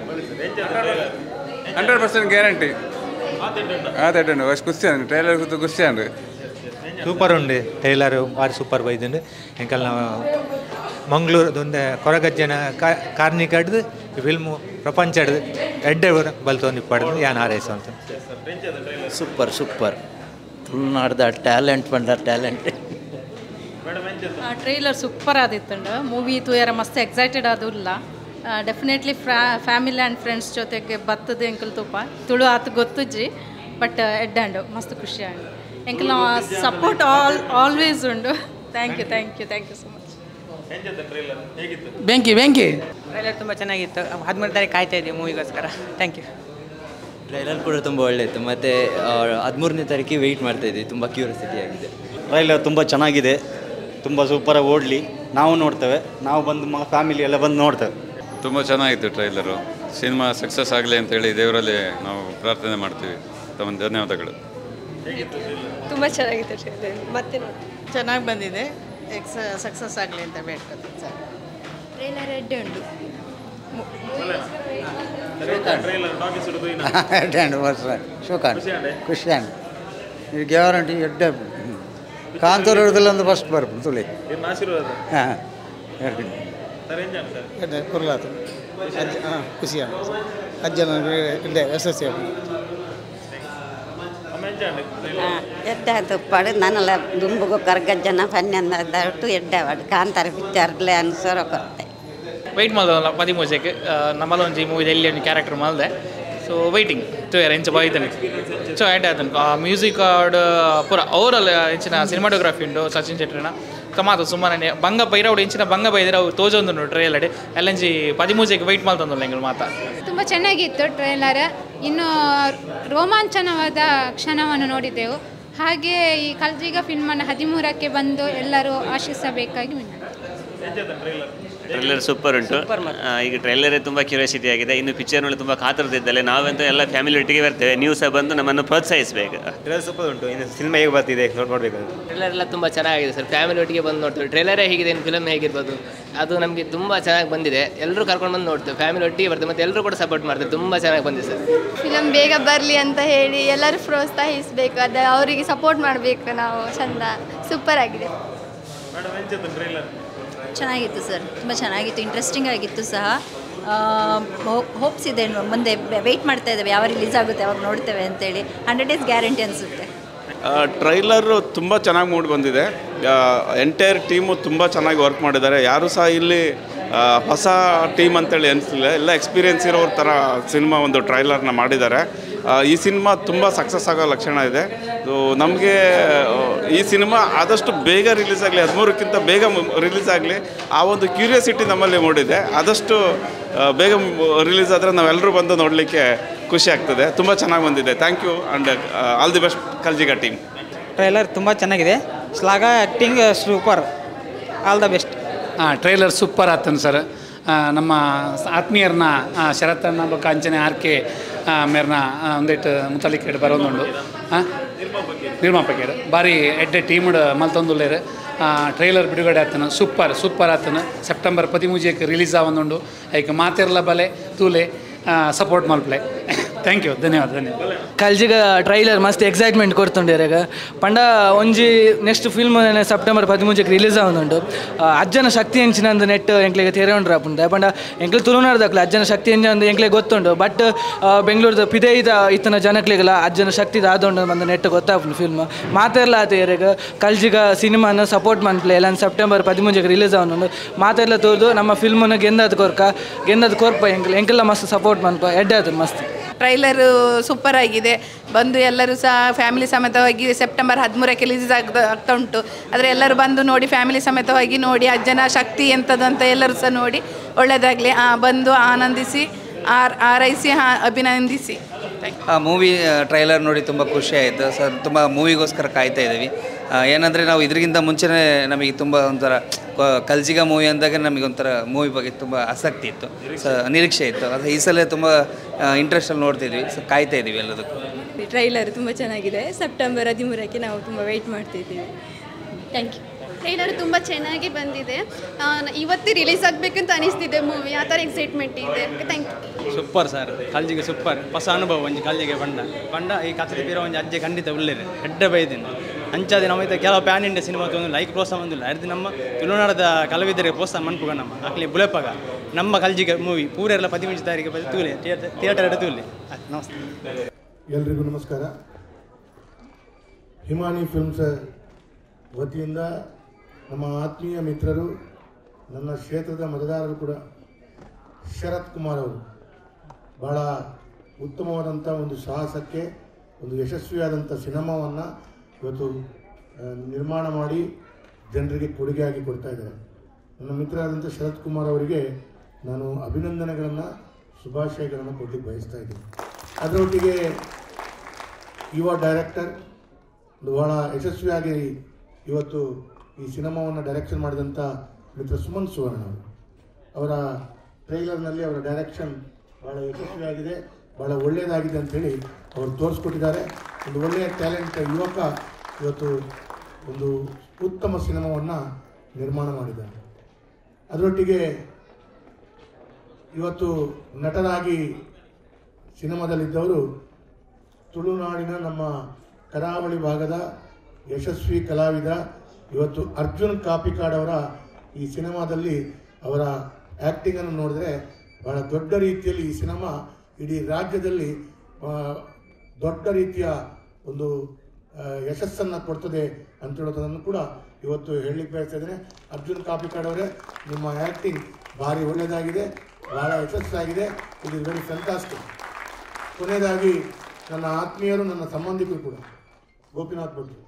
hundred percent guarantee ಆತೇಟಂಡು ಅಷ್ಟು ಖುಷಿ ಅಂದು ಟ್ರೈಲರ್ ಕೂತು ಖುಷಿ ಅಂದು ಸೂಪರ್ ಉಂಡು ಟೈಲರ್ ಭಾರಿ ಸೂಪರ್ ಬೈದುಂಡು ಎಂಕಲ್ ನಾವು ಮಂಗಳೂರದೊಂದು ಕೊರಗಜ್ಜನ ಕಾರ್ನಿಕಡ್ದು ಫಿಲ್ಮು ಪ್ರಪಂಚಡ್ ಎಡ್ಡೆ ಬಲ್ತೊಂದು ಇಪ್ಪಡ್ದು ಯಾನ್ ಹಾರೈಸು ಅಂತ ಸೂಪರ್ ಸೂಪರ್ ತುಳುನಾಡ್ದ ಟ್ಯಾಲೆಂಟ್ ಬಂಡ ಟ್ಯಾಲೆಂಟ್ ಟ್ರೈಲರ್ ಸೂಪರ್ ಆದಿತ್ತಂಡು ಮೂವಿ ತೂಯರ ಮಸ್ತ್ ಎಕ್ಸೈಟೆಡ್ ಆದಿಲ್ಲ ಡೆಫಿನೆಟ್ಲಿ ಫ್ಯಾ ಫ್ಯಾಮಿಲಿ ಆ್ಯಂಡ್ ಫ್ರೆಂಡ್ಸ್ ಜೊತೆಗೆ ಬತ್ತದ ಎಂಕಲ್ ತುಪ್ಪ ತುಳು ಆತು ಗೊತ್ತುಜ್ಜಿ ಬಟ್ ಎಡ್ಡಂಡು ಮಸ್ತ್ ಖುಷಿ ಆಂಡು ಎಂಕಲ್ ನಾವು ಸಪೋರ್ಟ್ ಆಲ್ ಆಲ್ವೇಸ್ ಉಂಡು thank you thank you thank you so much ಬೆಂಕಿ ಬೆಂಕಿ ಟ್ರೈಲರ್ ತುಂಬ ಚೆನ್ನಾಗಿತ್ತು ಹದಿಮೂರು ತಾರೀಕು ಕಾಯ್ತಾ ಇದ್ದೀವಿ ಮೂವಿಗೋಸ್ಕರ ಥ್ಯಾಂಕ್ ಯು ಟ್ರೈಲರ್ ಕೂಡ ತುಂಬ ಒಳ್ಳೆಯಿತ್ತು ಮತ್ತು ಹದಿಮೂರನೇ ತಾರೀಕಿಗೆ ವೆಯ್ಟ್ ಮಾಡ್ತಾ ಇದ್ದೀವಿ ತುಂಬ ಕ್ಯೂರಿಯಾಸಿಟಿ ಆಗಿದೆ ಟ್ರೈಲರ್ ತುಂಬ ಚೆನ್ನಾಗಿದೆ ತುಂಬ ಸೂಪರಾಗಿ ಓಡಲಿ ನಾವು ನೋಡ್ತೇವೆ ನಾವು ಬಂದು ಮ ಫ್ಯಾಮಿಲಿ ಎಲ್ಲ ಬಂದು ನೋಡ್ತೇವೆ ತುಂಬ ಚೆನ್ನಾಗಿತ್ತು ಟ್ರೈಲರು ಸಿನಿಮಾ ಸಕ್ಸಸ್ ಆಗಲಿ ಅಂತೇಳಿ ದೇವರಲ್ಲಿ ನಾವು ಪ್ರಾರ್ಥನೆ ಮಾಡ್ತೀವಿ ತಮ್ಮ ಧನ್ಯವಾದಗಳು ತುಂಬ ಚೆನ್ನಾಗಿತ್ತು ಟ್ರೈಲರ್ ಮತ್ತೆ ನೋಡಿ ಚೆನ್ನಾಗಿ ಬಂದಿದೆ ಎಕ್ಸ್ ಸಕ್ಸಸ್ ಆಗಲಿ ಅಂತ ಬೇಡ್ಕೊತೀನಿ ಸರ್ ಟ್ರೈಲರ್ ಎಡ್ಡೆ ಉಂಟು ಎರಡು ವರ್ಷ ಶೋಕಾನ್ ಖುಷಿ ಆಂಡ್ ಇದು ಗ್ಯಾರಂಟಿ ಎಡ್ಡೆ ಕಾಂತೂರು ಹಿಡಿದಿಲ್ಲ ಅಂದ್ರೆ ಫಸ್ಟ್ ಬರ್ಬೋದು ತುಳಿ ಹಾಂ ಹೇಳ್ತೀನಿ ಎಡ್ಡೆ ಕುರ್ಲಾತು ಅಜ್ಜ ಹಾಂ ಖುಷಿയാണ് ಅಜ್ಜನ ಇಡ್ಡೆ ಯಶಸ್ವಿ ಎಡ್ಡೆ ತುಪ್ಪಾಡು ನನ್ನೆಲ್ಲ ದುಂಬುಗು ಕರ್ಗಜ್ಜನ ಪನ್ನೆಂದ ದಟ್ಟು ಎಡ್ಡೆ ವಾಡು ಕಾಂತಾರ ಪಿಕ್ಚರ್ಲೆ ಅನ್ಸೋರ ಕೊರತೆ ವೆಯ್ಟ್ ಮಾಡ್ದಲ್ಲ ಪದಿ ಮೂಜೆಗೆ ನಮ್ಮಲ್ಲ ಒಂಜಿ ಮೂವಿ ಎಲ್ಲಿ ಒಂದು ಕ್ಯಾರೆಕ್ಟರ್ ಮಲ್ದೆ ಸೊ ವೈಟಿಂಗ್ ತೂಯರ್ ಎಂಚ ಬಾಯ್ತಾನೆ ಸೊ ಆ್ಯಡ್ ಆದನ್ ಮ್ಯೂಸಿಕ್ ಆಡ್ ಪೂರ ಅವರಲ್ಲ ಇಂಚಿನ ಸಿನಿಮಾಟೋಗ್ರಫಿ ಉಂಟು ಸಚಿನ್ ಶೆಟ್ರಿನ ಕಮಾತು ಸುಮ್ಮನೆ ಬಂಗ ಬೈರವುಡು ಇಂಚಿನ ಬಂಗ ಬೈದ್ರೆ ಅವು ತೋಜೊಂದು ಟ್ರೈಲಡೆ ಎಲ್ಲಂಜಿ ಪದಿಮೂಜೆಗೆ ವೆಯ್ಟ್ ಮಾಡ್ತಂದಲ್ಲ ಎಂಗಳು ಮಾತಾ ತುಂಬ ಚೆನ್ನಾಗಿತ್ತು ಟ್ರೈಲರ್ ಇನ್ನು ರೋಮಾಂಚನವಾದ ಕ್ಷಣವನ್ನು ನೋಡಿದೆವು ಹಾಗೆ ಈ ಕಲ್ಜಿಗ ಫಿಲ್ಮನ್ನು ಹದಿಮೂರಕ್ಕೆ ಬಂದು ಎಲ್ಲರೂ ಆಶಿಸಬೇಕಾಗಿ ವಿನಂತಿ ಟ್ರೈಲರ್ ಸೂಪರ್ ಉಂಟು ಆ, ಈಗ ಟ್ರೈಲರೇ ತುಂಬ ಕ್ಯೂರಿಯಾಸಿಟಿ ಆಗಿದೆ ಇನ್ನು ಪಿಕ್ಚರ್ ನೋಡಿ ತುಂಬ ಕಾತರದಿದ್ದಲೆ ನಾವಂತೂ ಎಲ್ಲ ಫ್ಯಾಮಿಲಿ ಒಟ್ಟಿಗೆ ಬರ್ತೇವೆ ನೀವು ಸಹ ಬಂದು ನಮ್ಮನ್ನು ಪ್ರೋತ್ಸಾಹಿಸಬೇಕು ಟ್ರೈಲರ್ ಸೂಪರ್ ಉಂಟು ಇನ್ನು ಸಿನಿಮಾ ಹೇಗೆ ಬರ್ತಿದೆ ನೋಡಿ ನೋಡಬೇಕು ಟ್ರೇಲರ್ ಎಲ್ಲ ತುಂಬ ಚೆನ್ನಾಗಿದೆ ಸರ್ ಫ್ಯಾಮಿಲಿ ಒಟ್ಟಿಗೆ ಬಂದು ನೋಡ್ತೀವಿ ಟ್ರೇಲರೇ ಹೇಗಿದೆ ಫಿಲಮ್ ಹೇಗಿರ್ಬೋದು ಅದು ನಮಗೆ ತುಂಬ ಚೆನ್ನಾಗಿ ಬಂದಿದೆ ಎಲ್ಲರೂ ಕರ್ಕೊಂಡು ಬಂದು ನೋಡ್ತೇವೆ ಫ್ಯಾಮಿಲಿ ಒಟ್ಟಿಗೆ ಬರ್ತೇವೆ ಮತ್ತು ಎಲ್ಲರೂ ಕೂಡ ಸಪೋರ್ಟ್ ಮಾಡ್ತಾರೆ ತುಂಬ ಚೆನ್ನಾಗಿ ಬಂದಿದೆ ಸರ್ ಫಿಲಮ್ ಬೇಗ ಬರಲಿ ಅಂತ ಹೇಳಿ ಎಲ್ಲರೂ ಪ್ರೋತ್ಸಾಹಿಸಬೇಕು ಅದ ಅವರಿಗೆ ಸಪೋರ್ಟ್ ಮಾಡಬೇಕು ನಾವು ಚಂದ ಸೂಪರ್ ಆಗಿದೆ ಚೆನ್ನಾಗಿತ್ತು ಸರ್ ತುಂಬ ಚೆನ್ನಾಗಿತ್ತು ಇಂಟ್ರೆಸ್ಟಿಂಗ್ ಆಗಿತ್ತು ಸಹ ಹೋಪ್ಸ್ ಇದೆ ಇನ್ನು ಮುಂದೆ ವೆಯ್ಟ್ ಮಾಡ್ತಾ ಇದ್ದೇವೆ ಯಾವ ರಿಲೀಸ್ ಆಗುತ್ತೆ ಯಾವಾಗ ನೋಡ್ತೇವೆ ಅಂತೇಳಿ ಹಂಡ್ರೆಡ್ ಡೇಸ್ ಗ್ಯಾರಂಟಿ ಅನಿಸುತ್ತೆ ಟ್ರೈಲರು ತುಂಬ ಚೆನ್ನಾಗಿ ಮೂಡಿ ಬಂದಿದೆ ಎಂಟೈರ್ ಟೀಮು ತುಂಬ ಚೆನ್ನಾಗಿ ವರ್ಕ್ ಮಾಡಿದ್ದಾರೆ ಯಾರೂ ಸಹ ಇಲ್ಲಿ ಆ, ಹೊಸ ಟೀಮ್ ಅಂತೇಳಿ ಅನಿಸಲಿಲ್ಲ ಎಲ್ಲ ಎಕ್ಸ್ಪೀರಿಯನ್ಸ್ ಇರೋರ ಥರ ಸಿನಿಮಾ ಒಂದು ಟ್ರೈಲರ್ನ ಮಾಡಿದ್ದಾರೆ ಆ, ಈ ಸಿನಿಮಾ ತುಂಬ ಸಕ್ಸಸ್ ಆಗೋ ಲಕ್ಷಣ ಇದೆ ಸೊ ನಮಗೆ ಈ ಸಿನಿಮಾ ಆದಷ್ಟು ಬೇಗ ರಿಲೀಸ್ ಆಗಲಿ ಹದಿಮೂರಕ್ಕಿಂತ ಬೇಗ ರಿಲೀಸ್ ಆಗಲಿ ಆ ಒಂದು ಕ್ಯೂರಿಯಾಸಿಟಿ ನಮ್ಮಲ್ಲಿ ಮೂಡಿದೆ ಆದಷ್ಟು ಆ, ಬೇಗ ರಿಲೀಸ್ ಆದರೆ ನಾವೆಲ್ಲರೂ ಬಂದು ನೋಡಲಿಕ್ಕೆ ಖುಷಿ ಆಗ್ತದೆ ತುಂಬ ಚೆನ್ನಾಗಿ ಬಂದಿದೆ thank you and all the best ಕಲ್ಜಿಗ ಟೀಮ್ ಟ್ರೈಲರ್ ತುಂಬ ಚೆನ್ನಾಗಿದೆ ಶ್ಲಾಘ acting super all the best ಹಾಂ ಟ್ರೈಲರ್ ಸೂಪರ್ ಆತನು ಸರ್ ಆ, ನಮ್ಮ ಸ- ಆತ್ಮೀಯರನ್ನ ಆ, ಶರತ್ ಅಣ್ಣ ಬೊಕ್ಕ ಅಂಚನೆ ಆರ್ ಕೆ ಮೇರ್ನ ಆ, ಒಂದಿಟ್ಟು ಮುತಲಿಕೆಡ್ ಬರೋದುಂಡು ಹಾಂ ನಿರ್ಮಾಪಕರು ಭಾರಿ ಎಡ್ಡೆ ಟೀಮ್ಡ್ ಮಲ್ತೊಂದುಲ್ಲೇರು ಟ್ರೈಲರ್ ಬಿಡುಗಡೆ ಆತನು ಸೂಪರ್ ಸೂಪರ್ ಆತನು ಸೆಪ್ಟೆಂಬರ್ ಪದಿಮೂಜಕ್ಕೆ ರಿಲೀಸ್ ಆವೊಂದುಂಡು ಐಕ್ ಮಾತೆರ್ಲ ಬಲೆ ತೂಲೆ ಸಪೋರ್ಟ್ ಮಲ್ಪ್ಲೆ ಥ್ಯಾಂಕ್ ಯು ಧನ್ಯವಾದ ಧನ್ಯವಾದ ಕಲ್ಜಿಗ ಟ್ರೈಲರ್ ಮಸ್ತ್ ಎಕ್ಸೈಟ್ಮೆಂಟ್ ಕೊಡ್తుండేರಾಗ ಪಂಡ ಒಂಜಿ ನೆಕ್ಸ್ಟ್ ಫಿಲ್ಮ್ ಸೆಪ್ಟೆಂಬರ್ ಪದಿಮೂಜಕ್ಕೆ ರಿಲೀಸ್ ಆವೊಂದುಂಡು ಆ, ಅಜ್ಜನ ಶಕ್ತಿ ಎಂಚಿನಂದು ನೆಟ್ ಎಂಕ್ಲೆಗೆ ತೆರೆ ಉಂಡ್ರ ಪುಂಡ ಪಂಡ ಎಂಕ್ಲೆ ತುಳುನಾಡ್ದಕ್ಲ ಅಜ್ಜನ ಶಕ್ತಿ ಎಂಜಂದು ಎಂಕ್ಲೆ ಗೊತ್ತುಂಡು ಬಟ್ ಬೆಂಗಳೂರದ ಪಿದೈದ ಇತ್ತನ ಜನಕ್ಲೆಗಲ ಅಜ್ಜನ ಶಕ್ತಿ ಆದೊಂಡು ಬಂದು ನೆಟ್ ಗೊತ್ತಾಪುಂಡು ಫಿಲ್ಮ್ ಮಾತೆರ್ಲ ಆತೇರೆಗ ಕಲ್ಜಿಗ ಸಿನಿಮಾನ ಸಪೋರ್ಟ್ ಮನ್ಪ್ಲೆ ಎಲ್ಲ ಸೆಪ್ಟೆಂಬರ್ ಪದಿಮೂಜಕ್ಕೆ ರಿಲೀಸ್ ಆವೊಂದುಂಡು ಮಾತೆರ್ಲ ತೋರ್ದು ನಮ್ಮ ಫಿಲ್ಮನ್ನು ಗೆಂದದ ಕೊರ್ಕ ಗೆಂದದ ಕೊರ್ಪ ಎಂಕ್ಲೆ ಎಂಕೆಲ್ಲ ಮಸ್ತ್ ಸಪೋರ್ಟ್ ಮನ್ಪ ಎಡ್ಡೆ ಮಸ್ತ್ ಟ್ರೈಲರು ಸೂಪರ್ ಆಗಿದೆ ಬಂದು ಎಲ್ಲರೂ ಸಹ ಫ್ಯಾಮಿಲಿ ಸಮೇತವಾಗಿ ಸೆಪ್ಟೆಂಬರ್ ಹದಿಮೂರಕ್ಕೆ ರಿಲೀಸ್ ಆಗ್ತಾ ಆಗ್ತಾ ಉಂಟು ಆದರೆ ಎಲ್ಲರೂ ಬಂದು ನೋಡಿ ಫ್ಯಾಮಿಲಿ ಸಮೇತವಾಗಿ ನೋಡಿ ಅಜ್ಜನ ಶಕ್ತಿ ಎಂಥದ್ದು ಅಂತ ಎಲ್ಲರೂ ಸಹ ನೋಡಿ ಒಳ್ಳೆಯದಾಗಲಿ ಬಂದು ಆನಂದಿಸಿ ಆರ್ ಆರೈಸಿ ಹಾ- ಅಭಿನಂದಿಸಿ ಆ ಮೂವಿ ಟ್ರೈಲರ್ ನೋಡಿ ತುಂಬ ಖುಷಿ ಆಯಿತು ಸರ್ ತುಂಬ ಮೂವಿಗೋಸ್ಕರ ಕಾಯ್ತಾ ಇದ್ದೀವಿ ಏನಂದರೆ ನಾವು ಇದರಿಗಿಂತ ಮುಂಚೆನೇ ನಮಗೆ ತುಂಬ ಒಂಥರ ಕ- ಕಲ್ಜಿಗ ಮೂವಿ ಅಂದಾಗ ನಮಗೆ ಒಂಥರ ಮೂವಿ ಬಗ್ಗೆ ತುಂಬ ಆಸಕ್ತಿ ಇತ್ತು ಸ ನಿರೀಕ್ಷೆ ಇತ್ತು ಆದರೆ ಈ ಸಲ ತುಂಬ ಇಂಟ್ರೆಸ್ಟಲ್ಲಿ ನೋಡ್ತಿದ್ವಿ ಸೊ ಕಾಯ್ತಾ ಇದ್ದೀವಿ ಎಲ್ಲದಕ್ಕೂ ಟ್ರೈಲರ್ ತುಂಬ ಚೆನ್ನಾಗಿದೆ ಸೆಪ್ಟೆಂಬರ್ ಹದಿಮೂರಕ್ಕೆ ನಾವು ತುಂಬ ವೆಯ್ಟ್ ಮಾಡ್ತಿದ್ದೀವಿ ಥ್ಯಾಂಕ್ ಯು ಟ್ರೈಲರ್ ತುಂಬ ಚೆನ್ನಾಗಿ ಬಂದಿದೆ ಆ, ನ- ಇವತ್ತೇ ರಿಲೀಸ್ ಆಗಬೇಕಂತ ಅನಿಸ್ತಿದೆ ಮೂವಿ ಆ ಥರ ಎಕ್ಸೈಟ್ಮೆಂಟ್ ಇದೆ ಥ್ಯಾಂಕ್ ಯು ಸೂಪರ್ ಸರ್ ಕಲ್ಜಿಗೆ ಸೂಪರ್ ಹೊಸ ಅನುಭವ ಒಂಜಿ ಕಲ್ಜಿಗೆ ಬಂಡ ಬಂಡ ಈ ಕಥೆ ಪೀರ ಒಂಜಿ ಅಜ್ಜೆ ಖಂಡಿತ ಉಳ್ಳೇರು ಎಡ್ಡೆ ಬೈದಿನ ಅಂಚಾದ ನಮ್ಮ ಕೆಲವು ಪ್ಯಾನ್ ಇಂಡಿಯಾ ಸಿನಿಮಾ ತೊಂದು ಲೈಕ್ ಪ್ರೋತ್ಸಾಹ ಬಂದಿಲ್ಲ ಅರ್ದು ನಮ್ಮ ತುಳುನಾಡದ ಕಲಾವಿದರಿಗೆ ಪ್ರೋತ್ಸಾಹ ಮನ್ಪುಗ ನಮ್ಮ ಅಕ್ಲಿ ಬುಲೆಪಗ ನಮ್ಮ ಕಲ್ಜಿಗೆ ಮೂವಿ ಪೂರೆಲ್ಲ ಪದಿಮೂಜಿ ತಾರೀಕು ಬದಿ ತೂಲೆ ಥಿಯೇಟರ್ ಥಿಯೇಟರ್ ಎಡೆ ತೂಲೆ ಆಯ್ತು, ನಮಸ್ತೆ ಎಲ್ರಿಗೂ ನಮಸ್ಕಾರ ಹಿಮಾನಿ ಫಿಲ್ಮ್ಸ್ ವತಿಯಿಂದ ನಮ್ಮ ಆತ್ಮೀಯ ಮಿತ್ರರು ನನ್ನ ಕ್ಷೇತ್ರದ ಮತದಾರರು ಕೂಡ ಶರತ್ ಕುಮಾರ್ ಅವರು ಬಹಳ ಉತ್ತಮವಾದಂಥ ಒಂದು ಸಾಹಸಕ್ಕೆ ಒಂದು ಯಶಸ್ವಿಯಾದಂಥ ಸಿನಿಮಾವನ್ನು ಇವತ್ತು ಆ, ನಿರ್ಮಾಣ ಮಾಡಿ ಜನರಿಗೆ ಕೊಡುಗೆಯಾಗಿ ಕೊಡ್ತಾ ಇದ್ದಾರೆ ನನ್ನ ಮಿತ್ರರಾದಂಥ ಶರತ್ ಕುಮಾರ್ ಅವರಿಗೆ ನಾನು ಅಭಿನಂದನೆಗಳನ್ನು ಶುಭಾಶಯಗಳನ್ನು ಕೊಡಲಿಕ್ಕೆ ಬಯಸ್ತಾ ಇದ್ದೀನಿ ಅದರೊಟ್ಟಿಗೆ ಯುವ ಡೈರೆಕ್ಟರ್ ಒಂದು ಬಹಳ ಯಶಸ್ವಿಯಾಗಿ ಇವತ್ತು ಈ ಸಿನಿಮಾವನ್ನು ಡೈರೆಕ್ಷನ್ ಮಾಡಿದಂಥ ಮಿತ್ರ ಸುಮನ್ ಸುವರ್ಣ ಅವರು ಅವರ ಟ್ರೈಲರ್ನಲ್ಲಿ ಅವರ ಡೈರೆಕ್ಷನ್ ಬಹಳ ಯಶಸ್ವಿಯಾಗಿದೆ ಬಹಳ ಒಳ್ಳೆಯದಾಗಿದೆ ಅಂತೇಳಿ ಅವರು ತೋರಿಸ್ಕೊಟ್ಟಿದ್ದಾರೆ ಒಂದು ಒಳ್ಳೆಯ ಟ್ಯಾಲೆಂಟ್ ಯುವಕ ಇವತ್ತು ಒಂದು ಉತ್ತಮ ಸಿನಿಮಾವನ್ನು ನಿರ್ಮಾಣ ಮಾಡಿದ್ದಾರೆ ಅದರೊಟ್ಟಿಗೆ ಇವತ್ತು ನಟರಾಗಿ ಸಿನಿಮಾದಲ್ಲಿದ್ದವರು ತುಳುನಾಡಿನ ನಮ್ಮ ಕರಾವಳಿ ಭಾಗದ ಯಶಸ್ವಿ ಕಲಾವಿದ ಇವತ್ತು ಅರ್ಜುನ್ ಕಾಪಿಕಾಡ್ ಅವರ ಈ ಸಿನಿಮಾದಲ್ಲಿ ಅವರ ಆ್ಯಕ್ಟಿಂಗನ್ನು ನೋಡಿದ್ರೆ ಬಹಳ ದೊಡ್ಡ ರೀತಿಯಲ್ಲಿ ಈ ಸಿನಿಮಾ ಇಡೀ ರಾಜ್ಯದಲ್ಲಿ ಆ, ದೊಡ್ಡ ರೀತಿಯ ಒಂದು ಆ, ಯಶಸ್ಸನ್ನು ಕೊಡ್ತದೆ ಅಂತ ಹೇಳೋದನ್ನು ಕೂಡ ಇವತ್ತು ಹೇಳಲಿಕ್ಕೆ ಬಯಸ್ತಾ ಇದ್ದೇನೆ ಅರ್ಜುನ್ ಕಾಪಿಕಾಡ್ ಅವರೇ ನಿಮ್ಮ ಆ್ಯಕ್ಟಿಂಗ್ ಭಾರಿ ಒಳ್ಳೆಯದಾಗಿದೆ ಬಹಳ ಯಶಸ್ಸಾಗಿದೆ ಇದು ವೆರಿ ಫ್ಯಾಂಟಾಸ್ಟಿಕ್ ಕೊನೆಯದಾಗಿ ನನ್ನ ಆತ್ಮೀಯರು ನನ್ನ ಸಂಬಂಧಿಕರು ಕೂಡ ಗೋಪಿನಾಥ್ ಭಟ್ರು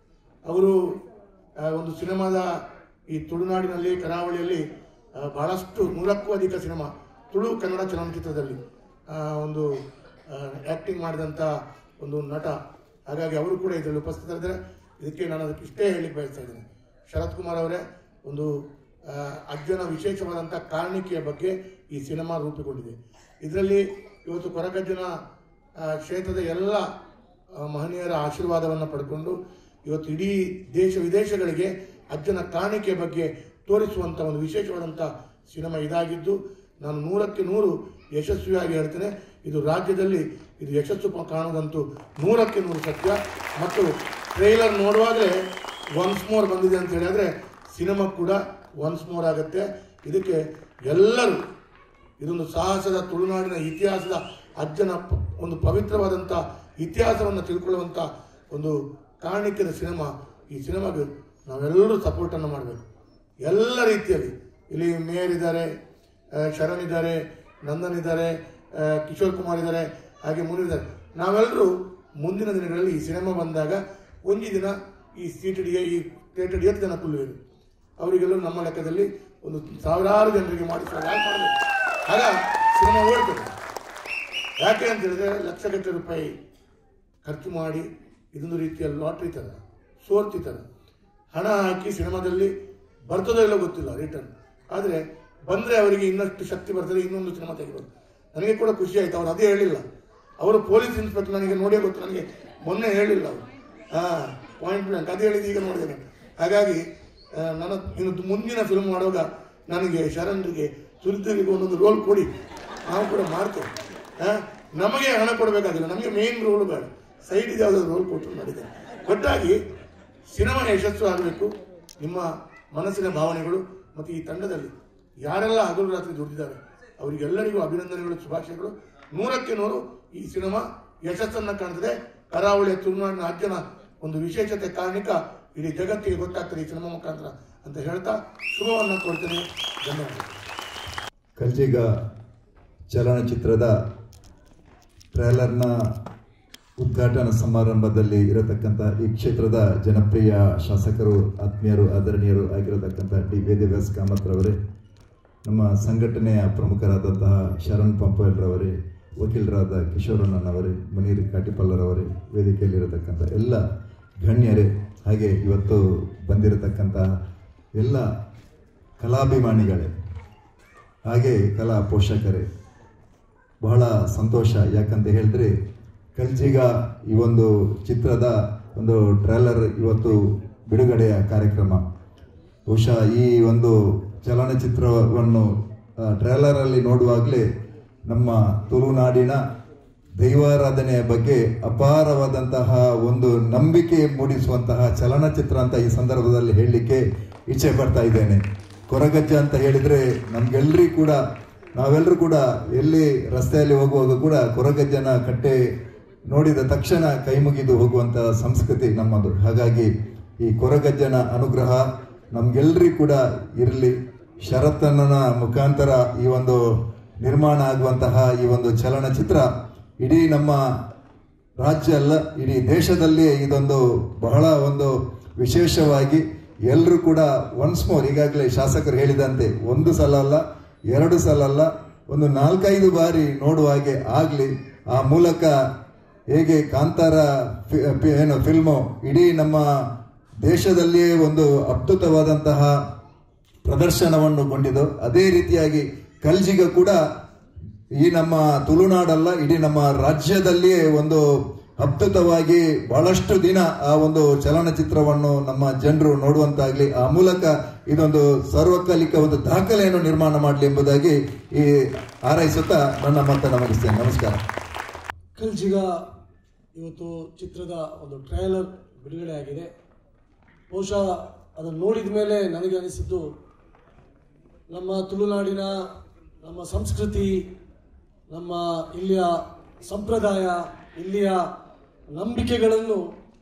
ಅವರು ಆ, ಒಂದು ಸಿನಿಮಾದ ಈ ತುಳುನಾಡಿನಲ್ಲಿ ಕರಾವಳಿಯಲ್ಲಿ ಆ, ಬಹಳಷ್ಟು ನೂರಕ್ಕೂ ಅಧಿಕ ಸಿನಿಮಾ ತುಳು ಕನ್ನಡ ಚಲನಚಿತ್ರದಲ್ಲಿ ಆ, ಒಂದು ಆ್ಯಕ್ಟಿಂಗ್ ಮಾಡಿದಂಥ ಒಂದು ನಟ ಹಾಗಾಗಿ ಅವರು ಕೂಡ ಇದರಲ್ಲಿ ಉಪಸ್ಥಿತರಿದ್ದಾರೆ ಇದಕ್ಕೆ ನಾನು ಅದಕ್ಕೆ ಇಷ್ಟೇ ಹೇಳಲಿಕ್ಕೆ ಬಯಸ್ತಾ ಇದ್ದೇನೆ ಶರತ್ ಕುಮಾರ್ ಅವರೇ ಒಂದು ಆ, ಅಜ್ಜನ ವಿಶೇಷವಾದಂಥ ಕಾರಣಿಕೆಯ ಬಗ್ಗೆ ಈ ಸಿನಿಮಾ ರೂಪುಗೊಂಡಿದೆ ಇದರಲ್ಲಿ ಇವತ್ತು ಕೊರಗಜ್ಜನ ಆ, ಕ್ಷೇತ್ರದ ಎಲ್ಲ ಆ, ಮಹನೀಯರ ಆಶೀರ್ವಾದವನ್ನು ಪಡ್ಕೊಂಡು ಇವತ್ತು ಇಡೀ ದೇಶ ವಿದೇಶಗಳಿಗೆ ಅಜ್ಜನ ಕಾಣಿಕೆ ಬಗ್ಗೆ ತೋರಿಸುವಂಥ ಒಂದು ವಿಶೇಷವಾದಂಥ ಸಿನಿಮಾ ಇದಾಗಿದ್ದು ನಾನು ನೂರಕ್ಕೆ ನೂರು ಯಶಸ್ವಿಯಾಗಿ ಹೇಳ್ತೇನೆ ಇದು ರಾಜ್ಯದಲ್ಲಿ ಇದು ಯಶಸ್ಸು ಪ- ಕಾಣೋದಂತೂ ನೂರಕ್ಕೆ ನೂರು ಸತ್ಯ ಮತ್ತು ಟ್ರೈಲರ್ ನೋಡುವಾಗಲೇ ಒನ್ಸ್ ಮೋರ್ ಬಂದಿದೆ ಅಂತ ಹೇಳಿದ್ರೆ ಸಿನಿಮಾ ಕೂಡ ಒನ್ಸ್ ಮೋರ್ ಆಗುತ್ತೆ ಇದಕ್ಕೆ ಎಲ್ಲರೂ ಇದೊಂದು ಸಾಹಸದ ತುಳುನಾಡಿನ ಇತಿಹಾಸದ ಅಜ್ಜನ ಪ- ಒಂದು ಪವಿತ್ರವಾದಂಥ ಇತಿಹಾಸವನ್ನು ತಿಳ್ಕೊಳ್ಳುವಂಥ ಒಂದು ಕಾರಣಿಕದ ಸಿನಿಮಾ ಈ ಸಿನಿಮಾಗೆ ನಾವೆಲ್ಲರೂ ಸಪೋರ್ಟನ್ನು ಮಾಡಬೇಕು ಎಲ್ಲ ರೀತಿಯಲ್ಲಿ ಇಲ್ಲಿ ಮೇಯರ್ ಇದ್ದಾರೆ ಆ, ಶರಣ್ ಇದ್ದಾರೆ ನಂದನ್ ಇದ್ದಾರೆ ಆ, ಕಿಶೋರ್ ಕುಮಾರ್ ಇದ್ದಾರೆ ಹಾಗೆ ಮುನಿ ಇದ್ದಾರೆ ನಾವೆಲ್ಲರೂ ಮುಂದಿನ ದಿನಗಳಲ್ಲಿ ಈ ಸಿನಿಮಾ ಬಂದಾಗ ಒಂದು ದಿನ ಈ ಸೀಟಡಿಗೆ ಈ ಥಿಯೇಟರ್ ಎಷ್ಟು ಜನ ಕುಲ್ಲುವರು ಅವರಿಗೆಲ್ಲರೂ ನಮ್ಮ ಲೆಕ್ಕದಲ್ಲಿ ಒಂದು ಸಾವಿರಾರು ಜನರಿಗೆ ಮಾಡಿಸುವ ಯಾಕೆ ಮಾಡಬೇಕು ಆಗ ಸಿನಿಮಾ ಓಡ್ತದೆ ಯಾಕೆ ಅಂತ ಹೇಳಿದ್ರೆ ಲಕ್ಷಗಟ್ಟಲೆ ರೂಪಾಯಿ ಖರ್ಚು ಮಾಡಿ ಇದೊಂದು ರೀತಿಯ ಲಾಟ್ರಿ ಥರ ಸೋರ್ತಿ ಥರ ಹಣ ಹಾಕಿ ಸಿನಿಮಾದಲ್ಲಿ ಬರ್ತದೋ ಇಲ್ಲೋ ಗೊತ್ತಿಲ್ಲ ರಿಟರ್ನ್ ಆದರೆ ಬಂದರೆ ಅವರಿಗೆ ಇನ್ನಷ್ಟು ಶಕ್ತಿ ಬರ್ತದೆ ಇನ್ನೊಂದು ಸಿನಿಮಾ ತೆಗಿಬೋದು ನನಗೆ ಕೂಡ ಖುಷಿ ಆಯಿತು ಅವ್ರು ಅದೇ ಹೇಳಿಲ್ಲ ಅವರು ಪೊಲೀಸ್ ಇನ್ಸ್ಪೆಕ್ಟರ್ ನನಗೆ ನೋಡೇ ಗೊತ್ತು ನನಗೆ ಮೊನ್ನೆ ಹೇಳಿಲ್ಲ ಅವರು ಹಾಂ ಪಾಯಿಂಟ್ ಬ್ಲಾಂಕ್ ಅದು ಹೇಳಿದ್ದು ಈಗ ನೋಡಿದ್ದೇನೆ ಹಾಗಾಗಿ ಆ, ನನ್ನ ಇನ್ನು ಮುಂದಿನ ಫಿಲ್ಮ್ ಮಾಡುವಾಗ ನನಗೆ ಶರಣ್ರಿಗೆ ಸುರಿದರಿಗೆ ಒಂದೊಂದು ರೋಲ್ ಕೊಡಿ ನಾವು ಕೂಡ ಮಾಡ್ತೇವೆ ಆ, ನಮಗೆ ಹಣ ಕೊಡಬೇಕಾಗಿಲ್ಲ ನಮಗೆ ಮೇನ್ ರೋಲ್ ಬೇಡ ಸೈಡ್ ಯಾವುದಾದ್ರು ರೋಲ್ ಕೊಟ್ಟು ಮಾಡಿದ್ದೇನೆ ಒಟ್ಟಾಗಿ ಸಿನಿಮಾ ಯಶಸ್ಸು ಆಗಬೇಕು ನಿಮ್ಮ ಮನಸ್ಸಿನ ಭಾವನೆಗಳು ಮತ್ತು ಈ ತಂಡದಲ್ಲಿ ಯಾರೆಲ್ಲ ಹಗಲು ರಾತ್ರಿ ದುಡಿದಿದ್ದಾರೆ ಅವರಿಗೆಲ್ಲರಿಗೂ ಅಭಿನಂದನೆಗಳು ಶುಭಾಶಯಗಳು ನೂರಕ್ಕೆ ನೂರು ಈ ಸಿನಿಮಾ ಯಶಸ್ಸನ್ನು ಕಾಣ್ತದೆ ಕರಾವಳಿಯ ತುಳುನಾಡಿನ ಅಜ್ಜನ ಒಂದು ವಿಶೇಷತೆ ಕಾರಣಿಕ ಇಡೀ ಜಗತ್ತಿಗೆ ಗೊತ್ತಾಗ್ತದೆ ಈ ಸಿನಿಮಾ ಮುಖಾಂತರ ಅಂತ ಹೇಳ್ತಾ ಶುಭವನ್ನು ಕೊಡ್ತೇನೆ ಧನ್ಯವಾದ ಕಲ್ಜಿಗ ಚಲನಚಿತ್ರದ ಟ್ರೈಲರ್ನ ಉದ್ಘಾಟನಾ ಸಮಾರಂಭದಲ್ಲಿ ಇರತಕ್ಕಂಥ ಈ ಕ್ಷೇತ್ರದ ಜನಪ್ರಿಯ ಶಾಸಕರು ಆತ್ಮೀಯರು ಆದರಣೀಯರು ಆಗಿರತಕ್ಕಂಥ ಡಿ ವೇದವ್ಯಾಸ್ ಕಾಮತ್ರವರೇ ನಮ್ಮ ಸಂಘಟನೆಯ ಪ್ರಮುಖರಾದಂತಹ ಶರಣ್ ಪಂಪಲ್ರವರೇ ವಕೀಲರಾದ ಕಿಶೋರಣ್ಣನವರೇ ಮುನೀರ್ ಕಾಟಿಪಲ್ಲರವರೇ ವೇದಿಕೆಯಲ್ಲಿರತಕ್ಕಂಥ ಎಲ್ಲ ಗಣ್ಯರೇ ಹಾಗೆ ಇವತ್ತು ಬಂದಿರತಕ್ಕಂತಹ ಎಲ್ಲ ಕಲಾಭಿಮಾನಿಗಳೇ ಹಾಗೆ ಕಲಾ ಪೋಷಕರೇ ಬಹಳ ಸಂತೋಷ ಯಾಕಂತ ಹೇಳಿದ್ರೆ ಕಲ್ಜಿಗ ಈ ಒಂದು ಚಿತ್ರದ ಒಂದು ಟ್ರೈಲರ್ ಇವತ್ತು ಬಿಡುಗಡೆಯ ಕಾರ್ಯಕ್ರಮ ಬಹುಶಃ ಈ ಒಂದು ಚಲನಚಿತ್ರವನ್ನು ಆ, ಟ್ರೈಲರಲ್ಲಿ ನೋಡುವಾಗಲೇ ನಮ್ಮ ತುಳುನಾಡಿನ ದೈವಾರಾಧನೆಯ ಬಗ್ಗೆ ಅಪಾರವಾದಂತಹ ಒಂದು ನಂಬಿಕೆ ಮೂಡಿಸುವಂತಹ ಚಲನಚಿತ್ರ ಅಂತ ಈ ಸಂದರ್ಭದಲ್ಲಿ ಹೇಳಲಿಕ್ಕೆ ಇಚ್ಛೆ ಪಡ್ತಾ ಇದ್ದೇನೆ ಕೊರಗಜ್ಜ ಅಂತ ಹೇಳಿದ್ರೆ ನಮ್ಗೆಲ್ರಿಗೂ ಕೂಡ ನಾವೆಲ್ಲರೂ ಕೂಡ ಎಲ್ಲಿ ರಸ್ತೆಯಲ್ಲಿ ಹೋಗುವಾಗ ಕೂಡ ಕೊರಗಜ್ಜನ ಕಟ್ಟೆ ನೋಡಿದ ತಕ್ಷಣ ಕೈ ಮುಗಿದು ಹೋಗುವಂತಹ ಸಂಸ್ಕೃತಿ ನಮ್ಮದು ಹಾಗಾಗಿ ಈ ಕೊರಗಜ್ಜನ ಅನುಗ್ರಹ ನಮ್ಗೆಲ್ರಿಗೂ ಕೂಡ ಇರಲಿ ಶರತ್ತನ ಮುಖಾಂತರ ಈ ಒಂದು ನಿರ್ಮಾಣ ಆಗುವಂತಹ ಈ ಒಂದು ಚಲನಚಿತ್ರ ಇಡೀ ನಮ್ಮ ರಾಜ್ಯ ಅಲ್ಲ ಇಡೀ ದೇಶದಲ್ಲಿ ಇದೊಂದು ಬಹಳ ಒಂದು ವಿಶೇಷವಾಗಿ ಎಲ್ಲರೂ ಕೂಡ ಒನ್ಸ್ ಮೋರ್ ಈಗಾಗಲೇ ಶಾಸಕರು ಹೇಳಿದಂತೆ ಒಂದು ಸಲ ಅಲ್ಲ ಎರಡು ಸಲ ಅಲ್ಲ ಒಂದು ನಾಲ್ಕೈದು ಬಾರಿ ನೋಡುವ ಹಾಗೆ ಆಗಲಿ ಆ ಮೂಲಕ ಹೇಗೆ ಕಾಂತಾರ ಫಿ- ಫಿ- ಏನು ಫಿಲ್ಮು ಇಡೀ ನಮ್ಮ ದೇಶದಲ್ಲಿಯೇ ಒಂದು ಅದ್ಭುತವಾದಂತಹ ಪ್ರದರ್ಶನವನ್ನು ಗೊಂಡಿದ್ದು ಅದೇ ರೀತಿಯಾಗಿ ಕಲ್ಜಿಗ ಕೂಡ ಈ ನಮ್ಮ ತುಳುನಾಡಲ್ಲ ಇಡೀ ನಮ್ಮ ರಾಜ್ಯದಲ್ಲಿಯೇ ಒಂದು ಅದ್ಭುತವಾಗಿ ಬಹಳಷ್ಟು ದಿನ ಆ ಒಂದು ಚಲನಚಿತ್ರವನ್ನು ನಮ್ಮ ಜನರು ನೋಡುವಂತಾಗ್ಲಿ ಆ ಮೂಲಕ ಇದೊಂದು ಸಾರ್ವಕಾಲಿಕ ಒಂದು ದಾಖಲೆಯನ್ನು ನಿರ್ಮಾಣ ಮಾಡಲಿ ಎಂಬುದಾಗಿ ಈ ಹಾರೈಸುತ್ತಾ ನನ್ನ ಮಾತನ್ನು ಮುಗಿಸ್ತೇನೆ ನಮಸ್ಕಾರ ಕಲ್ಜಿಗ ಇವತ್ತು ಚಿತ್ರದ ಒಂದು ಟ್ರೈಲರ್ ಬಿಡುಗಡೆ ಆಗಿದೆ ಬಹುಶಃ ಅದನ್ನು ನೋಡಿದ ಮೇಲೆ ನನಗೆ ಅನಿಸಿದ್ದು ನಮ್ಮ ತುಳುನಾಡಿನ ನಮ್ಮ ಸಂಸ್ಕೃತಿ ನಮ್ಮ ಇಲ್ಲಿಯ ಸಂಪ್ರದಾಯ ಇಲ್ಲಿಯ ನಂಬಿಕೆಗಳನ್ನು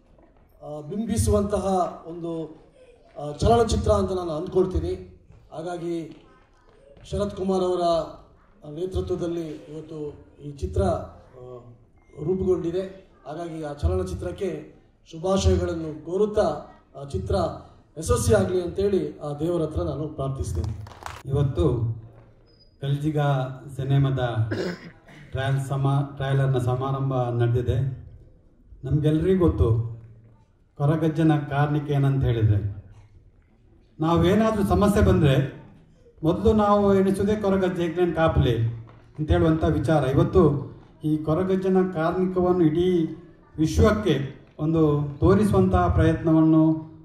ಆ, ಬಿಂಬಿಸುವಂತಹ ಒಂದು ಆ, ಚಲನಚಿತ್ರ ಅಂತ ನಾನು ಅಂದ್ಕೊಳ್ತೀನಿ ಹಾಗಾಗಿ ಶರತ್ ಕುಮಾರ್ ಅವರ ನೇತೃತ್ವದಲ್ಲಿ ಇವತ್ತು ಈ ಚಿತ್ರ ಆ, ರೂಪುಗೊಂಡಿದೆ ಹಾಗಾಗಿ ಆ ಚಲನಚಿತ್ರಕ್ಕೆ ಶುಭಾಶಯಗಳನ್ನು ಕೋರುತ್ತಾ ಆ ಚಿತ್ರ ಯಶಸ್ವಿಯಾಗಲಿ ಅಂತೇಳಿ ಆ ದೇವರ ಹತ್ರ ನಾನು ಪ್ರಾರ್ಥಿಸ್ತೇನೆ ಇವತ್ತು ಕಲ್ಜಿಗ ಸಿನಿಮಾದ ಟ್ರಯಲ್ ಸಮ ಟ್ರಯಲರ್ನ ಸಮಾರಂಭ ನಡೆದಿದೆ ನಮಗೆಲ್ಲರಿಗೂ ಗೊತ್ತು ಕೊರಗಜ್ಜನ ಕಾರಣಕ್ಕೆ ಏನಂತ ಹೇಳಿದರೆ ನಾವೇನಾದರೂ ಸಮಸ್ಯೆ ಬಂದರೆ ಮೊದಲು ನಾವು ಎಣಿಸೋದೇ ಕೊರಗಜ್ಜೆ ಹೆಗ್ಲೇನು ಕಾಪಲಿ ಅಂತ ಹೇಳುವಂಥ ವಿಚಾರ ಇವತ್ತು ಈ ಕೊರಗಜ್ಜನ ಕಾರ್ಮಿಕವನ್ನು ಇಡೀ ವಿಶ್ವಕ್ಕೆ ಒಂದು ತೋರಿಸುವಂತಹ ಪ್ರಯತ್ನವನ್ನು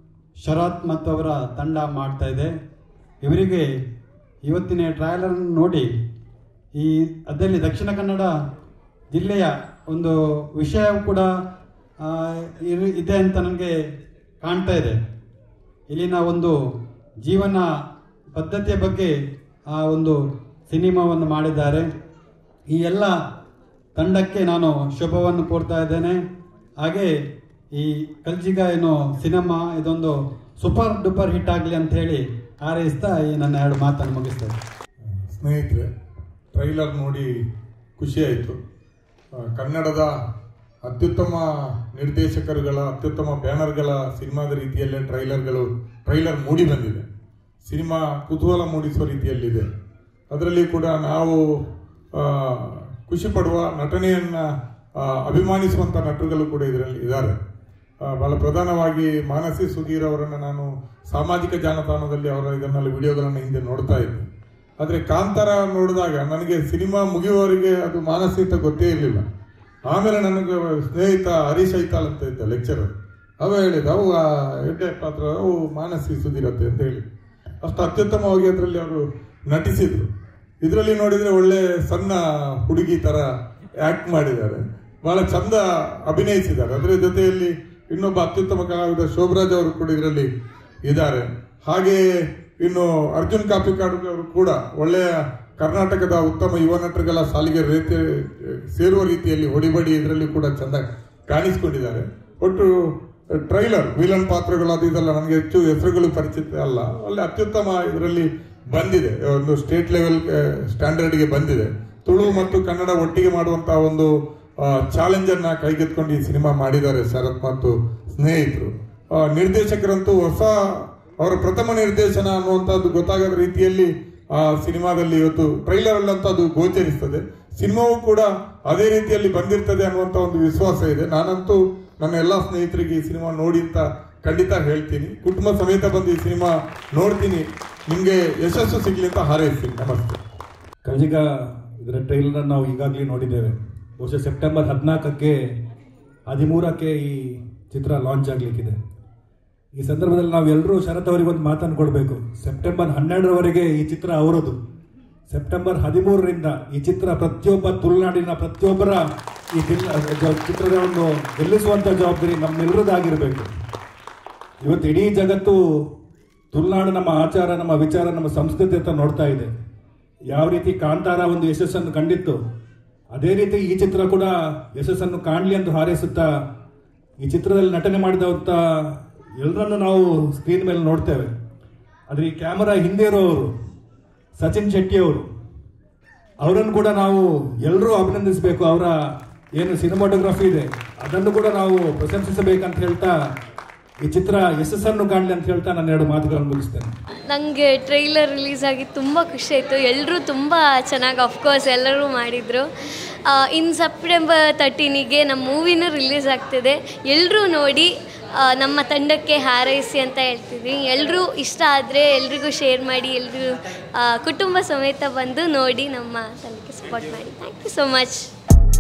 ಶರತ್ ಮತ್ತು ಅವರ ತಂಡ ಮಾಡ್ತಾ ಇದೆ ಇವರಿಗೆ ಇವತ್ತಿನ ಟ್ರಯಲರ್ ನೋಡಿ ಈ ಅದರಲ್ಲಿ ದಕ್ಷಿಣ ಕನ್ನಡ ಜಿಲ್ಲೆಯ ಒಂದು ವಿಷಯ ಕೂಡ ಆ, ಇರು- ಇದೆ ಅಂತ ನನಗೆ ಕಾಣ್ತಾ ಇದೆ ಇಲ್ಲಿನ ಒಂದು ಜೀವನ ಪದ್ಧತಿಯ ಬಗ್ಗೆ ಆ ಒಂದು ಸಿನಿಮಾವನ್ನು ಮಾಡಿದ್ದಾರೆ ಈ ಎಲ್ಲ ತಂಡಕ್ಕೆ ನಾನು ಶುಭವನ್ನು ಕೋರ್ತಾ ಇದ್ದೇನೆ ಹಾಗೆ ಈ ಕಲ್ಜಿಗ ಏನು ಸಿನಿಮಾ ಇದೊಂದು ಸೂಪರ್ ಡೂಪರ್ ಹಿಟ್ ಆಗಲಿ ಅಂತ ಹೇಳಿ ಹಾರೈಸ್ತಾ ಈ ನನ್ನ ಎರಡು ಮಾತನ್ನು ಮುಗಿಸ್ತೇನೆ ಸ್ನೇಹಿತರೆ ಟ್ರೈಲರ್ ನೋಡಿ ಖುಷಿಯಾಯಿತು ಆ, ಕನ್ನಡದ ಅತ್ಯುತ್ತಮ ನಿರ್ದೇಶಕರುಗಳ ಅತ್ಯುತ್ತಮ ಬ್ಯಾನರ್ಗಳ ಸಿನಿಮಾದ ರೀತಿಯಲ್ಲೇ ಟ್ರೈಲರ್ಗಳು ಟ್ರೈಲರ್ ಮೂಡಿ ಬಂದಿದೆ ಸಿನಿಮಾ ಕುತೂಹಲ ಮೂಡಿಸುವ ರೀತಿಯಲ್ಲಿದೆ ಅದರಲ್ಲಿ ಕೂಡ ನಾವು ಆ, ಖುಷಿ ಪಡುವ ನಟನೆಯನ್ನು ಅಭಿಮಾನಿಸುವಂಥ ನಟರುಗಳು ಕೂಡ ಇದರಲ್ಲಿ ಇದ್ದಾರೆ ಆ, ಬಹಳ ಪ್ರಧಾನವಾಗಿ ಮಾನಸಿ ಸುಧೀರ್ ಅವರನ್ನು ನಾನು ಸಾಮಾಜಿಕ ಜಾಲತಾಣದಲ್ಲಿ ಅವರ ಇದನ್ನೆಲ್ಲ ವಿಡಿಯೋಗಳನ್ನು ಹಿಂದೆ ನೋಡ್ತಾ ಇದ್ದೆ ಆದರೆ ಕಾಂತಾರ ನೋಡಿದಾಗ ನನಗೆ ಸಿನಿಮಾ ಮುಗಿಯುವವರೆಗೆ ಅದು ಮಾನಸಿ ಅಂತ ಗೊತ್ತೇ ಇರಲಿಲ್ಲ ಆಮೇಲೆ ನನಗೆ ಸ್ನೇಹಿತ ಹರೀಶ್ ಐತಾಲ್ ಅಂತ ಇದ್ದ ಲೆಕ್ಚರರ್ ಅವ ಹೇಳಿದ ಅವು ಆ ಎಡ್ಡೆ ಪಾತ್ರ ಅವು ಮಾನಸಿ ಸುಧೀರತ್ತೆ ಅಂತ ಹೇಳಿ ಅಷ್ಟು ಅತ್ಯುತ್ತಮವಾಗಿ ಅದರಲ್ಲಿ ಅವರು ನಟಿಸಿದ್ರು ಇದರಲ್ಲಿ ನೋಡಿದ್ರೆ ಒಳ್ಳೆ ಸಣ್ಣ ಹುಡುಗಿ ತರ ಆಕ್ಟ್ ಮಾಡಿದ್ದಾರೆ ಬಹಳ ಚಂದ ಅಭಿನಯಿಸಿದ್ದಾರೆ ಅದರ ಜೊತೆಯಲ್ಲಿ ಇನ್ನೊಬ್ಬ ಅತ್ಯುತ್ತಮ ಕಲಾವಿದ ಶೋಭರಾಜ್ ಅವರು ಕೂಡ ಇದರಲ್ಲಿ ಇದ್ದಾರೆ ಹಾಗೆ ಇನ್ನು ಅರ್ಜುನ್ ಕಾಪಿಕಾಡ್ ಅವರು ಕೂಡ ಒಳ್ಳೆಯ ಕರ್ನಾಟಕದ ಉತ್ತಮ ಯುವ ನಟರುಗಳ ಸಾಲಿಗೆ ರೀತಿ ಸೇರುವ ರೀತಿಯಲ್ಲಿ ಹೊಡಿಬಡಿ ಇದರಲ್ಲಿ ಕೂಡ ಚಂದ ಕಾಣಿಸಿಕೊಂಡಿದ್ದಾರೆ ಒಟ್ಟು ಟ್ರೈಲರ್ ವಿಲನ್ ಪಾತ್ರಗಳು ಅದು ಇದೆಲ್ಲ ನನಗೆ ಹೆಚ್ಚು ಹೆಸರುಗಳು ಪರಿಚಿತ ಅಲ್ಲ ಅಲ್ಲಿ ಅತ್ಯುತ್ತಮ ಇದರಲ್ಲಿ ಬಂದಿದೆ ಒಂದು ಸ್ಟೇಟ್ ಲೆವೆಲ್ ಸ್ಟ್ಯಾಂಡರ್ಡ್ಗೆ ಬಂದಿದೆ ತುಳು ಮತ್ತು ಕನ್ನಡ ಒಟ್ಟಿಗೆ ಮಾಡುವಂತಹ ಒಂದು ಚಾಲೆಂಜ್ ಅನ್ನ ಕೈಗೆತ್ಕೊಂಡು ಈ ಸಿನಿಮಾ ಮಾಡಿದ್ದಾರೆ ಶರತ್ ಮತ್ತು ಸ್ನೇಹಿತರು ಆ, ನಿರ್ದೇಶಕರಂತೂ ಹೊಸ ಅವರ ಪ್ರಥಮ ನಿರ್ದೇಶನ ಅನ್ನುವಂಥದ್ದು ಗೊತ್ತಾಗದ ರೀತಿಯಲ್ಲಿ ಆ ಸಿನಿಮಾದಲ್ಲಿ ಇವತ್ತು ಟ್ರೈಲರ್ ಅಲ್ಲಂತೂ ಅದು ಗೋಚರಿಸ್ತದೆ ಸಿನಿಮಾವು ಕೂಡ ಅದೇ ರೀತಿಯಲ್ಲಿ ಬಂದಿರ್ತದೆ ಅನ್ನುವಂಥ ಒಂದು ವಿಶ್ವಾಸ ಇದೆ ನಾನಂತೂ ನನ್ನ ಎಲ್ಲ ಸ್ನೇಹಿತರಿಗೆ ಈ ಸಿನಿಮಾ ನೋಡಿ ಅಂತ ಖಂಡಿತ ಹೇಳ್ತೀನಿ ಕುಟುಂಬ ಸಮೇತ ಬಂದು ಈ ಸಿನಿಮಾ ನೋಡ್ತೀನಿ ನಿಮಗೆ ಯಶಸ್ಸು ಸಿಗ್ಲಿ ಅಂತ ಹಾರೈಸ್ತೀನಿ ನಮಸ್ತೆ ಕಲ್ಜಿಗ ಇದರ ಟ್ರೈಲರ್ ನಾವು ಈಗಾಗಲೇ ನೋಡಿದ್ದೇವೆ ಬಹುಶಃ ಸೆಪ್ಟೆಂಬರ್ ಹದಿನಾಲ್ಕಕ್ಕೆ ಹದಿಮೂರಕ್ಕೆ ಈ ಚಿತ್ರ ಲಾಂಚ್ ಆಗಲಿಕ್ಕಿದೆ ಈ ಸಂದರ್ಭದಲ್ಲಿ ನಾವೆಲ್ಲರೂ ಶರತ್ ಅವರಿಗೆ ಒಂದು ಮಾತನ್ನು ಕೊಡಬೇಕು ಸೆಪ್ಟೆಂಬರ್ ಹನ್ನೆರಡರವರೆಗೆ ಈ ಚಿತ್ರ ಅವರದು ಸೆಪ್ಟೆಂಬರ್ ಹದಿಮೂರರಿಂದ ಈ ಚಿತ್ರ ಪ್ರತಿಯೊಬ್ಬ ತುಳುನಾಡಿನ ಪ್ರತಿಯೊಬ್ಬರ ಈ ಗೆಲ್- ಜ- ಚಿತ್ರದ ಒಂದು ಗೆಲ್ಲಿಸುವಂಥ ಜವಾಬ್ದಾರಿ ನಮ್ಮೆಲ್ಲರದಾಗಿರಬೇಕು ಇವತ್ತು ಇಡೀ ಜಗತ್ತು ತುಳುನಾಡು ನಮ್ಮ ಆಚಾರ ನಮ್ಮ ವಿಚಾರ ನಮ್ಮ ಸಂಸ್ಕೃತಿ ಅಂತ ನೋಡ್ತಾ ಇದೆ ಯಾವ ರೀತಿ ಕಾಂತಾರ ಒಂದು ಯಶಸ್ಸನ್ನು ಕಂಡಿತ್ತು ಅದೇ ರೀತಿ ಈ ಚಿತ್ರ ಕೂಡ ಯಶಸ್ಸನ್ನು ಕಾಣಲಿ ಎಂದು ಹಾರೈಸುತ್ತಾ ಈ ಚಿತ್ರದಲ್ಲಿ ನಟನೆ ಮಾಡಿದಂಥ ಎಲ್ಲರನ್ನು ನಾವು ಸ್ಕ್ರೀನ್ ಮೇಲೆ ನೋಡ್ತೇವೆ ಆದರೆ ಈ ಕ್ಯಾಮರಾ ಹಿಂದೆ ಇರೋರು ಸಚಿನ್ ಶೆಟ್ಟಿ ಅವರು ಅವರನ್ನು ಕೂಡ ನಾವು ಎಲ್ಲರೂ ಅಭಿನಂದಿಸಬೇಕು ಅವರ ಏನು ಸಿನಿಮಾಟೋಗ್ರಫಿ ಇದೆ ಅದನ್ನು ಕೂಡ ನಾವು ಪ್ರಶಂಸಿಸಬೇಕಂತ ಹೇಳ್ತಾ ಈ ಚಿತ್ರ ಯಶಸ್ಸನ್ನು ಕಾಣಲಿ ಅಂತ ಹೇಳ್ತಾ ನಾನು ಎರಡು ಮಾತುಗಳನ್ನು ಮುಗಿಸ್ತೇನೆ ನನಗೆ ಟ್ರೈಲರ್ ರಿಲೀಸ್ ಆಗಿ ತುಂಬ ಖುಷಿ ಆಯಿತು ಎಲ್ಲರೂ ತುಂಬ ಚೆನ್ನಾಗಿ ಅಫ್ಕೋರ್ಸ್ ಎಲ್ಲರೂ ಮಾಡಿದರು ಇನ್ ಸೆಪ್ಟೆಂಬರ್ ತರ್ಟೀನಿಗೆ ನಮ್ಮ ಮೂವಿನೂ ರಿಲೀಸ್ ಆಗ್ತಿದೆ ಎಲ್ಲರೂ ನೋಡಿ ಆ, ನಮ್ಮ ತಂಡಕ್ಕೆ ಹಾರೈಸಿ ಅಂತ ಹೇಳ್ತಿದ್ವಿ ಎಲ್ಲರೂ ಇಷ್ಟ ಆದರೆ ಎಲ್ರಿಗೂ ಶೇರ್ ಮಾಡಿ ಎಲ್ಲರೂ ಕುಟುಂಬ ಸಮೇತ ಬಂದು ನೋಡಿ ನಮ್ಮ ತಂಡಕ್ಕೆ ಸಪೋರ್ಟ್ ಮಾಡಿ ಥ್ಯಾಂಕ್ ಯು ಸೊ ಮಚ್